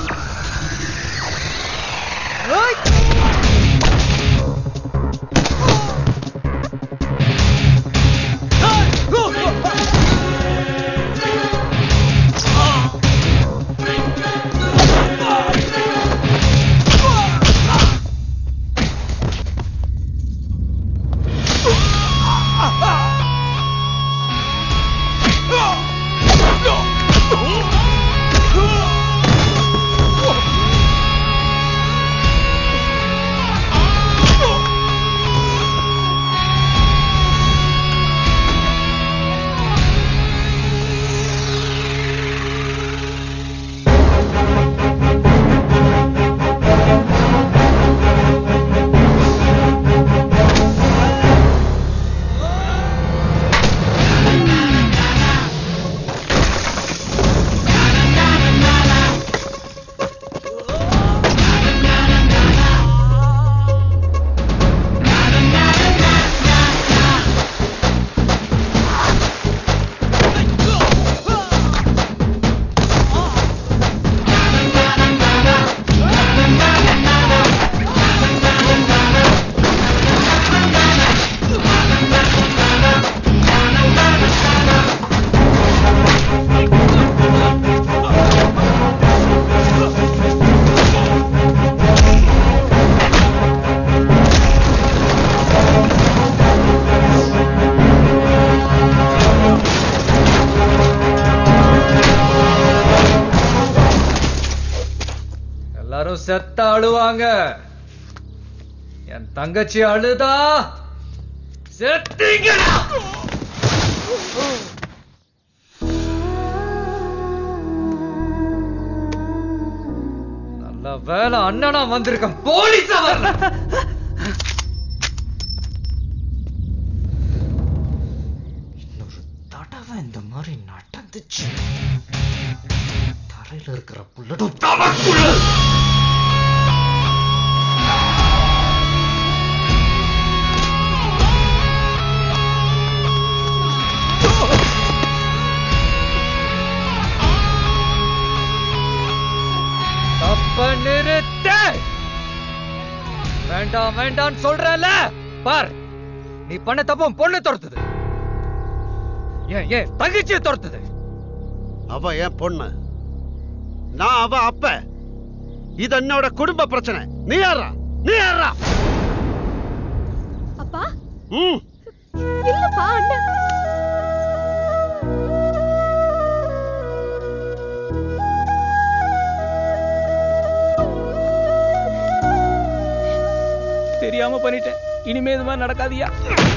எல்லாரும் செத்த அழுவாங்க என் தங்கச்சி அழுதா செத்தீங்கடா நல்ல வேலை அண்ணனா வந்திருக்கேன் போலீஸா வரல இன்னொரு தடவை இந்த மாதிரி நடந்துச்சு தரையில இருக்கிற புல்லடும் தமக்குள்ள தப்ப நிறுத்த வேண்டாம் வேண்டாம் சொல்றல பார் நீ பண்ண தப்பும் பொண்ணு துரத்துது ஏன் ஏன் தங்கச்சியை துரத்துது அவ என் பொண்ணு நான் அவ அப்ப இது என்னோட குடும்ப பிரச்சனை நீ யாரா நீ யாரா அப்பா ம் இல்லப்பா அண்ணன் தெரியாம பண்ணிட்டேன் இனிமே இது மாதிரி நடக்காதியா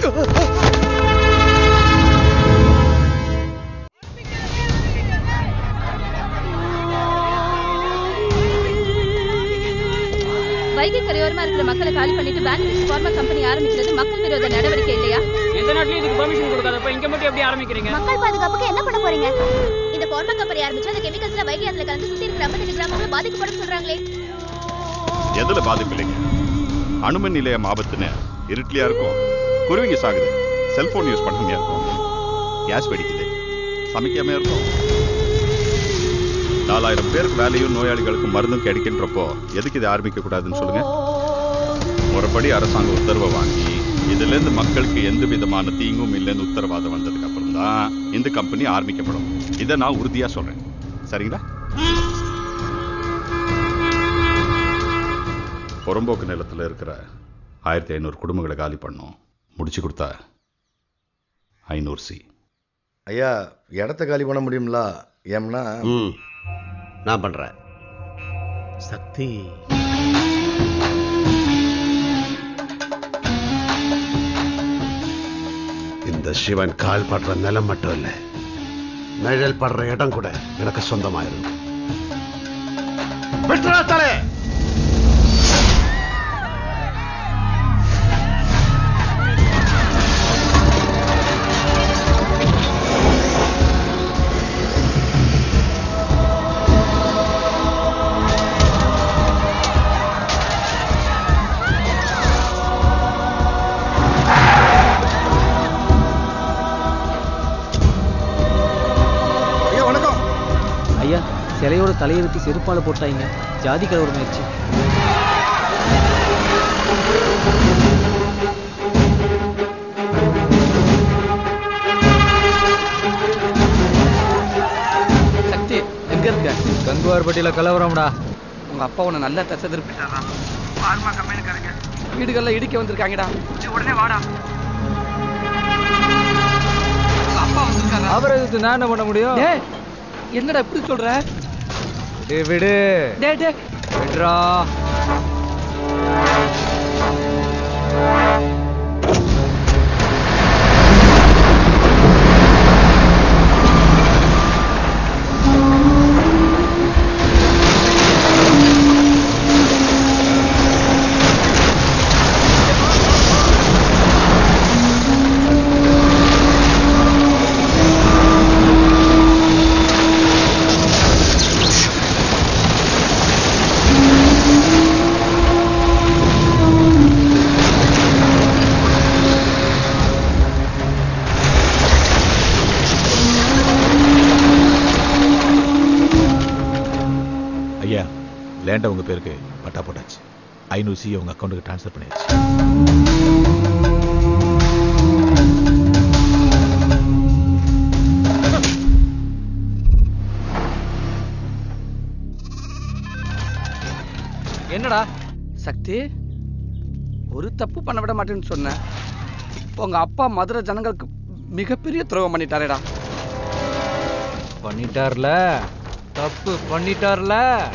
வைகை கரையோரமா இருக்கிற மக்களை காலி பண்ணிட்டு பேங்க் ஃபார்மா கம்பெனி ஆரம்பிக்கிறது மக்கள் விரோத நடவடிக்கை இல்லையா எந்த நாட்டிலயும் இதுக்கு பெர்மிஷன் கொடுக்காதப்ப இங்க மட்டும் எப்படி ஆரம்பிக்கிறீங்க மக்கள் பாதுகாப்புக்கு என்ன பண்ண போறீங்க இந்த பார்மா கம்பெனி ஆரம்பிச்சு அந்த கெமிக்கல்ஸ்ல வைகை ஆத்துல கலந்து சுத்தி இருக்கிற ஐம்பத்தஞ்சு கிராமங்களும் பாதிக்கப்படும் சொல்றாங்களே எதுல பாதிப்பு இல்லைங்க அணுமின் நிலையம் ஆபத்துன்னு இருட்டிலியா இருக்கும் குருவிங்க சாகுது செல்போன் யூஸ் பண்ணாமையா இருக்கும் கேஸ் வெடிக்குது சமைக்காம இருக்கும் நாலாயிரம் பேருக்கு வேலையும் நோயாளிகளுக்கு மருந்தும் கிடைக்கின்றப்போ எதுக்கு இதை ஆரம்பிக்க கூடாதுன்னு சொல்லுங்க முறைப்படி அரசாங்கம் உத்தரவை வாங்கி இதுல இருந்து மக்களுக்கு எந்த விதமான தீங்கும் இல்லைன்னு உத்தரவாதம் வந்ததுக்கு அப்புறம் தான் இந்த கம்பெனி ஆரம்பிக்கப்படும் இதை நான் உறுதியா சொல்றேன் சரிங்களா புறம்போக்கு நிலத்துல இருக்கிற ஆயிரத்தி ஐநூறு குடும்பங்களை காலி பண்ணோம் முடிச்சு கொடுத்தா ஐநூறு சி ஐயா இடத்த காலி பண்ண முடியுங்களா ஏம்னா ம் நான் பண்றேன் சக்தி இந்த சிவன் கால் படுற நிலம் மட்டும் இல்ல நிழல் படுற இடம் கூட எனக்கு சொந்தமாயிரும் விட்டுறா தலை ஐயா வணக்கம் ஐயா சிலையோட தலையை வெட்டி செருப்பால போட்டாங்க ஜாதி கலவரம் ஆயிடுச்சு சக்தி எங்க இருக்க கங்குவார்பட்டியில கலவரம்டா உங்க அப்பா உன்னை நல்லா தசை திருப்பிட்டாரா பார்மா கம்பெனிக்காரங்க வீடுகள்ல இடிக்க வந்திருக்காங்கடா உடனே வாடா அப்பா வந்திருக்காரா அவரை எதிர்த்து நான் என்ன பண்ண முடியும் டேய் என்னடா இப்படி சொல்ற டேய் விடு டேய் டேய் விடுறா ஐயா லேண்டை உங்க பேருக்கு பட்டா போட்டாச்சு ஐநூறு சி உங்க அக்கௌண்ட்டுக்கு ட்ரான்ஸ்ஃபர் பண்ணியாச்சு என்னடா சக்தி ஒரு தப்பு பண்ண விட மாட்டேன்னு சொன்னேன் உங்க அப்பா மதுரை ஜனங்களுக்கு மிகப்பெரிய துரோகம் பண்ணிட்டாரேடா பண்ணிட்டார்ல தப்பு பண்ணிட்டார்ல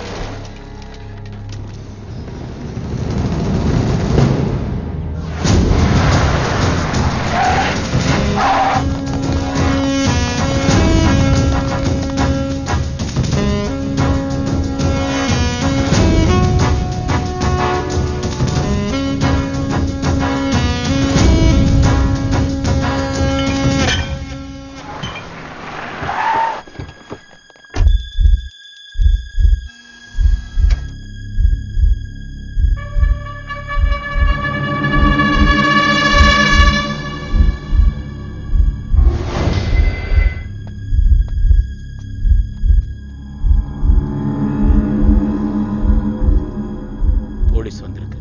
போலீஸ் வந்திருக்கு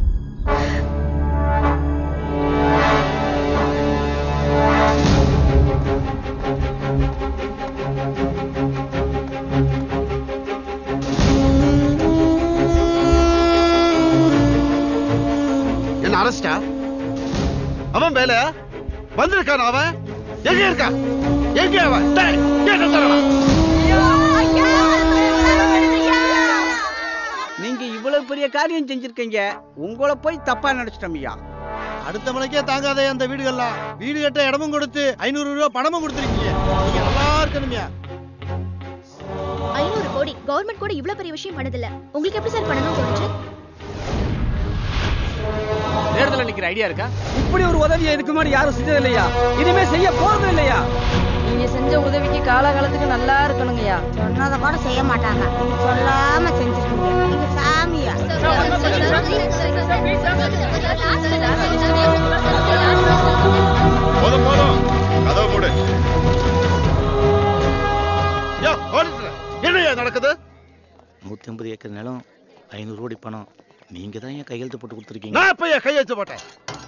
என்ன அரஸ்டா அவன் வேலை வந்திருக்கான் அவன் எங்க இருக்கான் எங்க அவன் டேய், கேட்டு தரலாம் நீங்க இவ்வளவு பெரிய காரியம் செஞ்சிருக்கீங்க உங்களை போய் தப்பா நினைச்சிட்டோம் ஐயா அடுத்த மணிக்கே தாங்காதே அந்த வீடுகள்லாம் வீடு கட்ட இடமும் கொடுத்து ஐநூறு ரூபாய் பணமும் கொடுத்துருக்கீங்க நீங்க நல்லா இருக்கணும்யா ஐநூறு கோடி கவர்மெண்ட் கூட இவ்வளவு பெரிய விஷயம் பண்ணதில்ல உங்களுக்கு எப்படி சார் பண்ணணும் தோணுச்சு தேர்தல் நிக்கிற ஐடியா இருக்கா இப்படி ஒரு உதவியை இதுக்கு முன்னாடி யாரும் செஞ்சது இல்லையா இனிமே செய்ய போறது இல்லையா நீங்க செஞ்ச செஞ்ச உதவிக்கு காலகாலத்துக்கு நல்லா இருக்கணுங்கய்யா சொன்னதை கூட செய்ய மாட்டாங்க சொல்லாம செஞ்சிருக்கீங்க நீங்க சாமியா போதும் போதும் கதவை மூடு யோ, auditor, என்னய்யா நடக்குது நூத்தி ஐம்பது ஏக்கர் நிலம் ஐநூறு கோடி பணம் நீங்க தான் ஏன் கையெழுத்து போட்டு கொடுத்துருக்கீங்க நான் இப்ப என் கையெழுத்து போட்டேன்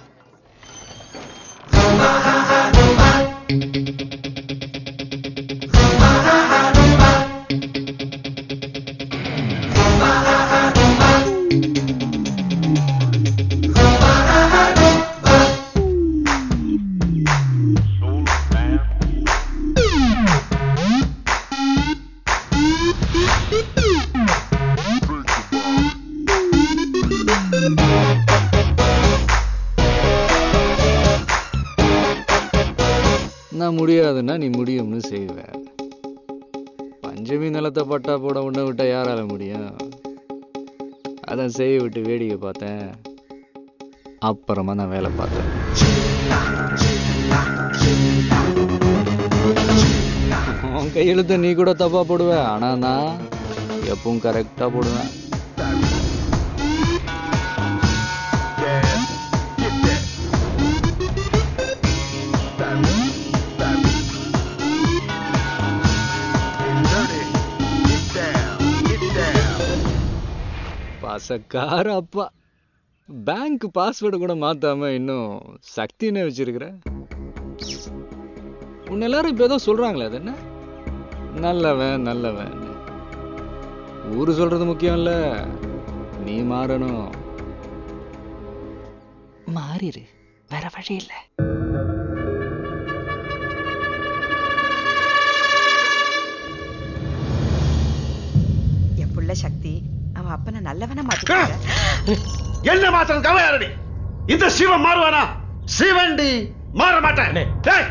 நான் முடியாதுன்னா நீ முடியும்னு செய்வேன் பஞ்சமி நிலத்தை பட்டா போட உன்னை விட்டா யாரால முடியும் அதான் செய்ய விட்டு வேடிக்கை பார்த்தேன் அப்புறமா நான் வேலை பார்த்தேன் உன் கையெழுத்த நீ கூட தப்பா போடுவ ஆனா நான் எப்பவும் கரெக்டா போடுவேன் பசக்கார அப்பா பேங்க் பாஸ்வேர்டு கூட மாத்தாம இன்னும் சக்தினே வச்சிருக்கிற உன்னை எல்லாரும் இப்ப ஏதோ சொல்றாங்களே அது என்ன நல்லவன் நல்லவன் ஊரு சொல்றது முக்கியம் இல்ல நீ மாறணும் மாறிடு வேற வழி இல்ல என் புள்ள சக்தி அவன் அப்பனை நல்லவனா மாத்திட்டாங்க என்ன மாத்திரம் கவையாரடி இந்த சிவன் மாறுவானா சிவன்டி மாற மாட்டேன் டேய்,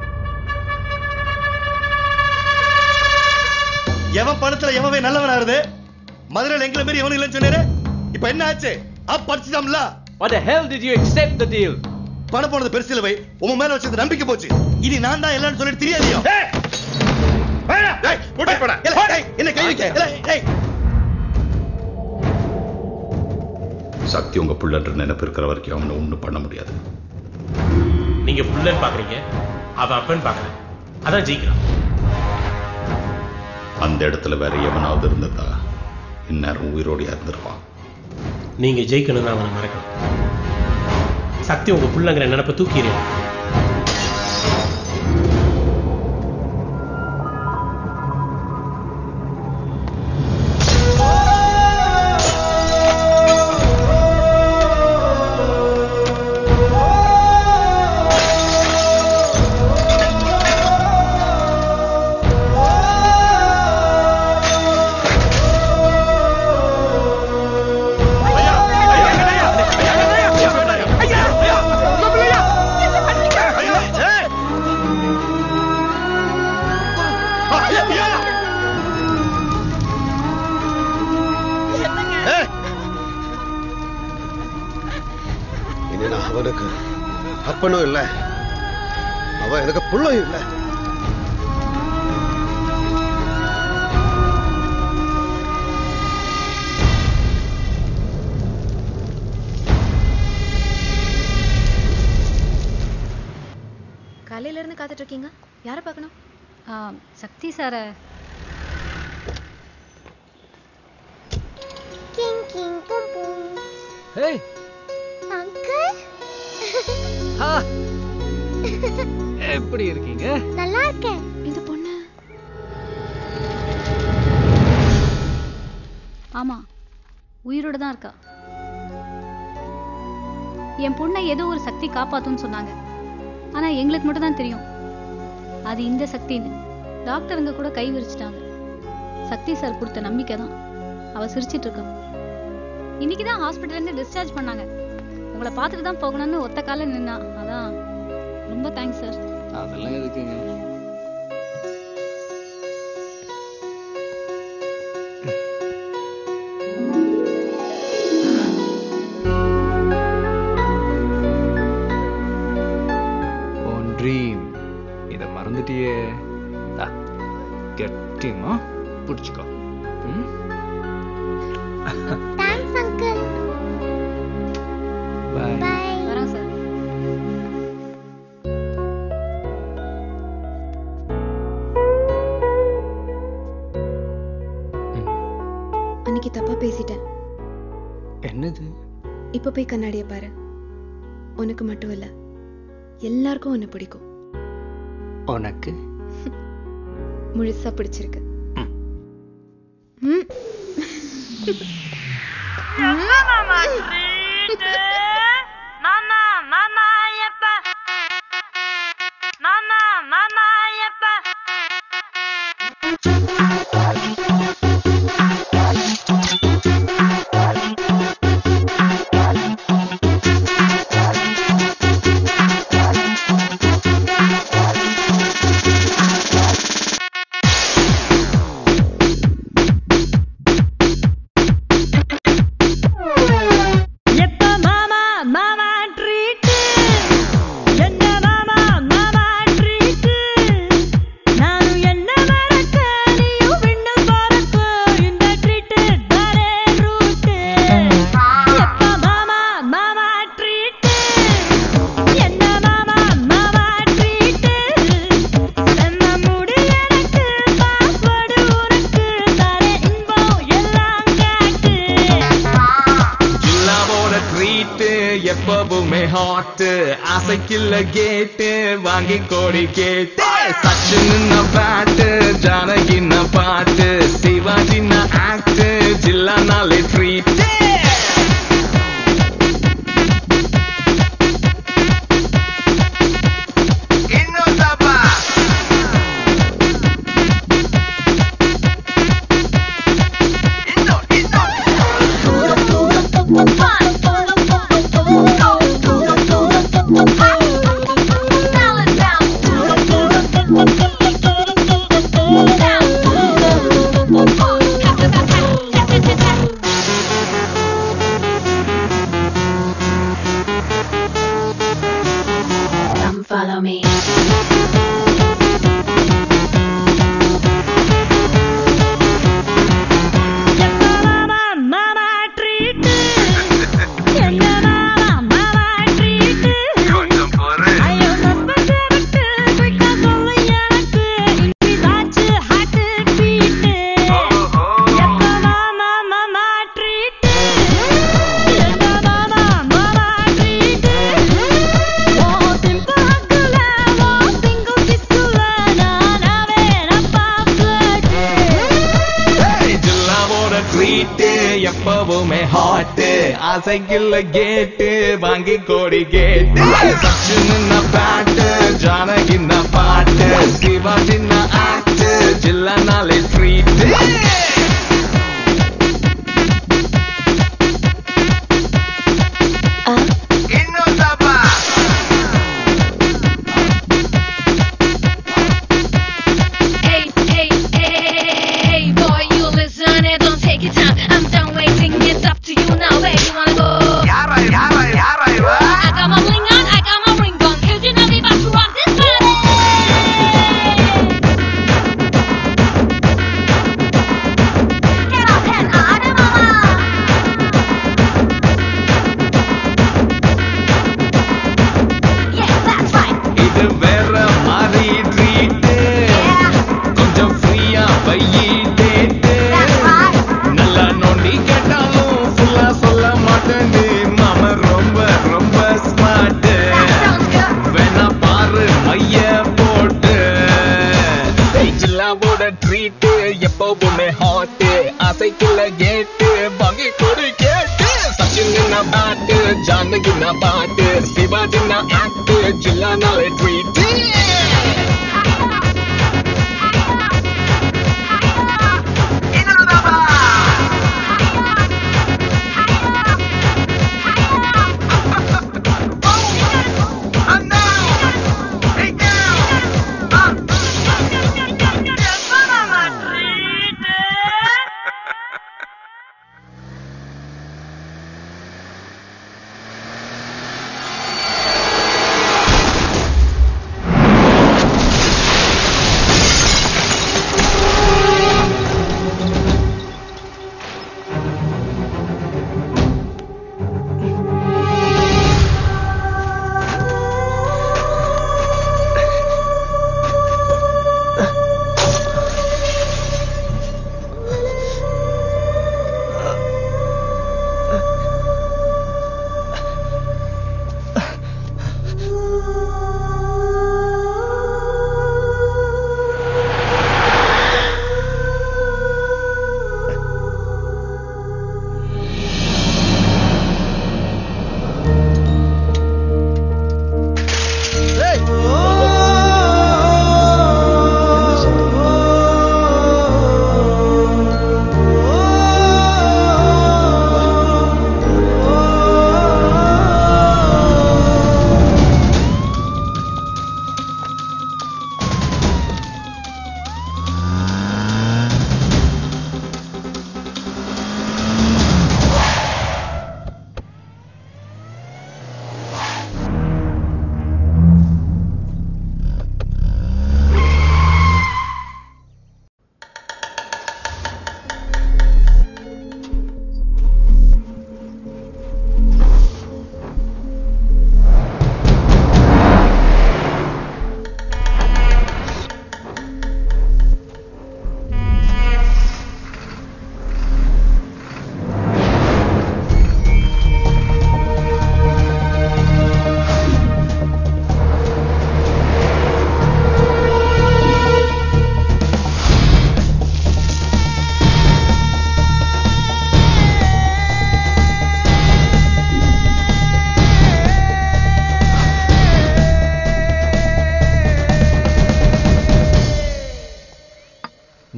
எவன் பணத்துல எவவே நல்லவனாருது மதுரையில் எங்களை மாரி எவனும் இல்லைன்னு சொன்னாரு இப்ப என்ன ஆச்சு அப் படிச்சுட்டாம்ல What the hell did you accept the deal? பணம் போனது பெருசு இல்லை வை உன் மேல வச்சது நம்பிக்கை போச்சு இனி நான் தான் எல்லாரும் சொல்லிட்டு தெரியாதியோ என்ன கை வைக்க ஏய், ஏய். சக்தி உங்க புள்ளன்ற நினைப்பு இருக்கிற வரைக்கும் அவனை ஒண்ணும் பண்ண முடியாது நீங்க புள்ளன்னு பாக்குறீங்க அவன் அப்பன்னு பாக்குறேன் அதான் ஜெயிக்கிறான் அந்த இடத்துல வேற எவனாவது இருந்ததா இந்நேரம் உயிரோடையா இருந்திருப்பான் நீங்க ஜெயிக்கணும்னு அவனை மறக்கணும் சக்தி உங்க புள்ளங்கிற நினைப்ப தூக்கி எறியணும். ஏய். இனி நான் அவனுக்கு அப்பனும் இல்ல அவன் எனக்கு புள்ளும் இல்ல காலையில இருந்து காத்துட்டு இருக்கீங்க யார பார்க்கணும் சக்தி சார கிங் கிங் பூம் பூம் ஏய் அங்கிள் ஆ, எப்படி இருக்கீங்க நல்லா இருக்கேன் இந்த பொண்ணு ஆமா உயிரோட தான் இருக்கா என் பொண்ணை ஏதோ ஒரு சக்தி காப்பாத்தும்னு சொன்னாங்க ஆனா எங்களுக்கு மட்டும் தான் தெரியும் அது இந்த சக்தின்னு டாக்டருங்க கூட கை விரிச்சிட்டாங்க சக்தி சார் கொடுத்த நம்பிக்கை தான் அவ சிரிச்சிட்டு இருக்கா இன்னைக்கு தான் ஹாஸ்பிட்டல்ல இருந்து டிஸ்சார்ஜ் பண்ணாங்க உங்களை பார்த்துட்டு தான் போகணும்னு ஒத்த கால நின்னா அதான் ரொம்ப தேங்க்ஸ் சார் அதெல்லாம் எதுக்குங்க உன் ட்ரீம் இத மறந்துட்டியே கெட்டிமா பிடிச்சிக்கோ ம்? Thanks uncle Bye. பை வரோம் சார் அன்னைக்கு தப்பா பேசிட்டேன் என்னது இப்ப போய் கண்ணாடிய பாரு உனக்கு மட்டும் இல்ல எல்லாருக்கும் உன்னை பிடிக்கும் உனக்கு முழுசா பிடிச்சிருக்கு ம். எப்ப மாமா மாமா ட்ரீட் என்ன மாமா மாமா ட்ரீட் நானும் என்ன மறக்க நீயும் விண்ணு பறக்க இந்த ட்ரீட் தானே ரூட் எப்ப மாமா மாமா ட்ரீட் என்ன மாமா மாமா ட்ரீட் என்ன முடி எனக்கு பாஸ்வேர்டு உனக்கு தானே இன்பம் எல்லாம் கேட்டு ஜில்லாவோட ட்ரீட் எப்பவுமே ஹாட் அசைக்கில்ல கேட்டு வாங்கி கோடி கேட்டு சச்சின் பேட்டு ஜானகின்ன பாட்டு சிவாஜின ஆக்ட் ஜில்லானாலே ட்ரீட் இன்னும் தப்பா Come follow me. Mama, mama treat. என்ன மாமா மாமா treat. ஐயோ நம்பத்தை விட்டு quick ஆ சொல்லு எனக்கு. increase ஆச்சு heart beat. எப்ப மாமா மாமா treat. என்ன மாமா மாமா treat. உன் simple hugல, உன் single kissல நானாவே நப்பா flirt. ஜில்லாவோட ட்ரீட் எப்பவுமே ஹாட் அசைக்கில்ல கேட்டு வாங்கி கோடி கேட்டு சச்சின் பேட்டு ஜானகின்ன பாட்டு சிவாஜின்ன ஆக்ட் ஜில்லானாலே ட்ரீட் இன்னும் தப்பா Hey, hey, hey, boy, you listen and don't take your time. I'm done waiting, it's up to you now. Where you wanna go? யாரா யாரா யாரா இவ I got my bling on, I got my ring on. Cause you know we about to rock this party. Get up and out of mama. Yeah, that's right. இது வேற மாதிரி treat கொஞ்சம் ஃப்ரீயா வையி டேட்டு நல்லா நோண்டி கேட்டாலும் ஃபுல்லா சொல்ல மாட்டேன்னு மாம ரொம்ப ரொம்ப ஸ்மார்ட் வேணா பாரு மைய போட்டு ஜில்லாவோட ட்ரீட் எப்பவுமே ஹாட் அசைக்குள்ள கேட்டு வாங்கி கொடு கேட்டு சச்சின் பாட்டு ஜானகி பாட்டு சிவாஜி ஆக்ட் ஜில்லானாலே ட்ரீட்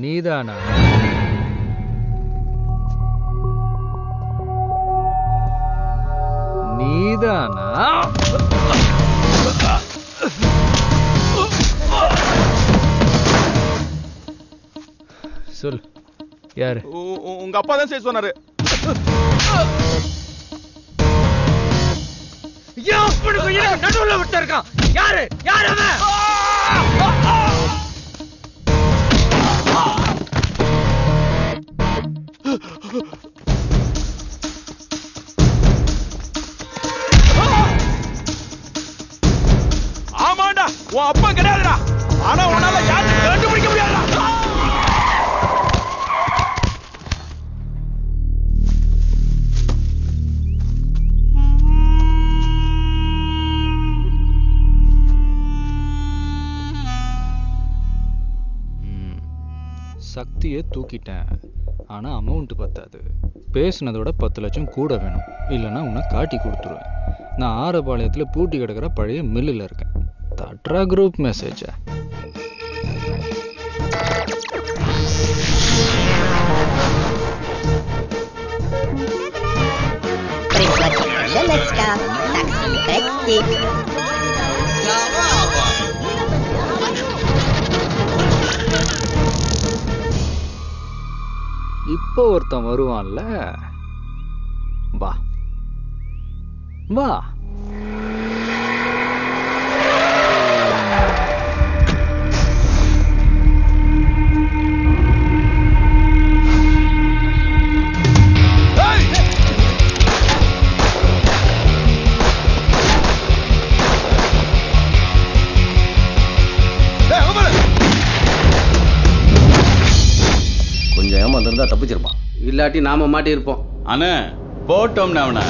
நீதானா நீதானா சொல் யாரு உ- உ- உங்க அப்பா தான் செய்ய சொன்னாரு நடுவுல விட்டு இருக்கான் யாரு யாரு அவன் ஆமாண்டா உன் அப்பா கிடையாதுடா ஆனா உன்னால யாரும் கண்டுபிடிக்க முடியாதுடா சக்தியை தூக்கிட்டேன் ஆனா அமௌண்ட் பத்தாது பேசுனதோட பத்து லட்சம் கூட வேணும் இல்லைன்னா உன்னை காட்டி கொடுத்துருவேன் நான் ஆரபாளையத்தில் பூட்டி கிடக்கிற பழைய மில்லில் இருக்கேன் தட்ரா குரூப் மெசேஜா Żeleczka, taksi, prektik. இப்போ ஒருத்தன் வருவான்ல வா வா கொஞ்சம் ஏமாந்துருந்தா தப்பிச்சிருப்பான் இல்லாட்டி நாம மாட்டி இருப்போம் அண்ணே போட்டோம்னு அவனை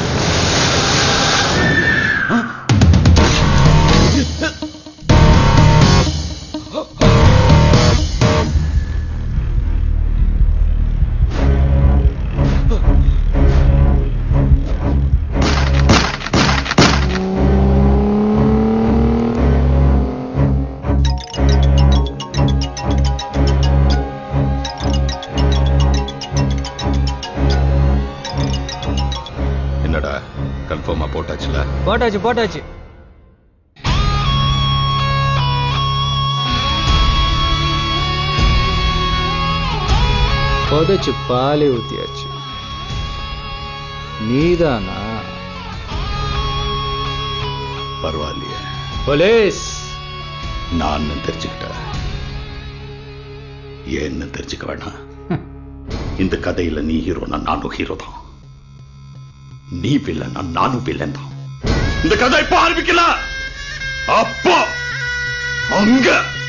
என்னடா கன்ஃபார்மா போட்டாச்சுல போட்டாச்சு போட்டாச்சு புதைச்சு பாலே ஊத்தியாச்சு நீதானா பரவாயில்லையே போலீஸ் நான் தெரிஞ்சுக்கிட்டேன் ஏன்னு தெரிஞ்சுக்க வேணாம் இந்த கதையில நீ ஹீரோனா நானும் ஹீரோ தான் நீ வில்லனா நானும் வில்லன் தான் இந்த கதை இப்ப ஆரம்பிக்கல அப்போ அங்க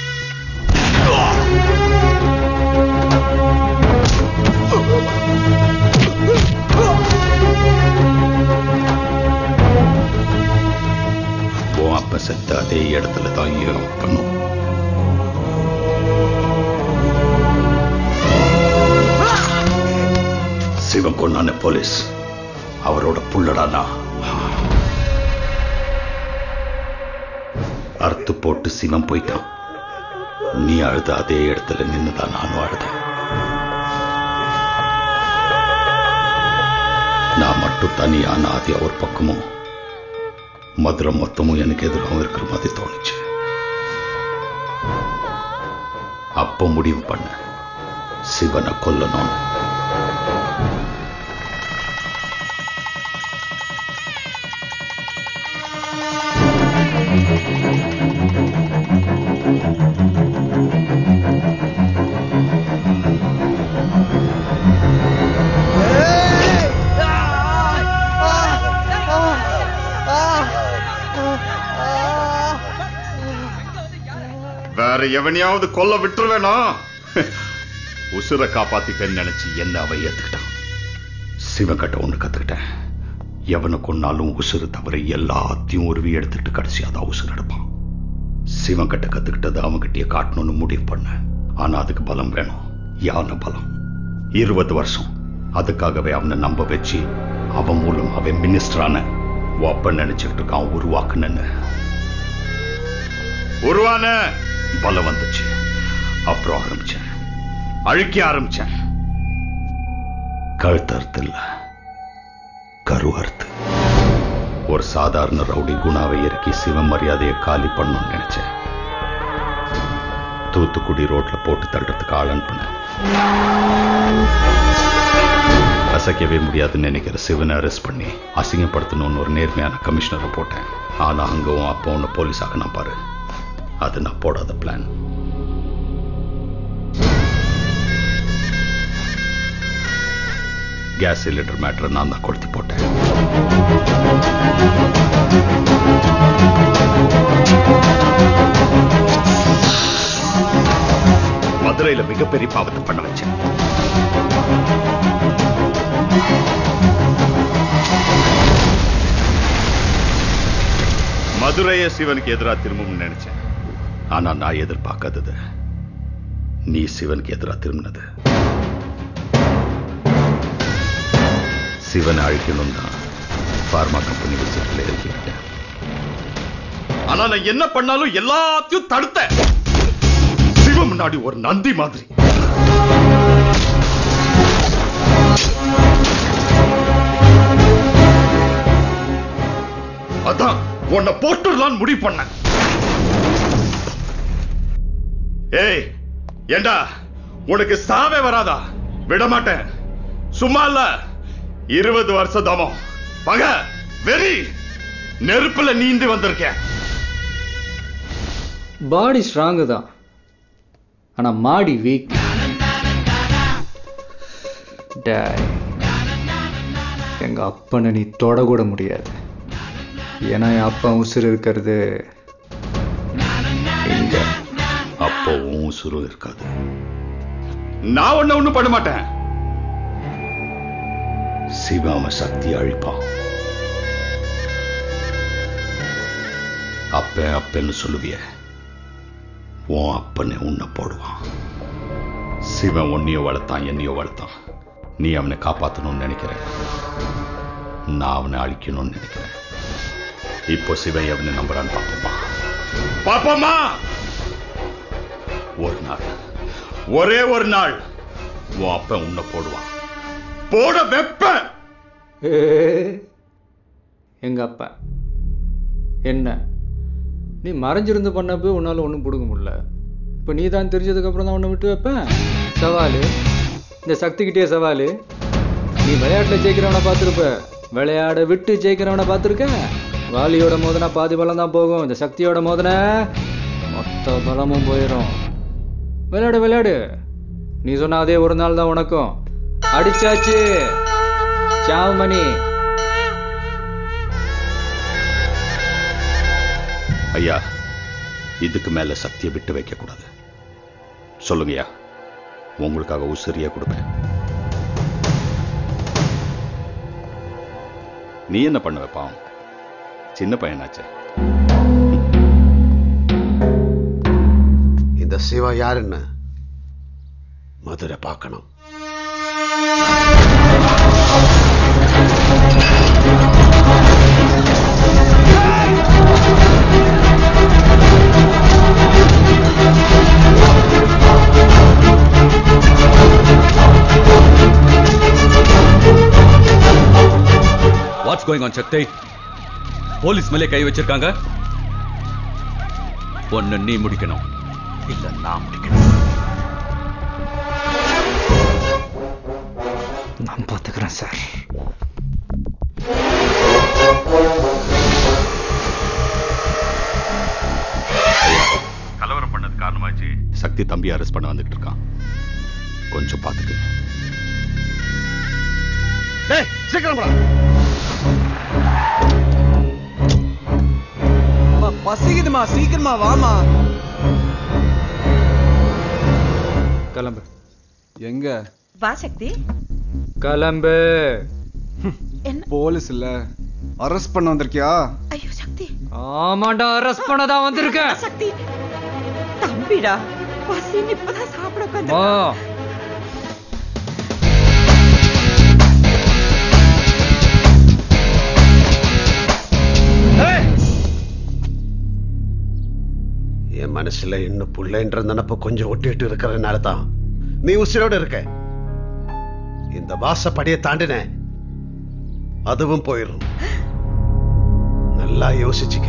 உன் அப்ப செத்த அதே இடத்துல தான் ஹீரோ பண்ணும் சிவன் கொண்டான போலீஸ் அவரோட புள்ளடானா அறுத்து போட்டு சிவன் போயிட்டான் நீ அழுத அதே இடத்துல நின்னுதான் நானும் அழுதேன் நான் மட்டும் தனியான ஆதி அவர் பக்கமும் மதுரை மொத்தமும் எனக்கு எதிராகவும் இருக்கிற மாதிரி தோணுச்சு அப்ப முடிவு பண்ண சிவனை கொல்லணும்னு வேற எவனையாவது கொல்ல விட்டுருவேனா உசுரை காப்பாத்திப்பேன்னு நினைச்சு என்ன அவ ஏத்துக்கிட்டான் சிவன் கிட்ட ஒண்ணு கத்துக்கிட்டேன் எவனை கொன்னாலும் உசுறு தவிர எல்லாத்தையும் உருவி எடுத்துட்டு கடைசியா தான் உசுறு எடுப்பான் சிவன் கிட்ட கத்துக்கிட்டது அவன்கிட்டயே காட்டணும்னு முடிவு பண்ண ஆனா அதுக்கு பலம் வேணும் யானை பலம் இருபது வருஷம் அதுக்காகவே அவனை நம்ப வச்சு அவன் மூலம் அவன் மினிஸ்டரான அப்ப நினைச்சுக்கிட்டு இருக்கான் உருவாக்குனன்னு உருவான பலம் வந்துச்சு அப்புறம் ஆரம்பிச்சேன் அழிக்க ஆரம்பிச்சேன் கழுத்தறுத்து இல்ல கருவறுத்து ஒரு சாதாரண ரவுடி குணாவை இறக்கி சிவ மரியாதையை காலி பண்ணணும்னு நினைச்சேன் தூத்துக்குடி ரோட்ல போட்டு தள்ளுறதுக்கு ஆள் அனுப்புனேன் அசைக்கவே முடியாதுன்னு நினைக்கிற சிவனை அரெஸ்ட் பண்ணி அசிங்கப்படுத்தணும்னு ஒரு நேர்மையான கமிஷனரை போட்டேன் ஆனா அங்கவும் அப்போ ஒன்று போலீஸ் ஆக்கணும் பாரு அது நான் போடாத பிளான் கேஸ் சிலிண்டர் மேட்டரை நான் தான் கொளுத்தி போட்டேன் மதுரையில மிகப்பெரிய பாவத்தை பண்ண வச்சேன் மதுரைய சிவனுக்கு எதிராக திரும்பும் நினைச்சேன் ஆனா நான் எதிர்பார்க்காதது நீ சிவனுக்கு எதிராக திரும்பினது சிவனை அழிக்கணும் தான் பார்மா கம்பெனி விசிட்டில் இறக்கிவிட்டேன் ஆனா நான் என்ன பண்ணாலும் எல்லாத்தையும் தடுத்தேன் சிவ முன்னாடி ஒரு நந்தி மாதிரி அதான் உன்னை போட்டுடலான்னு முடிவு பண்ணேன் ஏய் ஏண்டா உனக்கு சாவே வராதா விட மாட்டேன் சும்மா இல்ல இருபது வருஷம் தமம் பக வெறி நெருப்புல நீந்தி வந்திருக்கேன் பாடி ஸ்ட்ராங்கு தான் ஆனா மாடி வீக் டேய் எங்க அப்பனை நீ தொடக்கூட முடியாது ஏன்னா என் அப்பா உசுறு இருக்கிறது இங்க அப்போ உன் உசுரு இருக்காது நான் ஒண்ணு ஒண்ணும் பண்ண மாட்டேன் சிவாம சக்தி அழிப்பான் அப்ப அப்பன்னு சொல்லுவிய உன் அப்பனை உன்னை போடுவான் சிவன் உன்னையோ வளர்த்தான் என்னையோ வளர்த்தான் நீ அவனை காப்பாத்தணும்னு நினைக்கிற நான் அவனை அழிக்கணும்னு நினைக்கிறேன் இப்போ சிவன் எவனை நம்புறான்னு பாப்போமா பாப்போமா ஒரு நாள் ஒரே ஒரு நாள் உன் அப்ப உன்னை போடுவான் போட வெப்ப எங்க அப்பா என்ன நீ மறைஞ்சிருந்து பண்ணப்போ உன்னால ஒன்றும் பிடுங்க முடியல இப்போ நீ தான் தெரிஞ்சதுக்கு அப்புறம் தான் உன்னை விட்டு வைப்பேன் சவாலு இந்த சக்திக்கிட்டே சவாலு நீ விளையாட்டுல ஜெயிக்கிறவனை பார்த்துருப்ப விளையாட விட்டு ஜெயிக்கிறவனை பார்த்துருக்க வாலியோட மோதனா பாதி பலம் தான் போகும் இந்த சக்தியோட மோதனை மொத்த பலமும் போயிடும் விளையாடு விளையாடு நீ சொன்ன அதே ஒரு நாள் தான் உனக்கும் அடிச்சாச்சு சாவுமணி ஐயா இதுக்கு மேல சக்தியை விட்டு வைக்க கூடாது சொல்லுங்கய்யா உங்களுக்காக உசிரியா கொடுப்பேன் நீ என்ன பண்ணுவ பாவம் சின்ன பையனாச்சே இந்த சிவா யாருன்னு மதுரை பார்க்கணும் what's going on Sakthi police மேலே கை வச்சிருக்காங்க ஒன்னு நீ முடிக்கணும் இல்ல நான் முடிக்கணும் நான் பார்த்துக்கிறேன் சார் கலவரம் பண்ணது காரணமாச்சு சக்தி தம்பி அரெஸ்ட் பண்ண வந்துட்டு இருக்கான் கொஞ்சம் பார்த்துக்கு டேய் சீக்கிரம் போடா பசிக்குதுமா சீக்கிரமா வாமா கிளம்பு எங்க வா சக்தி கிளம்பு போலீஸ் இல்ல அரெஸ்ட் பண்ண வந்திருக்கியா ஐயோ சக்தி ஆமாண்டா அரெஸ்ட் பண்ணதான் வந்திருக்கேன் சக்தி தம்பிடா பசின்னு இப்பதான் சாப்பிட உட்காந்து மா என் மனசுல இன்னும் புள்ளைன்ற நினப்பு கொஞ்சம் ஒட்டிட்டு இருக்கிறதுனால தான் நீ உசிரோடு இருக்க இந்த வாசப்படியை தாண்டின அதுவும் போயிடும் நல்லா யோசிச்சுக்க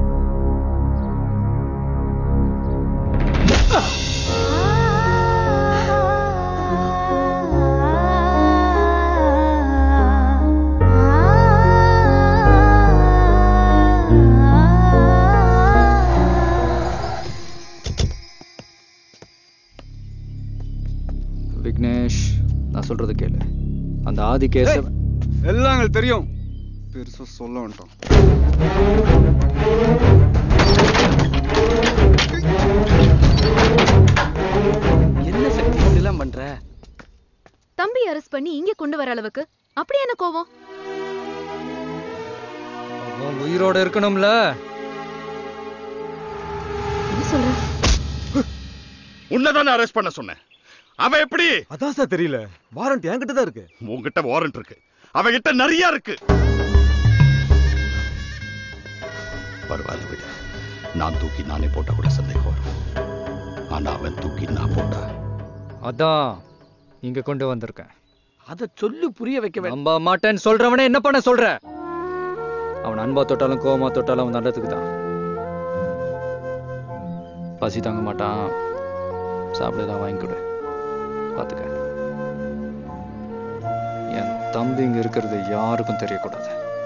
விக்னேஷ் நான் சொல்றது கேளு அந்த ஆதி கேஸ் எல்லாம் எங்களுக்கு தெரியும் பெருசா சொல்ல வேண்டாம் என்ன சக்தி இதெல்லாம் பண்ற தம்பி அரெஸ்ட் பண்ணி இங்க கொண்டு வர அளவுக்கு அப்படி என்ன கோவம் அவன் உயிரோட இருக்கணும்ல என்ன சொல்ற உன்னதானே அரெஸ்ட் பண்ண சொன்னேன் அவன் எப்படி அதான் சார் தெரியல வாரண்ட் என்கிட்ட தான் இருக்கு உன்கிட்ட வாரண்ட் இருக்கு அவன் கிட்ட நிறைய இருக்கு பரவாயில்ல விடு நான் தூக்கி நானே போட்டா கூட சந்தேகம் வரும் ஆனா அவன் தூக்கி நான் போட்டா அதான் இங்க கொண்டு வந்திருக்கேன் அத சொல்லு புரிய வைக்க வேண்டும் நம்ப மாட்டேன்னு சொல்றவனே என்ன பண்ண சொல்ற அவன் அன்பா தொட்டாலும் கோவமா தொட்டாலும் அவன் நல்லதுக்கு தான் பசி தாங்க மாட்டான் சாப்பிட ஏதாவது வாங்கி கொடு பாத்துக்க என் தம்பி இங்க இருக்கிறது யாருக்கும் தெரியக்கூடாது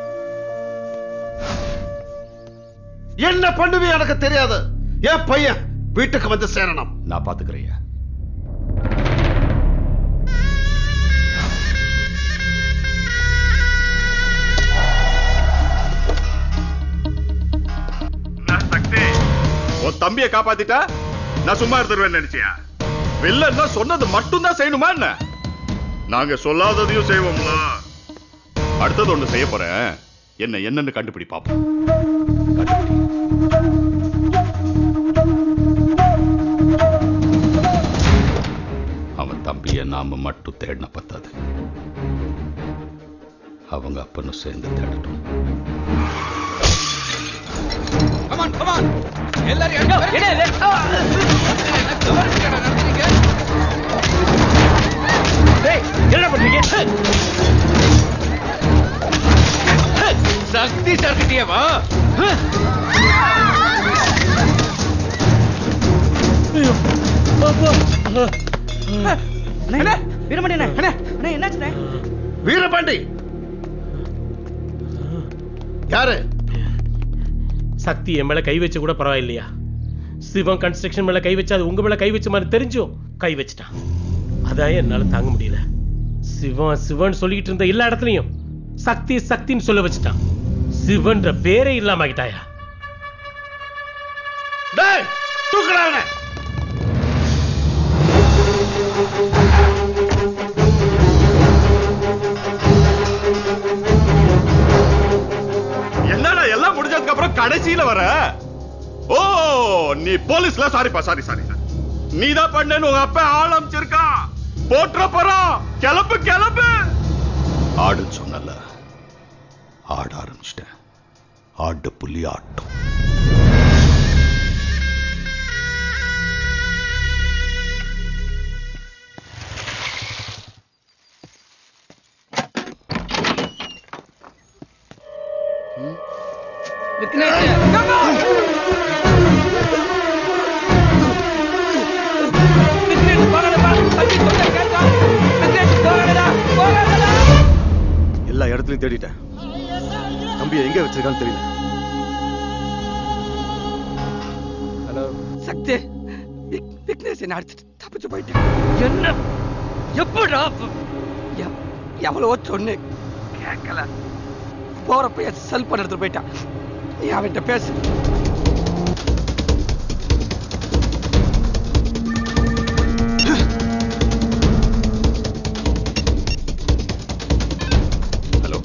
என்ன பண்ணுவே எனக்கு தெரியாது என் பையன் வீட்டுக்கு வந்து சேரணும் நான் பாத்துக்கிறேன் உன் தம்பியை காப்பாத்திட்டா நான் சும்மா இருந்துருவேன் நினைச்சியா வில்லன்னா சொன்னது மட்டும் தான் செய்யணுமா என்ன நாங்க சொல்லாததையும் செய்வோம்ல அடுத்தது ஒண்ணு செய்ய போறேன் என்ன என்னன்னு கண்டுபிடி பாப்போம் அவன் தம்பியை நாம மட்டும் தேடின பத்தாது அவங்க அப்பனும் சேர்ந்து தேடட்டும் கமான் கமான் எல்லாரும் என்ன என்ன பண்றீங்க சக்தி சார்கிட்டியவா என்ன வீரமணி அண்ணா அண்ணா அண்ணா என்னாச்சுண்ணே வீரபாண்டி யாரு சக்தி என் மேல கை வச்சு கூட பரவாயில்லையா சிவம் கன்ஸ்ட்ரக்ஷன் மேல கை வச்சு அது உங்க மேல கை வச்ச மாதிரி தெரிஞ்சும் கை வச்சுட்டான் அதான் என்னால தாங்க முடியல சிவன் சிவன் சொல்லிட்டு இருந்த எல்லா இடத்துலயும் சக்தி சக்தின்னு சொல்ல வச்சுட்டான் சிவன்ற பேரே இல்லாம ஆகிட்டாயா டேய் தூக்குடா அவனை என்னடா எல்லாம் முடிஞ்சதுக்கு அப்புறம் கடைசியில வர ஓ நீ போலீஸ்ல சாரிப்பா சாரி சாரி நீ தான் பண்ணேன்னு உங்க அப்பா ஆள் அமைச்சிருக்கான் போட்டுற போறோம் கிளம்பு கிளம்பு ஆடுன்னு சொன்னல ஆட ஆரம்பிச்சிட்டேன் ஆடு புலி ஆட்டம் எல்லா இடத்துலயும் தேடிட்டேன் தம்பியை எங்க வச்சிருக்கான்னு தெரியல ஹலோ சக்தி விக்- விக்னேஷ் என்ன அடிச்சுட்டு தப்பிச்சு போயிட்டேன் என்ன எப்படா எவ்- எவ்வளவோ சொன்னேன் கேட்கல போறப்ப என் செல்போன் எடுத்துட்டு போயிட்டான் நீ அவன்கிட்ட பேசு ஹலோ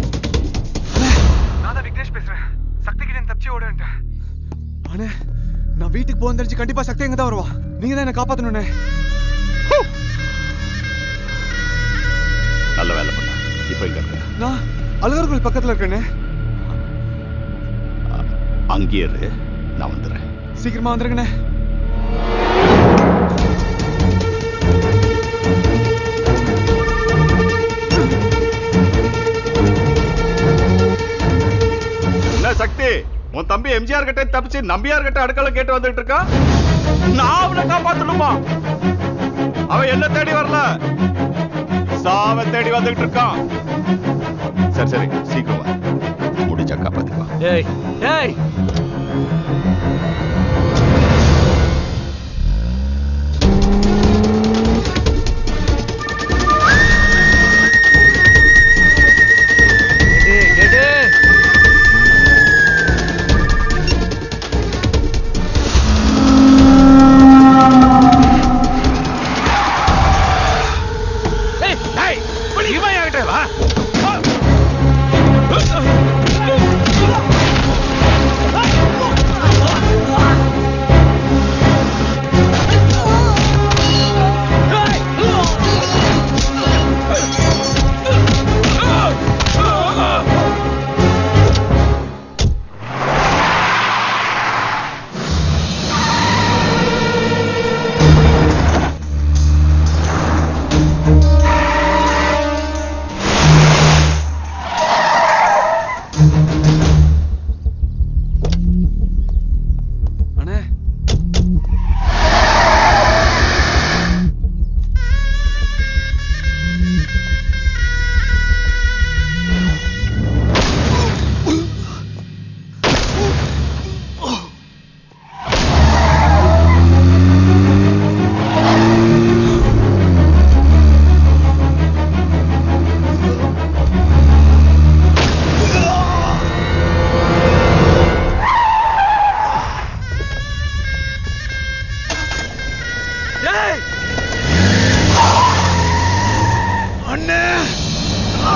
நான் தான் விக்னேஷ் பேசுறேன் சக்தி கிட்ட தப்பிச்சு ஓடுன்ட்டேன் அண்ணே நான் வீட்டுக்கு போக தெரிஞ்சு கண்டிப்பா சக்தி எங்க தான் வருவா நீங்க தான் என்ன காப்பாத்தணும்ண்ணே நல்ல வேலை பண்ண இப்ப எங்க இருக்க நான் அழுகர் கோயில் பக்கத்துல இருக்கேண்ணே அங்கேயே இரு நான் வந்துடுறேன் சீக்கிரமா வந்துருங்கண்ணே தம்பி எம்ஜிஆர் கிட்ட தப்பிச்சு நம்பியார் கிட்ட அடுக்கல கேட்டு வந்துட்டு இருக்கான் நான் அவனை காப்பாத்தணுமா அவன் என்ன தேடி வரல சாவ தேடி வந்துட்டு இருக்கான் சரி சரி சீக்கிரம் வா முடிச்சா காப்பாத்திக்கலாம் டேய் டேய் எடு, எடு. ஏய், டேய், இவன் என்கிட்ட வா. அண்ணே டேய். அண்ணே ஆ.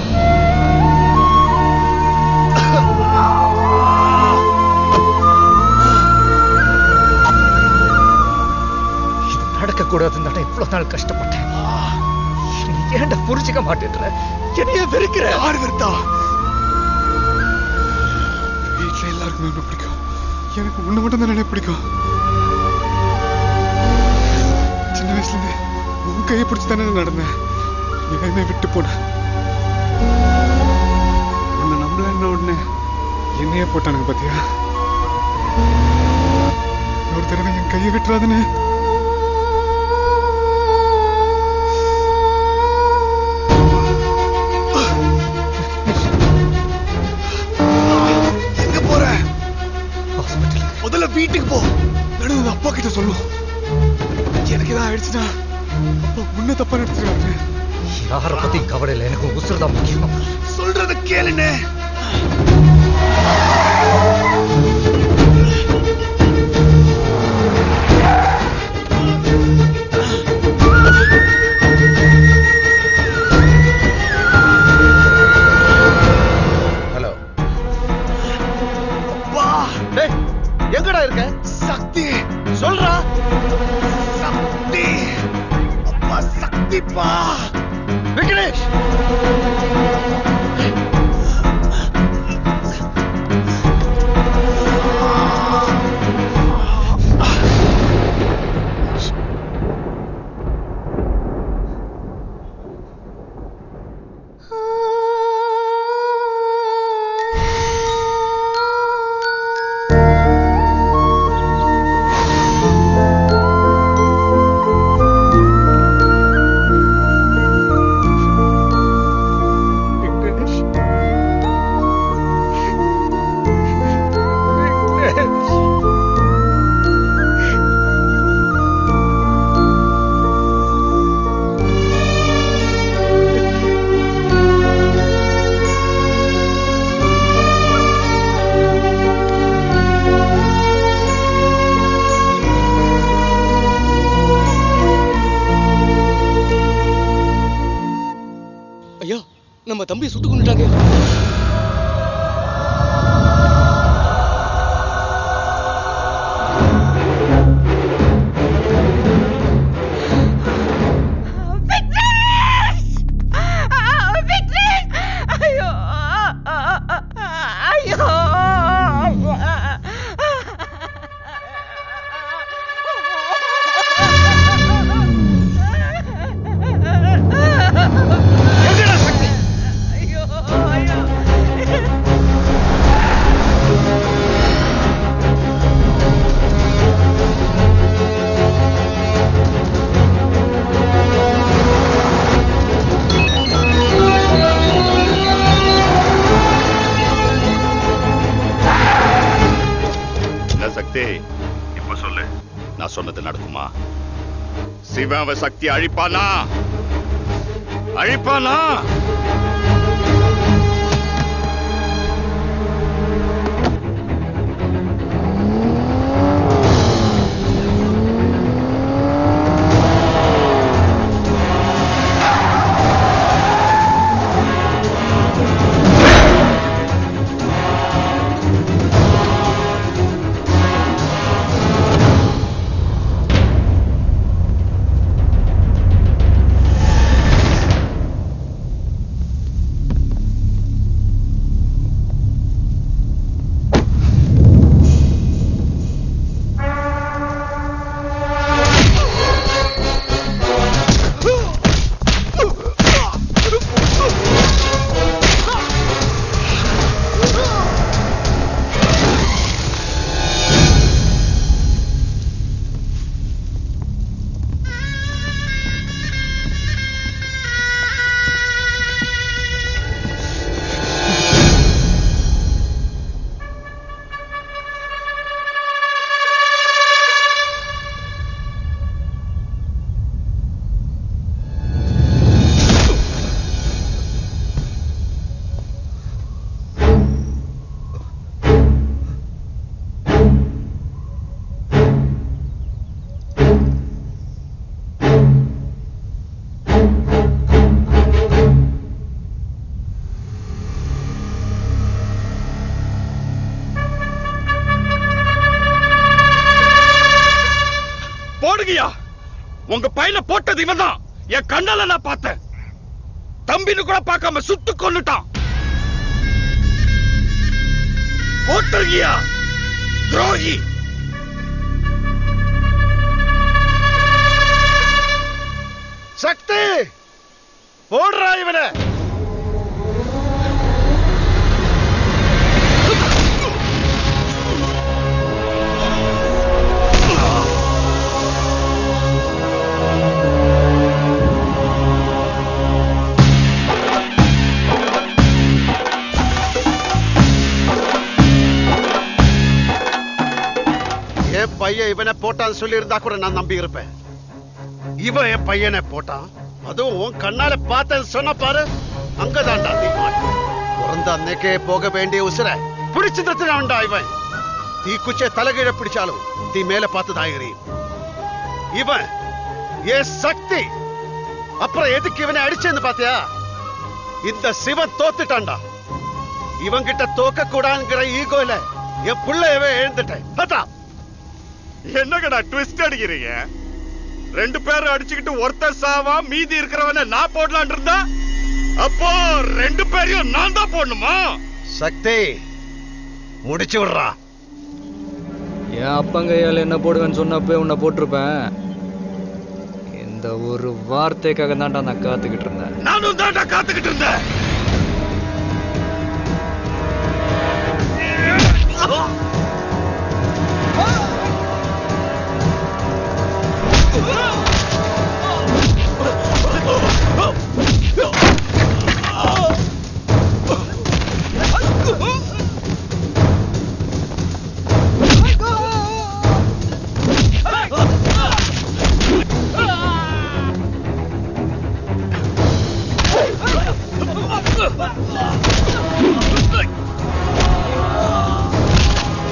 நடக்க கூடாதுன்னு இவ்வளவு நாள் கஷ்டப்பட்டேன் நீ ஏன்டா புரிஞ்சுக்க மாட்டேன்ற என்னைய வெறுக்கிற யார் வெறுத்தா வீட்டுல எல்லாருக்குமே உன்னை பிடிக்கும் எனக்கு உன்னை மட்டும் தான் பிடிக்கும் சின்ன வயசுல இருந்து உன் கையை பிடிச்சு தானே நடந்தேன் நீ என்னை விட்டு போன உன்னை நம்பலன்ன உடனே என்னையே போட்டானுங்க பாத்தியா ஒரு தடவை என் கையை விட்டுறாதுன்னு எங்க போற முதல்ல வீட்டுக்கு போ நடந்தது அப்பா கிட்ட சொல்லும் எனக்கு ஏதாவது ஆயிடுச்சுன்னா அப்பா உன்னை தப்பா நடத்திடுவாரு யார பத்தி கவலை இல்லை எனக்கு உசுறு தான் முக்கியம் சொல்றத கேளுண்ணே ஹலோ வா டேய் எங்கடா இருக்க சக்தி சொல்றா சக்தி அப்பா சக்திப்பா விக்னேஷ் ஐயா நம்ம தம்பி சுட்டு கொண்டுட்டாங்க எங்கடா சக்தி அது நடக்குமா சிவன் அவன் சக்தி அழிப்பானா அழிப்பானா போடுங்கயா உங்க பையனை போட்டது இவன் தான் என் கண்ணால நான் பார்த்தேன் தம்பின்னு கூட பார்க்காம சுட்டு கொன்னுட்டான் போட்டுருக்கியா துரோகி சக்தி போடுறா இவனை என் பையன் இவனை போட்டான்னு சொல்லி இருந்தா கூட நான் நம்பி இருப்பேன் இவன் என் பையனை போட்டான் அதுவும் உன் கண்ணால பார்த்தேன்னு சொன்ன பாரு அங்கதான்டா நீ மாட்ட பிறந்த அன்னைக்கே போக வேண்டிய உசுர பிடிச்சு தத்துனான்டா இவன் தீ குச்சை தலைகீழ பிடிச்சாலும் தீ மேல பார்த்து தாயிரி இவன் என் சக்தி அப்புறம் எதுக்கு இவனை அடிச்சேன்னு பாத்தியா இந்த சிவன் தோத்துட்டான்டா இவன் கிட்ட தோக்க கூடாதுங்கிற ஈகோல என் பிள்ளையவே எழுந்துட்டேன் பார்த்தா என்னங்கடா ட்விஸ்ட் அடிக்கிறீங்க ரெண்டு பேரும் அடிச்சுக்கிட்டு ஒருத்தர் சாவா மீதி இருக்கிறவன நான் போடலான் இருந்தா அப்போ ரெண்டு பேரையும் நான் தான் போடணுமா சக்தி முடிச்சு விடுறா என் அப்பங்கையால் என்ன போடுவேன்னு சொன்னப்போ உன்னை போட்டிருப்பேன் இந்த ஒரு வார்த்தைக்காக தான்டா நான் காத்துக்கிட்டு இருந்தேன் நானும் தான்டா காத்துக்கிட்டு இருந்தேன் Ah!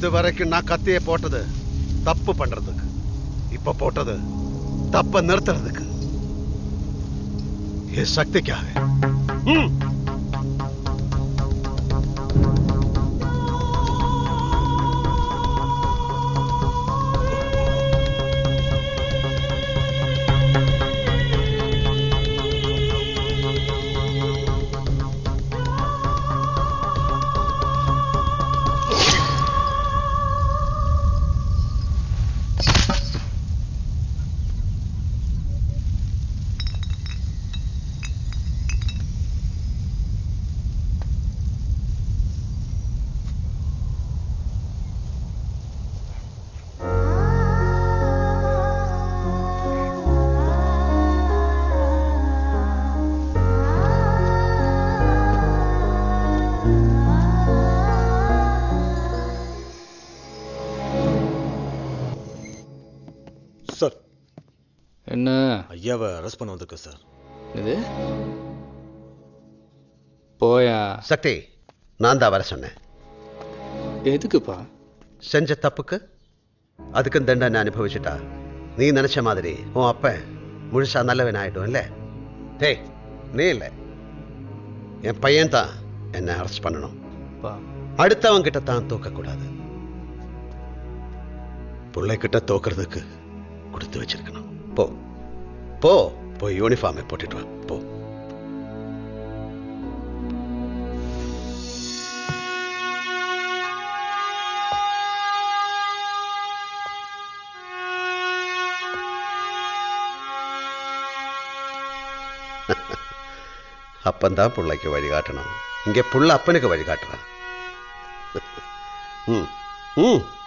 வரைக்கும் நான் கத்தியை போட்டது தப்பு பண்றதுக்கு இப்ப போட்டது தப்ப நிறுத்துறதுக்கு என் சக்திக்காக ம். சார் என்ன ஐயாவை அரெஸ்ட் பண்ண வந்திருக்கேன் சார் இது போயா சக்தி நான் தான் வர சொன்னேன் எதுக்குப்பா செஞ்ச தப்புக்கு அதுக்கும் தண்டனை அனுபவிச்சுட்டா நீ நினைச்ச மாதிரி உன் அப்பன் முழுசா நல்லவன் ஆயிடும் இல்ல டேய் நீ இல்ல என் பையன் தான் என்னை அரெஸ்ட் பண்ணணும் பா. அடுத்தவன் கிட்ட தான் தோக்கக்கூடாது பிள்ளை கிட்ட தோக்கிறதுக்கு கொடுத்து வச்சிருக்கணும் போ போ போய் யூனிஃபார்மை போட்டுட்டு வா போ அப்பந்தான் பிள்ளைக்கு வழிகாட்டணும் இங்கே புள்ள அப்பனுக்கு வழிகாட்டுறான் ம் ம்